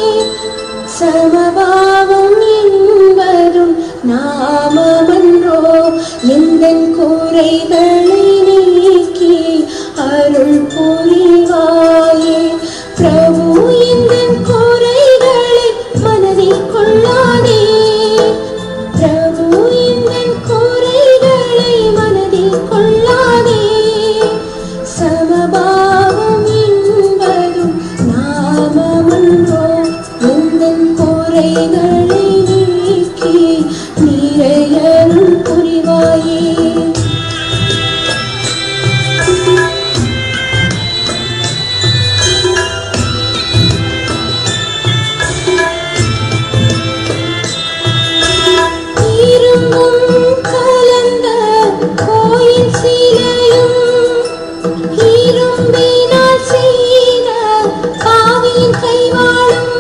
சமபாவம் என்பதும் நாமமன்றோ எந்தன் குறைகளை நீக்கி அருள் புரிவாயே பிரபு எந்தன் குறைகளை மனதில் கொள்ளாதே பிரபு எந்தன் குறைகளை மனதில் கொள்ளாதே சமபாவம் என்பதும் நாமமன்றோ எந்தன் குறைகளை நீக்கி நிறையருள் புரிவாயே இரும்பும் கலந்த கோயில் சிலையும் இரும்பினால் செய்த காவியின் கைவாளும்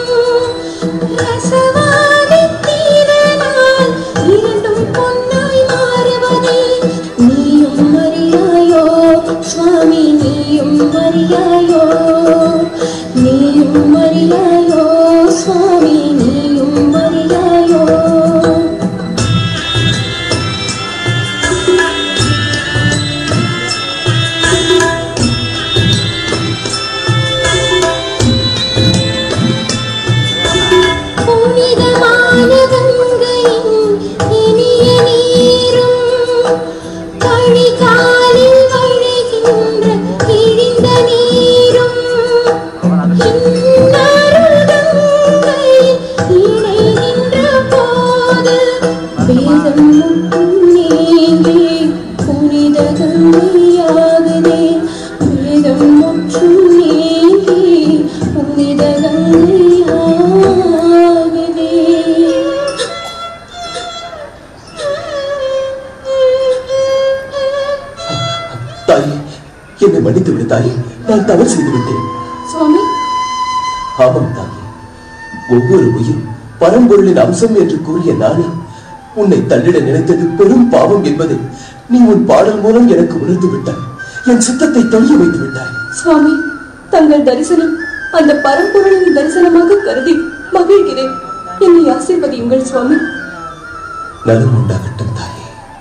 ரசவாதித்திரனால் இரண்டும் பொன்னாய் மாறுவதே நீயும் அறியாயோ சுவாமி நீயும் அறியாயோ நீயும் அறியாயோ சுவாமி நீயும் அறியாயோ புனிதமான கங்கையின் இனிய நீரும் கழிகாலில் வழிகின்ற கிழிந்த நீரும் இந்நருள் கங்கையில் இணைகின்ற போது வேதம் முற்றும் நீங்கி புனித கங்கையாகுதே வேதம் முற்றும் நீங்கி புனித கங்கையாகுதே தாயே என்னை மன்னித்து விடு தாயே நான் தவறு செய்து விட்டேன் சுவாமி ஆமாம் தாயே ஒவ்வொரு உயிரும் பரம்பொருளின் அம்சம் என்று கூறிய நானே உன்னை தள்ளிட நினைத்தது பெரும் பாவம் என்பதை நீ உன் பாடல் மூலம் எனக்கு உணர்ந்து விட்டாய் என் சித்தத்தை தெளிய வைத்து விட்டாய் சுவாமி தங்கள் தரிசனம் அந்த பரம்பொருளின் தரிசனமாக கருதி மகிழ்கிறேன் என்னை ஆசீர்வதியுங்கள் சுவாமி நலம் உண்டாகட்டும் தாயே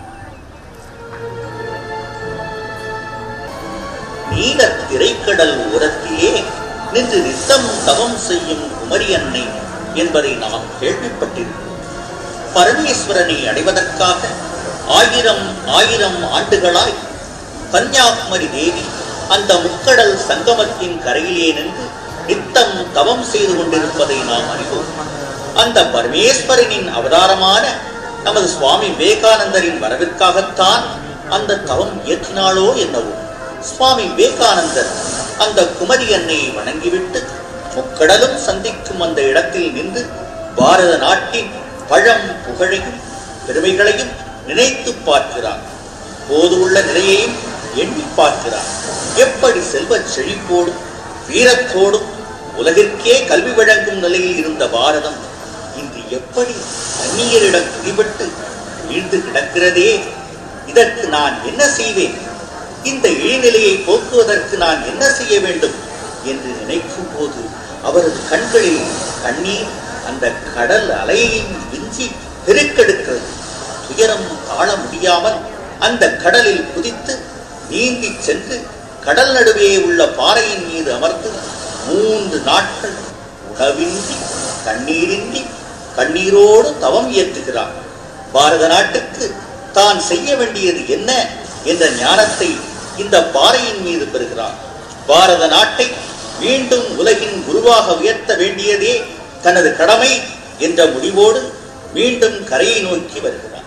நீல திரைக்கடல் ஓரத்திலே நின்று நித்தம் தவம் செய்யும் குமரி அன்னை என்பதை நாம் கேள்விப்பட்டிருக்கிறோம் பரமேஸ்வரனை அடைவதற்காக ஆயிரம் ஆயிரம் ஆண்டுகளாய் கன்னியாகுமரி தேவி அந்த முக்கடல் சங்கமத்தின் கரையிலே நின்று நித்தம் தவம் செய்து கொண்டிருப்பதை நாம் அறிவோம் அந்த பரமேஸ்வரனின் அவதாரமான நமது சுவாமி விவேகானந்தரின் வரவிற்காகத்தான் அந்த தவம் இயற்றினாளோ என்னவோ சுவாமி விவேகானந்தர் அந்த குமரி அன்னையை வணங்கிவிட்டு முக்கடலும் சந்திக்கும் அந்த இடத்தில் நின்று பாரத நாட்டின் பழம் புகழையும் பெருமைகளையும் நினைத்து பார்க்கிறார் போது உள்ள நிலையையும் எண்ணி பார்க்கிறார் எப்படி செல்வச் செழிப்போடும் வீரத்தோடும் உலகிற்கே கல்வி வழங்கும் நிலையில் இருந்த பாரதம் இன்று எப்படி அந்நியரிடம் பிடிபட்டு வீழ்ந்து கிடக்கிறதே இதற்கு நான் என்ன செய்வேன் இந்த இழிநிலையை போக்குவதற்கு நான் என்ன செய்ய வேண்டும் என்று நினைக்கும் போது அவரது கண்களில் கண்ணீர் அந்த கடல் அலையையும் விஞ்சி பெருக்கெடுக்கிறது துயரம் தாழ முடியாமல் அந்த கடலில் குதித்து நீந்தி சென்று கடல் நடுவே உள்ள பாறையின் மீது அமர்ந்து மூன்று நாட்கள் உணவின்றி தண்ணீரின்றி கண்ணீரோடு தவம் இயற்றுகிறார் பாரத நாட்டுக்கு தான் செய்ய வேண்டியது என்ன என்ற ஞானத்தை இந்த பாறையின் மீது பெறுகிறார் பாரத நாட்டை மீண்டும் உலகின் குருவாக உயர்த்த வேண்டியதே தனது கடமை என்ற முடிவோடு மீண்டும் கரையை நோக்கி வருகிறார்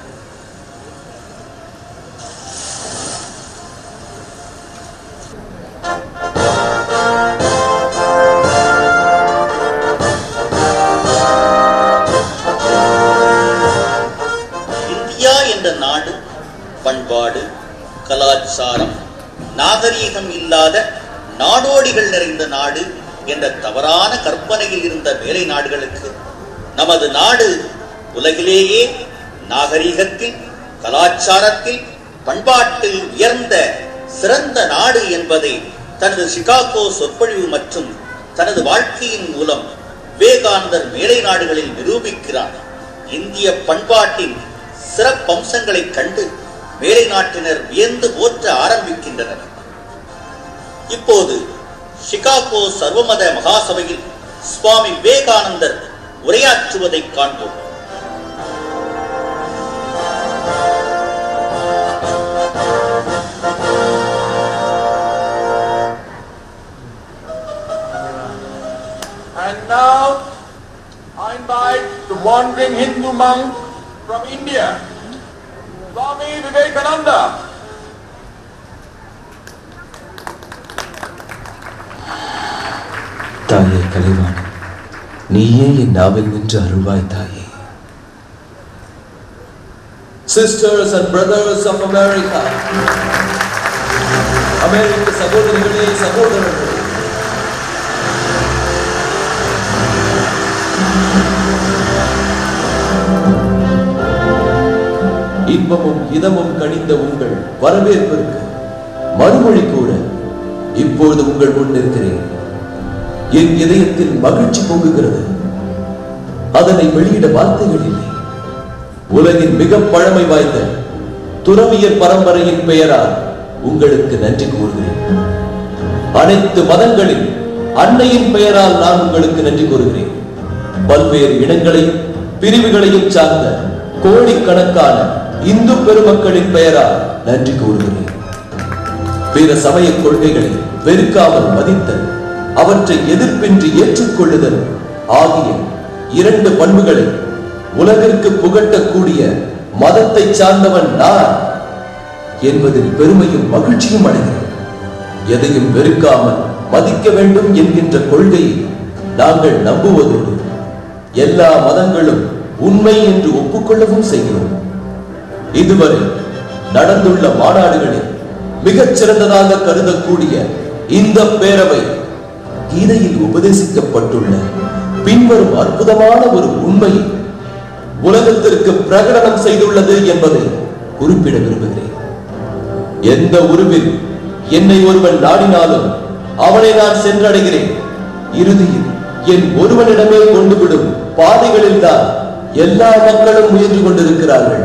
இந்தியா என்ற நாடு பண்பாடு கலாச்சாரம் நாகரீகம் இல்லாத நாடோடிகள் நிறைந்த நாடு என்ற தவறான கற்பனையில் இருந்த மேலை நாடுகளுக்கு நமது நாடு உலகிலேயே நாகரீகத்தில் கலாச்சாரத்தில் பண்பாட்டில் உயர்ந்த சிறந்த நாடு என்பதை தனது சிகாகோ சொற்பொழிவு மற்றும் தனது வாழ்க்கையின் மூலம் விவேகானந்தர் மேலை நாடுகளில் நிரூபிக்கிறார் இந்திய பண்பாட்டின் சிறப்பம்சங்களைக் கண்டு மேலை நாட்டினர் வியந்து போற்ற ஆரம்பிக்கின்றனர் இப்போது சிகாகோ சர்வமத மகாசபையில் சுவாமி விவேகானந்தர் உரையாற்றுவதைக் காண்போம் And now I invite the wandering Hindu monk from India, Swami Vivekananda. தாயே கலைவாணி நீயே என் நாவில் நின்று அருள்வாய் தாயே Sisters and brothers of America, அமெரிக்க சகோதரிகளே சகோதரர்களே இன்பமும் இதமும் கனிந்த உங்கள் வரவேற்பிற்கு மறுமொழி கூற இப்பொழுது உங்கள் முன் நிற்கிறேன் என் இதயத்தில் மகிழ்ச்சி பொங்குகிறது அதனை வெளியிட வார்த்தைகள் இல்லை உலகின் மிக பழமை வாய்ந்த துறவியர் பரம்பரையின் பெயரால் உங்களுக்கு நன்றி கூறுகிறேன் அனைத்து மதங்களில் அன்னையின் பெயரால் நான் உங்களுக்கு நன்றி கூறுகிறேன் பல்வேறு இனங்களையும் பிரிவுகளையும் சார்ந்த கோடிக்கணக்கான இந்து பெருமக்களின் பெயரால் நன்றி கூறுகிறேன் பிற சமய கொள்கைகளை வெறுக்காமல் மதித்தல் அவற்றை எதிர்ப்பின்றி ஏற்றுக்கொள்ளுதல் ஆகிய இரண்டு பண்புகளை உலகிற்கு புகட்டக்கூடிய மதத்தை சார்ந்தவன் நான் என்பதில் பெருமையும் மகிழ்ச்சியும் அடைகிறேன் எதையும் வெறுக்காமல் மதிக்க வேண்டும் என்கின்ற கொள்கையை நாங்கள் நம்புவதோடு எல்லா மதங்களும் உண்மை என்று ஒப்புக்கொள்ளவும் செய்கிறோம் இதுவரை நடந்துள்ள மாநாடுகளில் மிகச் சிறந்ததாக கருதக்கூடிய இந்த பேரவை கீதையில் உபதேசிக்கப்பட்டுள்ள பின்வரும் அற்புதமான ஒரு உண்மையை உலகத்திற்கு பிரகடனம் செய்துள்ளது என்பதை குறிப்பிட விரும்புகிறேன் எந்த உருவில் என்னை ஒருவன் நாடினாலும் அவனை நான் சென்றடைகிறேன் இறுதியில் என் ஒருவனிடமே கொண்டு விடும் பாதைகளில் தான் எல்லா மக்களும் முயன்று கொண்டிருக்கிறார்கள்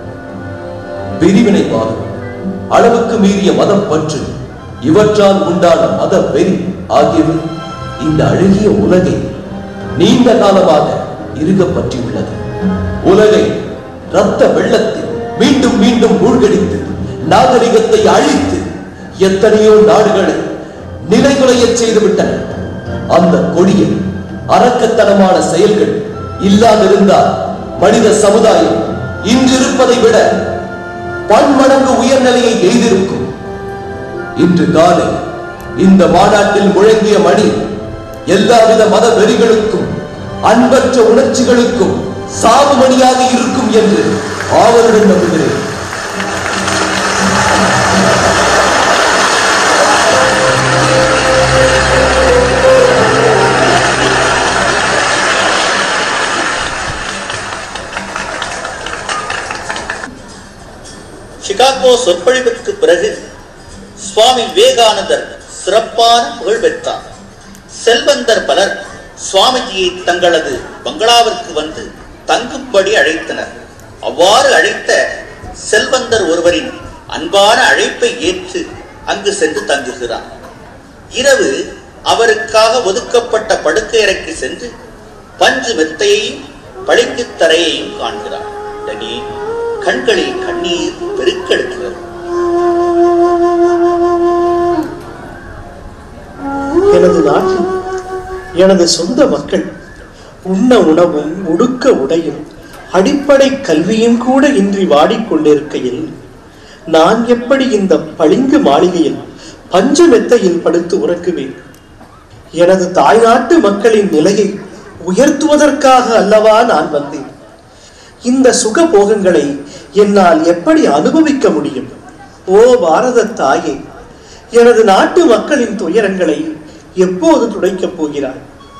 பிரிவினைவாதம் அளவுக்கு மீறிய மதம் பற்று இவற்றால் உண்டான மத வெறி ஆகியவை இந்த அழகிய உலகை நீண்ட காலமாக இருக பற்றியுள்ளது உலகை ரத்த வெள்ளத்தில் மீண்டும் மீண்டும் மூழ்கடித்து நாகரிகத்தை அழித்து எத்தனையோ நாடுகளை நிலைகுலையச் செய்துவிட்டன அந்த கொடிய அரக்கத்தனமான செயல்கள் இல்லாதிருந்தால் மனித சமுதாயம் இன்றிருப்பதை விட பன்மடங்கு உயர்நிலையை எய்திருக்கும் இன்று காலை இந்த மாநாட்டில் முழங்கிய மணி எல்லாவித மத வெறிகளுக்கும் அன்பற்ற உணர்ச்சிகளுக்கும் சாவு மணியாக இருக்கும் என்று ஆவலுடன் நம்புகிறேன் சொற்பொழிவுக்கு பிறகு சுவாமி விவேகானந்தர் சிறப்பான புகழ் பெற்றார் செல்வந்தர் பலர் சுவாமிஜியை தங்களது பங்களாவிற்கு வந்து தங்கும்படி அழைத்தனர் அவ்வாறு அழைத்த செல்வந்தர் ஒருவரின் அன்பான அழைப்பை ஏற்று அங்கு சென்று தங்குகிறார் இரவு அவருக்காக ஒதுக்கப்பட்ட படுக்கை அறைக்கு சென்று பஞ்சு மெத்தையையும் பளிங்குத் தரையையும் காண்கிறார் உடனே கண்களில் கண்ணீர் பெருக்கெடுக்கிறது எனது நாட்டில் எனது சொந்த மக்கள் உண்ண உணவும் உடுக்க உடையும் அடிப்படை கல்வியும் கூட இன்றி வாடிக்கொண்டிருக்கையில் நான் எப்படி இந்த பளிங்கு மாளிகையில் பஞ்ச மெத்தையில் படுத்து உறக்குவேன் எனது தாய்நாட்டு மக்களின் நிலையை உயர்த்துவதற்காக அல்லவா நான் வந்தேன் இந்த சுக போகங்களை என்னால் எப்படி அனுபவிக்க முடியும் ஓ பாரத தாயே எனது நாட்டு மக்களின் துயரங்களை எப்போது துடைக்கப் போகிறாய்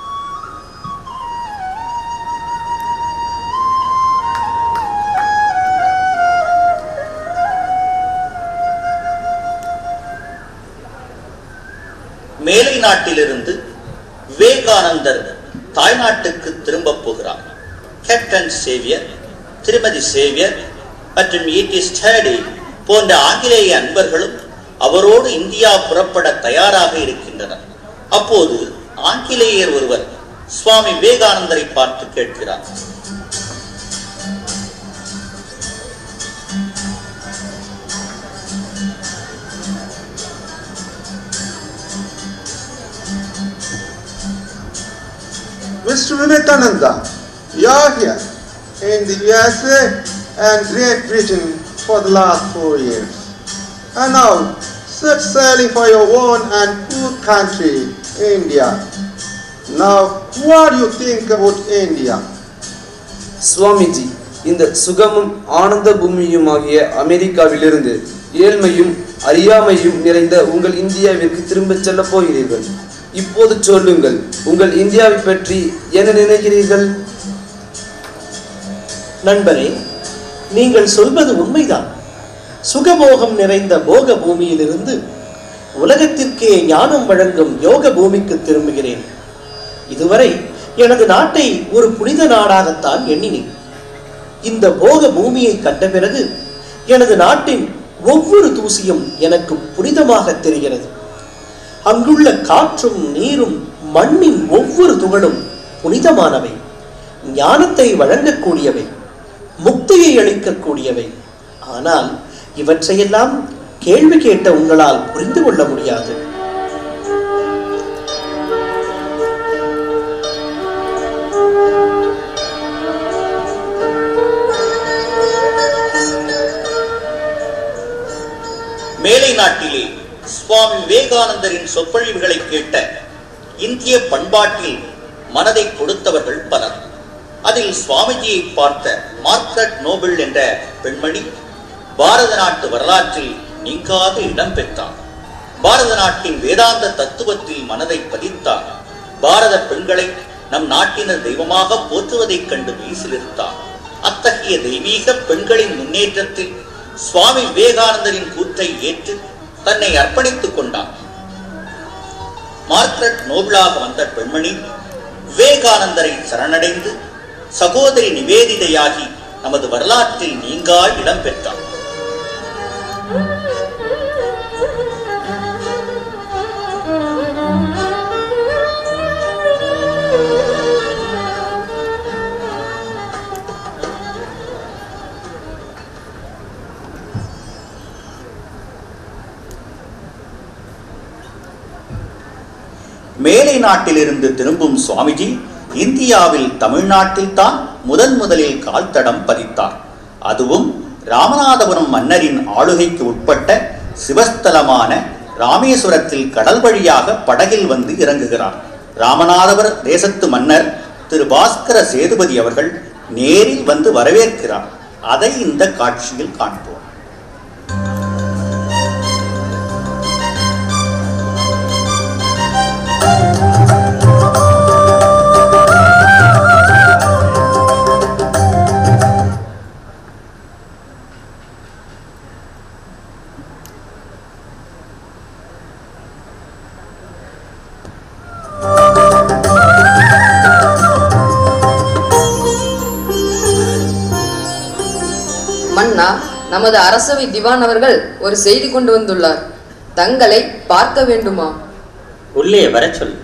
மேலை நாட்டிலிருந்து விவேகானந்தர் தாய்நாட்டுக்கு திரும்பப் போகிறார் கேப்டன் சேவியர் திருமதி சேவியர் மற்றும் ஈட்டி ஸ்டடி போன்ற ஆங்கிலேய அன்பர்களும் அவரோடு இந்தியா புறப்பட தயாராக இருக்கின்றனர் அப்போது ஆங்கிலேயர் ஒருவர் சுவாமி விவேகானந்தரை பார்த்து கேட்கிறார் Mr. Vivekananda, you are here in the USA and Great Britain for the last four years. And now, set sailing for your own and poor country, India. Now, what do you think about India? Swamiji இந்த சுகமும் ஆனந்த பூமியுமாகிய அமெரிக்காவிலிருந்து ஏழ்மையும் அறியாமையும் நிறைந்த உங்கள் இந்தியாவிற்கு திரும்பச் செல்லப் போகிறீர்கள் இப்போது சொல்லுங்கள் உங்கள் இந்தியாவை பற்றி என்ன நினைக்கிறீர்கள் நண்பரே நீங்கள் சொல்வது உண்மைதான் சுகபோகம் நிறைந்த போக பூமியிலிருந்து உலகத்திற்கே ஞானம் வழங்கும் யோக பூமிக்கு திரும்புகிறேன் இதுவரை எனது நாட்டை ஒரு புனித நாடாகத்தான் எண்ணினேன் இந்த போக பூமியை கண்ட பிறகு எனது நாட்டின் ஒவ்வொரு தூசியும் எனக்கு புனிதமாக தெரிகிறது அங்குள்ள காற்றும் நீரும் மண்ணின் ஒவ்வொரு துகளும் புனிதமானவை ஞானத்தை வழங்கக்கூடியவை முக்தியை அளிக்கக்கூடியவை ஆனால் இவற்றையெல்லாம் கேள்வி கேட்ட உங்களால் புரிந்து கொள்ள முடியாது மேலை நாட்டிலே சுவாமி விவேகானந்தரின் சொற்பொழிவுகளை கேட்ட இந்திய பண்பாட்டில் மனதை கொடுத்தவர்கள் பலர் அதில் சுவாமிஜியை பார்த்த மார்க்ரெட் நோபல் என்ற பெண்மணி பாரத நாட்டு வரலாற்றில் நீங்காத இடம் பெற்றார் பாரத நாட்டின் வேதாந்த தத்துவத்தில் மனதை பதித்தார் பாரத பெண்களை நம் நாட்டினர் தெய்வமாக போற்றுவதைக் கண்டு வீசிலிருத்தார் அத்தகைய தெய்வீக பெண்களின் முன்னேற்றத்தில் சுவாமி விவேகானந்தரின் கூற்றை ஏற்று தன்னை அர்ப்பணித்துக் கொண்டார் மார்க்ரெட் நோபலாக வந்த பெண்மணி விவேகானந்தரை சரணடைந்து சகோதரி நிவேதிதையாகி நமது வரலாற்றில் நீங்கா இடம் பெற்றார் மேலை நாட்டிலிருந்து திரும்பும் சுவாமிஜி இந்தியாவில் தமிழ்நாட்டில் தான் முதன் முதலில் கால்தடம் பதித்தார் அதுவும் ராமநாதபுரம் மன்னரின் ஆளுகைக்கு உட்பட்ட சிவஸ்தலமான ராமேஸ்வரத்தில் கடல் வழியாக படகில் வந்து இறங்குகிறார் ராமநாதபுர தேசத்து மன்னர் திரு பாஸ்கர சேதுபதி அவர்கள் நேரில் வந்து வரவேற்கிறார் அதை இந்த காட்சியில் காண்போம் மன்னா நமது அரசவை திவான் அவர்கள் ஒரு செய்தி கொண்டு வந்துள்ளார் தங்களை பார்க்க வேண்டுமா உள்ளே வரச் சொல்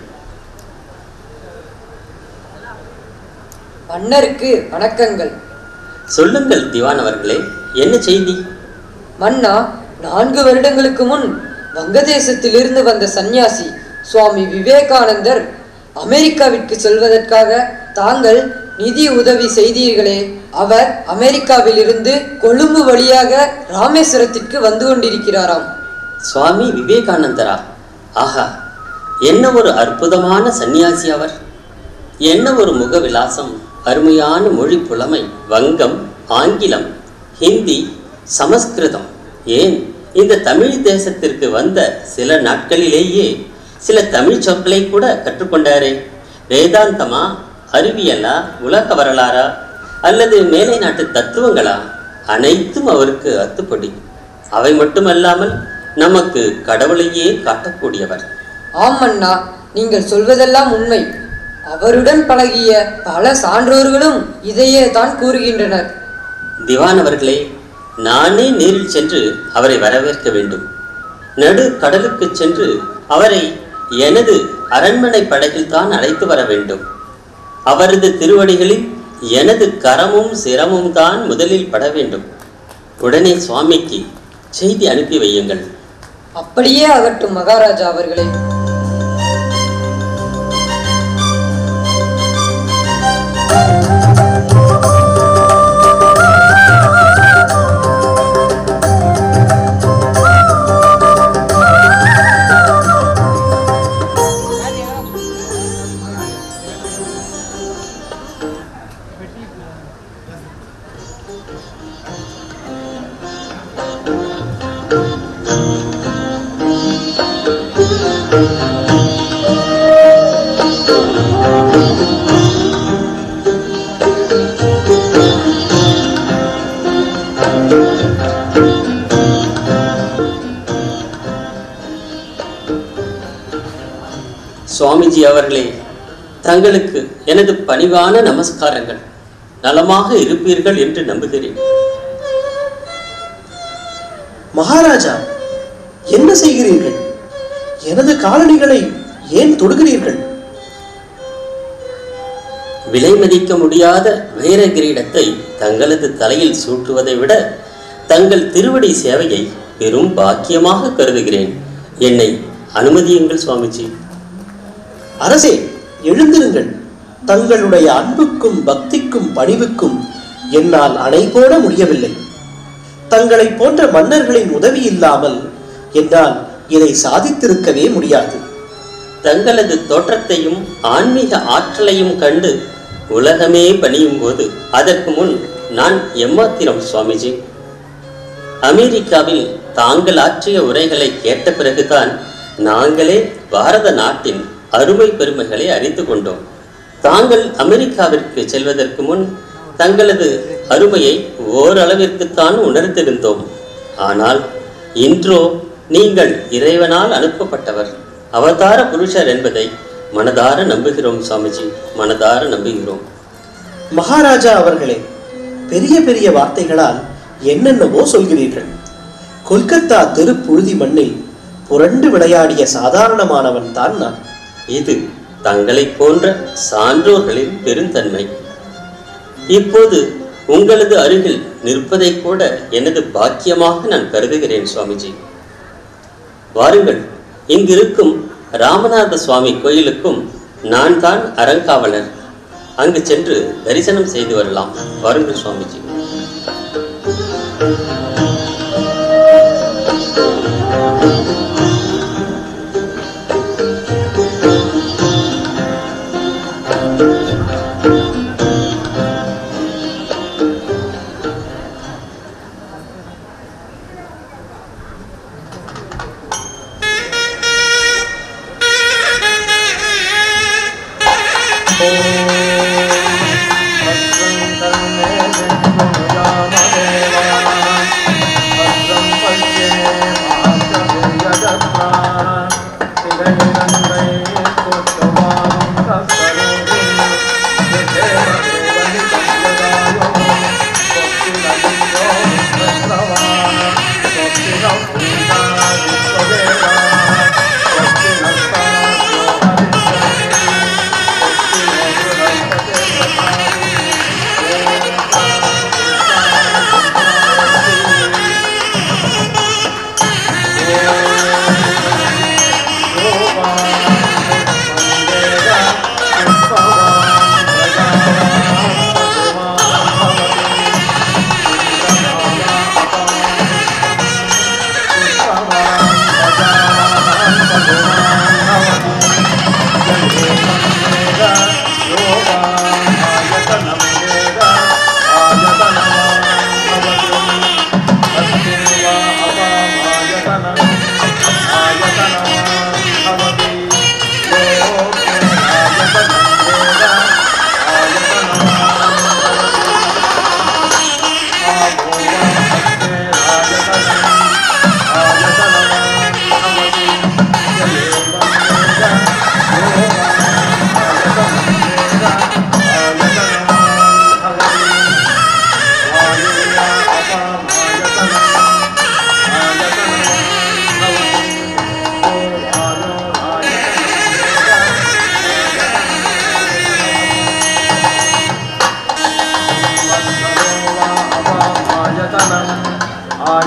மன்னருக்கு வணக்கங்கள் சொல்லுங்கள் திவான் அவர்களே என்ன செய்தி மன்னா நான்கு வருடங்களுக்கு முன் வங்கதேசத்திலிருந்து வந்த சந்நியாசி சுவாமி விவேகானந்தர் அமெரிக்காவிற்கு செல்வதற்காக தாங்கள் நிதி உதவி செய்தீர்களே அவர் அமெரிக்காவில் இருந்து கொழும்பு வழியாக ராமேஸ்வரத்திற்கு வந்து கொண்டிருக்கிறாராம் சுவாமி விவேகானந்தரா ஆஹா என்ன ஒரு அற்புதமான சந்நியாசி அவர் என்ன ஒரு முகவிலாசம் அருமையான மொழி புலமை வங்கம் ஆங்கிலம் ஹிந்தி சமஸ்கிருதம் ஏன் இந்த தமிழ் தேசத்திற்கு வந்த சில நாட்களிலேயே சில தமிழ் சொற்களை கூட கற்றுக்கொண்டாரே வேதாந்தமா அறிவியலா உலக வரலாறா அல்லது மேலை நாட்டு தத்துவங்களா அனைத்தும் அவருக்கு அத்துப்படி அவை மட்டுமல்லாமல் நமக்கு கடவுளையே காட்டக்கூடியவர் ஆம் மன்னா நீங்கள் சொல்வதெல்லாம் உண்மை அவருடன் பழகிய பல சான்றோர்களும் இதையே தான் கூறுகின்றனர் திவான் அவர்களே நானே நேரில் சென்று அவரை வரவேற்க வேண்டும் நடு கடலுக்கு சென்று அவரை எனது அரண்மனை படகில் தான் அழைத்து வர வேண்டும் அவரது திருவடிகளில் எனது கரமும் சிரமும் தான் முதலில் பட வேண்டும் உடனே சுவாமிக்கு செய்தி அனுப்பி வையுங்கள் அப்படியே ஆகட்டும் மகாராஜா அவர்களே சுவாமிஜி அவர்களே தங்களுக்கு எனது பணிவான நமஸ்காரங்கள் நலமாக இருப்பீர்கள் என்று நம்புகிறேன் மகாராஜா என்ன செய்கிறீர்கள் எனது காலணிகளை ஏன் தொடுகிறீர்கள் விலை மதிக்க முடியாத வைர கிரீடத்தை தங்களது தலையில் சூட்டுவதை விட தங்கள் திருவடி சேவையை பெரும் பாக்கியமாக கருதுகிறேன் என்னை அனுமதியுங்கள் சுவாமிஜி அரசே எழுந்திருங்கள் தங்களுடைய அன்புக்கும் பக்திக்கும் பணிவுக்கும் என்னால் அணை போட முடியவில்லை தங்களை போன்ற மன்னர்களின் உதவி இல்லாமல் என்னால் இதை சாதித்திருக்கவே முடியாது தங்களது தோற்றத்தையும் ஆன்மீக ஆற்றலையும் கண்டு உலகமே பணியும் போது அதற்கு முன் நான் எம்மாத்திரம் சுவாமிஜி அமெரிக்காவில் தாங்கள் ஆற்றிய உரைகளை கேட்ட பிறகுதான் நாங்களே பாரத நாட்டின் அருமை பெருமைகளை அறிந்து கொண்டோம் தாங்கள் அமெரிக்காவிற்கு செல்வதற்கு முன் தங்களது அருமையை ஓரளவிற்குத்தான் உணர்ந்திருந்தோம் ஆனால் இன்றோ நீங்கள் இறைவனால் அனுப்பப்பட்டவர் அவதார புருஷர் என்பதை மனதார நம்புகிறோம் சுவாமிஜி மனதார நம்புகிறோம் மகாராஜா அவர்களே பெரிய பெரிய வார்த்தைகளால் என்னென்னவோ சொல்கிறீர்கள் கொல்கத்தா தெருப்புழுதி மண்ணில் புரண்டு விளையாடிய சாதாரணமானவன் தான் நான் இது தங்களைப் போன்ற சான்றோர்களின் பெருந்தன்மை இப்போது உங்களது அருகில் நிற்பதை கூட எனது பாக்கியமாக நான் கருதுகிறேன் சுவாமிஜி வாருங்கள் இங்கிருக்கும் ராமநாத சுவாமி கோயிலுக்கும் நான் தான் அறங்காவலர் அங்கு சென்று தரிசனம் செய்து வரலாம் வாருங்கள் சுவாமிஜி Thank you.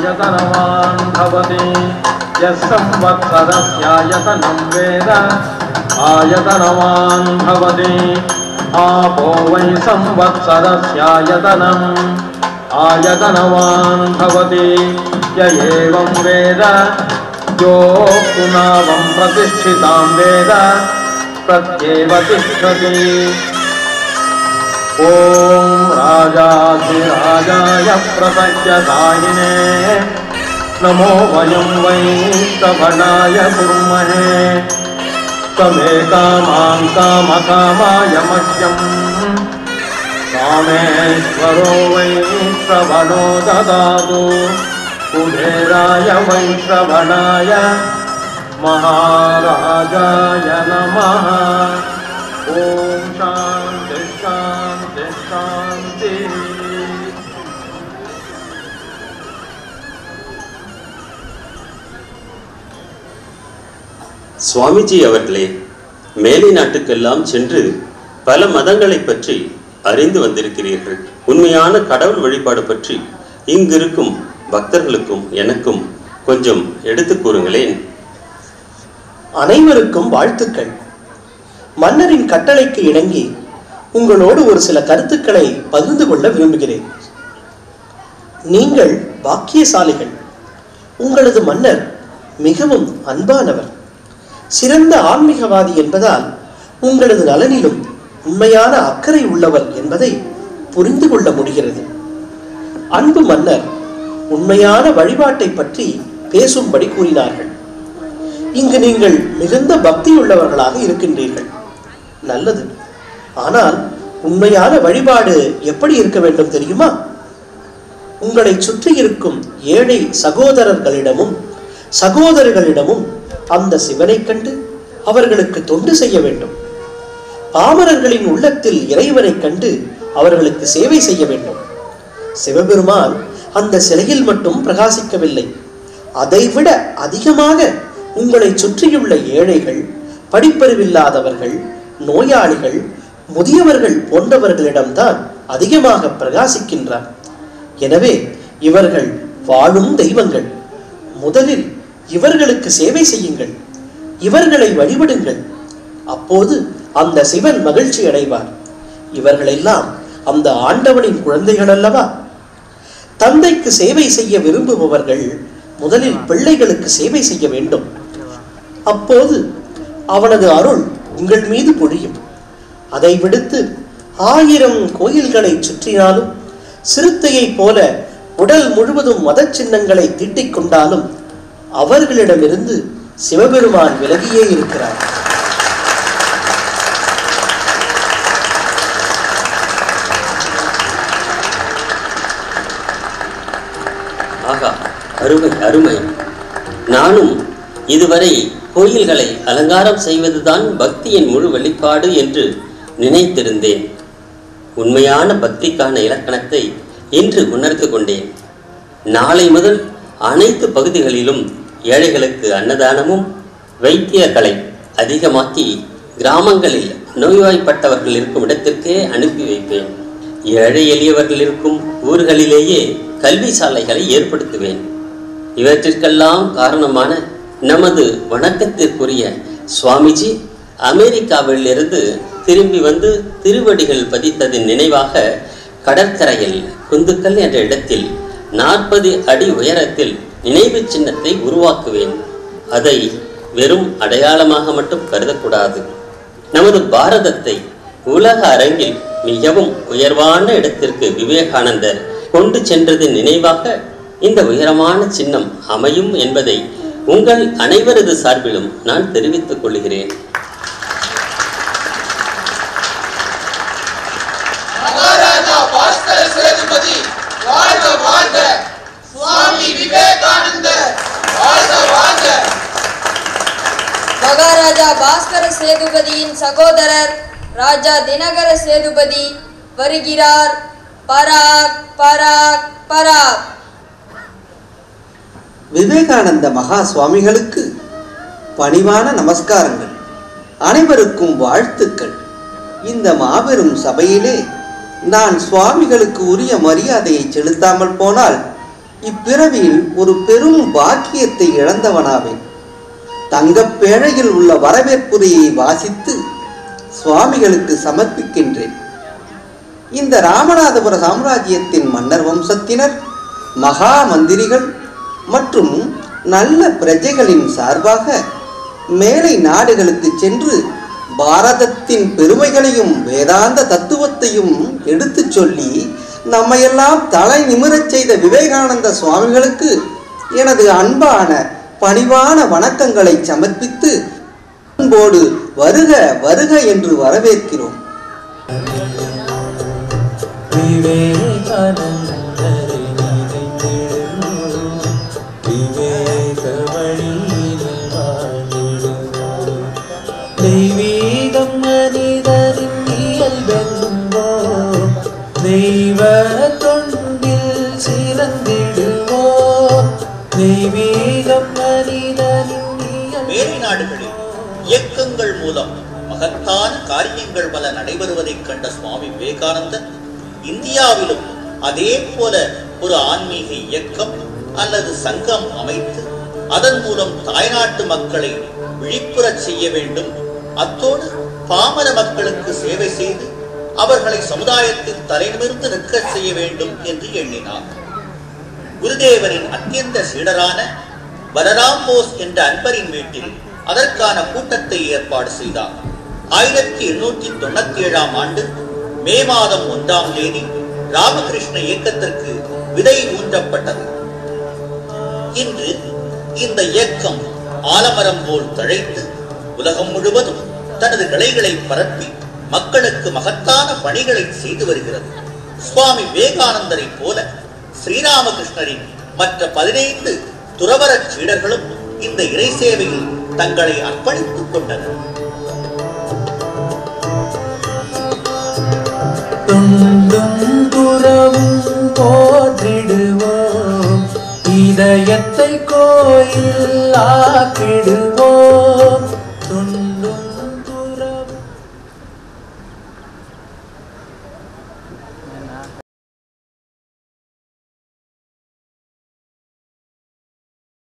आयतनवान् भवति यः संवत्सरस्यायतनं वेद आयतनवान् भवति आपो वै संवत्सरस्यायतनम् आयतनवान् भवति य एवं वेद योक्तुनावं प्रतिष्ठितां वेद प्रत्येव तिष्ठति ॐ राजाधिराजाय प्रपञ्चदायिने नमो वयं वै श्रवणाय कुर्महे त्वमे कामां कामकामाय मह्यम् कामेश्वरो वै श्रवणो ददातु कुबेराय वै श्रवणाय महाराजाय नमः ॐ शान्ति शान्ति शान्तिः சுவாமிஜி அவர்களே மேலை நாட்டுக்கெல்லாம் சென்று பல மதங்களை பற்றி அறிந்து வந்திருக்கிறீர்கள் உண்மையான கடவுள் வழிபாடு பற்றி இங்கிருக்கும் பக்தர்களுக்கும் எனக்கும் கொஞ்சம் எடுத்துக் கூறுங்களேன் அனைவருக்கும் வாழ்த்துக்கள் மன்னரின் கட்டளைக்கு இணங்கி உங்களோடு ஒரு சில கருத்துக்களை பகிர்ந்து கொள்ள விரும்புகிறேன் நீங்கள் பாக்கியசாலிகள் உங்களது மன்னர் மிகவும் அன்பானவர் சிறந்த ஆன்மீகவாதி என்பதால் உங்களது நலனிலும் உண்மையான அக்கறை உள்ளவர் என்பதை புரிந்து கொள்ள முடிகிறது அன்பு மன்னர் உண்மையான வழிபாட்டை பற்றி பேசும்படி கூறினார்கள் இங்கு நீங்கள் மிகுந்த பக்தி உள்ளவர்களாக இருக்கின்றீர்கள் நல்லது ஆனால் உண்மையான வழிபாடு எப்படி இருக்க வேண்டும் தெரியுமா உங்களை சுற்றி இருக்கும் ஏழை சகோதரர்களிடமும் சகோதரிகளிடமும் அந்த சிவனை கண்டு அவர்களுக்கு தொண்டு செய்ய வேண்டும் பாமரர்களின் உள்ளத்தில் இறைவனை கண்டு அவர்களுக்கு சேவை செய்ய வேண்டும் சிவபெருமான் அந்த சிலையில் மட்டும் பிரகாசிக்கவில்லை அதைவிட அதிகமாக உங்களை சுற்றியுள்ள ஏழைகள் படிப்பறிவில்லாதவர்கள் நோயாளிகள் முதியவர்கள் போன்றவர்களிடம்தான் அதிகமாக பிரகாசிக்கின்றார் எனவே இவர்கள் வாழும் தெய்வங்கள் முதலில் இவர்களுக்கு சேவை செய்யுங்கள் இவர்களை வழிபடுங்கள் அப்போது அந்த சிவன் மகிழ்ச்சி அடைவார் இவர்களெல்லாம் அந்த ஆண்டவனின் குழந்தைகள் அல்லவா தந்தைக்கு சேவை செய்ய விரும்புபவர்கள் முதலில் பிள்ளைகளுக்கு சேவை செய்ய வேண்டும் அப்போது அவனது அருள் உங்கள் மீது பொழியும் அதை விடுத்து ஆயிரம் கோயில்களை சுற்றினாலும் சிறுத்தையைப் போல உடல் முழுவதும் மத சின்னங்களை தீட்டிக் கொண்டாலும் அவர்களிடமிருந்து சிவபெருமான் விலகியே இருக்கிறார் ஆகா அருமை அருமை நானும் இதுவரை கோயில்களை அலங்காரம் செய்வதுதான் பக்தியின் முழு வெளிப்பாடு என்று நினைத்திருந்தேன் உண்மையான பக்திக்கான இலக்கணத்தை இன்று உணர்ந்து கொண்டேன் நாளை முதல் அனைத்து பகுதிகளிலும் ஏழைகளுக்கு அன்னதானமும் வைத்தியர்களை அதிகமாக்கி கிராமங்களில் நோய்வாய்ப்பட்டவர்கள் இருக்கும் இடத்திற்கே அனுப்பி வைப்பேன் ஏழை எளியவர்கள் இருக்கும் ஊர்களிலேயே கல்வி சாலைகளை ஏற்படுத்துவேன் இவற்றிற்கெல்லாம் காரணமான நமது வணக்கத்திற்குரிய சுவாமிஜி அமெரிக்காவில் இருந்து திரும்பி வந்து திருவடிகள் பதித்ததின் நினைவாக கடற்கரையில் குந்துக்கல் என்ற இடத்தில் நாற்பது அடி உயரத்தில் நினைவு சின்னத்தை உருவாக்குவேன் அதை வெறும் அடையாளமாக மட்டும் கருதக்கூடாது நமது பாரதத்தை உலக அரங்கில் மிகவும் உயர்வான இடத்திற்கு விவேகானந்தர் கொண்டு சென்றதின் நினைவாக இந்த உயரமான சின்னம் அமையும் என்பதை உங்கள் அனைவரது சார்பிலும் நான் தெரிவித்துக் கொள்கிறேன் மகாராஜா பாஸ்கர சேதுபதி வாழ்க வாழ்க சுவாமி விவேகானந்தர் வாழ்க வாழ்க மகாராஜா பாஸ்கர சேதுபதியின் சகோதரர் ராஜா தினகர சேதுபதி வருகிறார் பராக் பராக் பராக் விவேகானந்த மகா சுவாமிகளுக்கு பணிவான நமஸ்காரங்கள் அனைவருக்கும் வாழ்த்துக்கள் இந்த மாபெரும் சபையிலே நான் சுவாமிகளுக்கு உரிய மரியாதையை செலுத்தாமல் போனால் இப்பிறவியில் ஒரு பெரும் பாக்கியத்தை இழந்தவனாவேன் தங்கப் பேழையில் உள்ள வரவேற்புரையை வாசித்து சுவாமிகளுக்கு சமர்ப்பிக்கின்றேன் இந்த ராமநாதபுர சாம்ராஜ்யத்தின் மன்னர் வம்சத்தினர் மகா மந்திரிகள் மற்றும் நல்ல பிரஜைகளின் சார்பாக மேலை நாடுகளுக்கு சென்று பாரதத்தின் பெருமைகளையும் வேதாந்த தத்துவத்தையும் எடுத்துச் சொல்லி நம்மையெல்லாம் தலை நிமிரச் செய்த விவேகானந்த சுவாமிகளுக்கு எனது அன்பான பணிவான வணக்கங்களை சமர்ப்பித்து அன்போடு வருக வருக என்று வரவேற்கிறோம் விவேகானந்தரை நினைத்திடுவோம் விவேக வழியில் வாழ்ந்திடுவோம் தெய்வீகம் மனிதரின் இயல்பென்போம் தெய்வ தொண்டில் சிறந்திடுவோம் தெய்வீகம் மனிதரின் மேலை நாடுகளில் இயக்கங்கள் மூலம் மகத்தான காரியங்கள் பல நடைபெறுவதைக் கண்ட சுவாமி விவேகானந்தர் இந்தியாவிலும் அதே போல ஒரு ஆன்மீக இயக்கம் அல்லது சங்கம் அமைத்து அதன் மூலம் தாய்நாட்டு மக்களை விழிப்புறச் செய்ய வேண்டும் அத்தோடு பாமர மக்களுக்கு சேவை செய்து அவர்களை சமுதாயத்தில் தலைநிமிர்ந்து நிற்கச் செய்ய வேண்டும் என்று எண்ணினார் குருதேவரின் அத்தியந்த சீடரான பலராம் போஸ் என்ற அன்பரின் வீட்டில் அதற்கான கூட்டத்தை ஏற்பாடு செய்தார் ஆயிரத்தி எண்ணூற்றி தொண்ணூத்தி ஏழாம் ஆண்டு மே மாதம் ஒன்றாம் தேதி ராமகிருஷ்ண இயக்கத்திற்கு விதை ஊன்றப்பட்டது இன்று இந்த இயக்கம் ஆலமரம் போல் தழைத்து உலகம் முழுவதும் தனது கிளைகளை பரப்பி மக்களுக்கு மகத்தான பணிகளை செய்து வருகிறது சுவாமி விவேகானந்தரை போல ஸ்ரீராமகிருஷ்ணரின் மற்ற பதினைந்து துறவரச் சீடர்களும் இந்த இறை சேவையில் தங்களை அர்ப்பணித்துக் கொண்டனர் துண்டும் துறவும் போற்றிடுவோம் இதயத்தை கோயில் ஆக்கிடுவோம்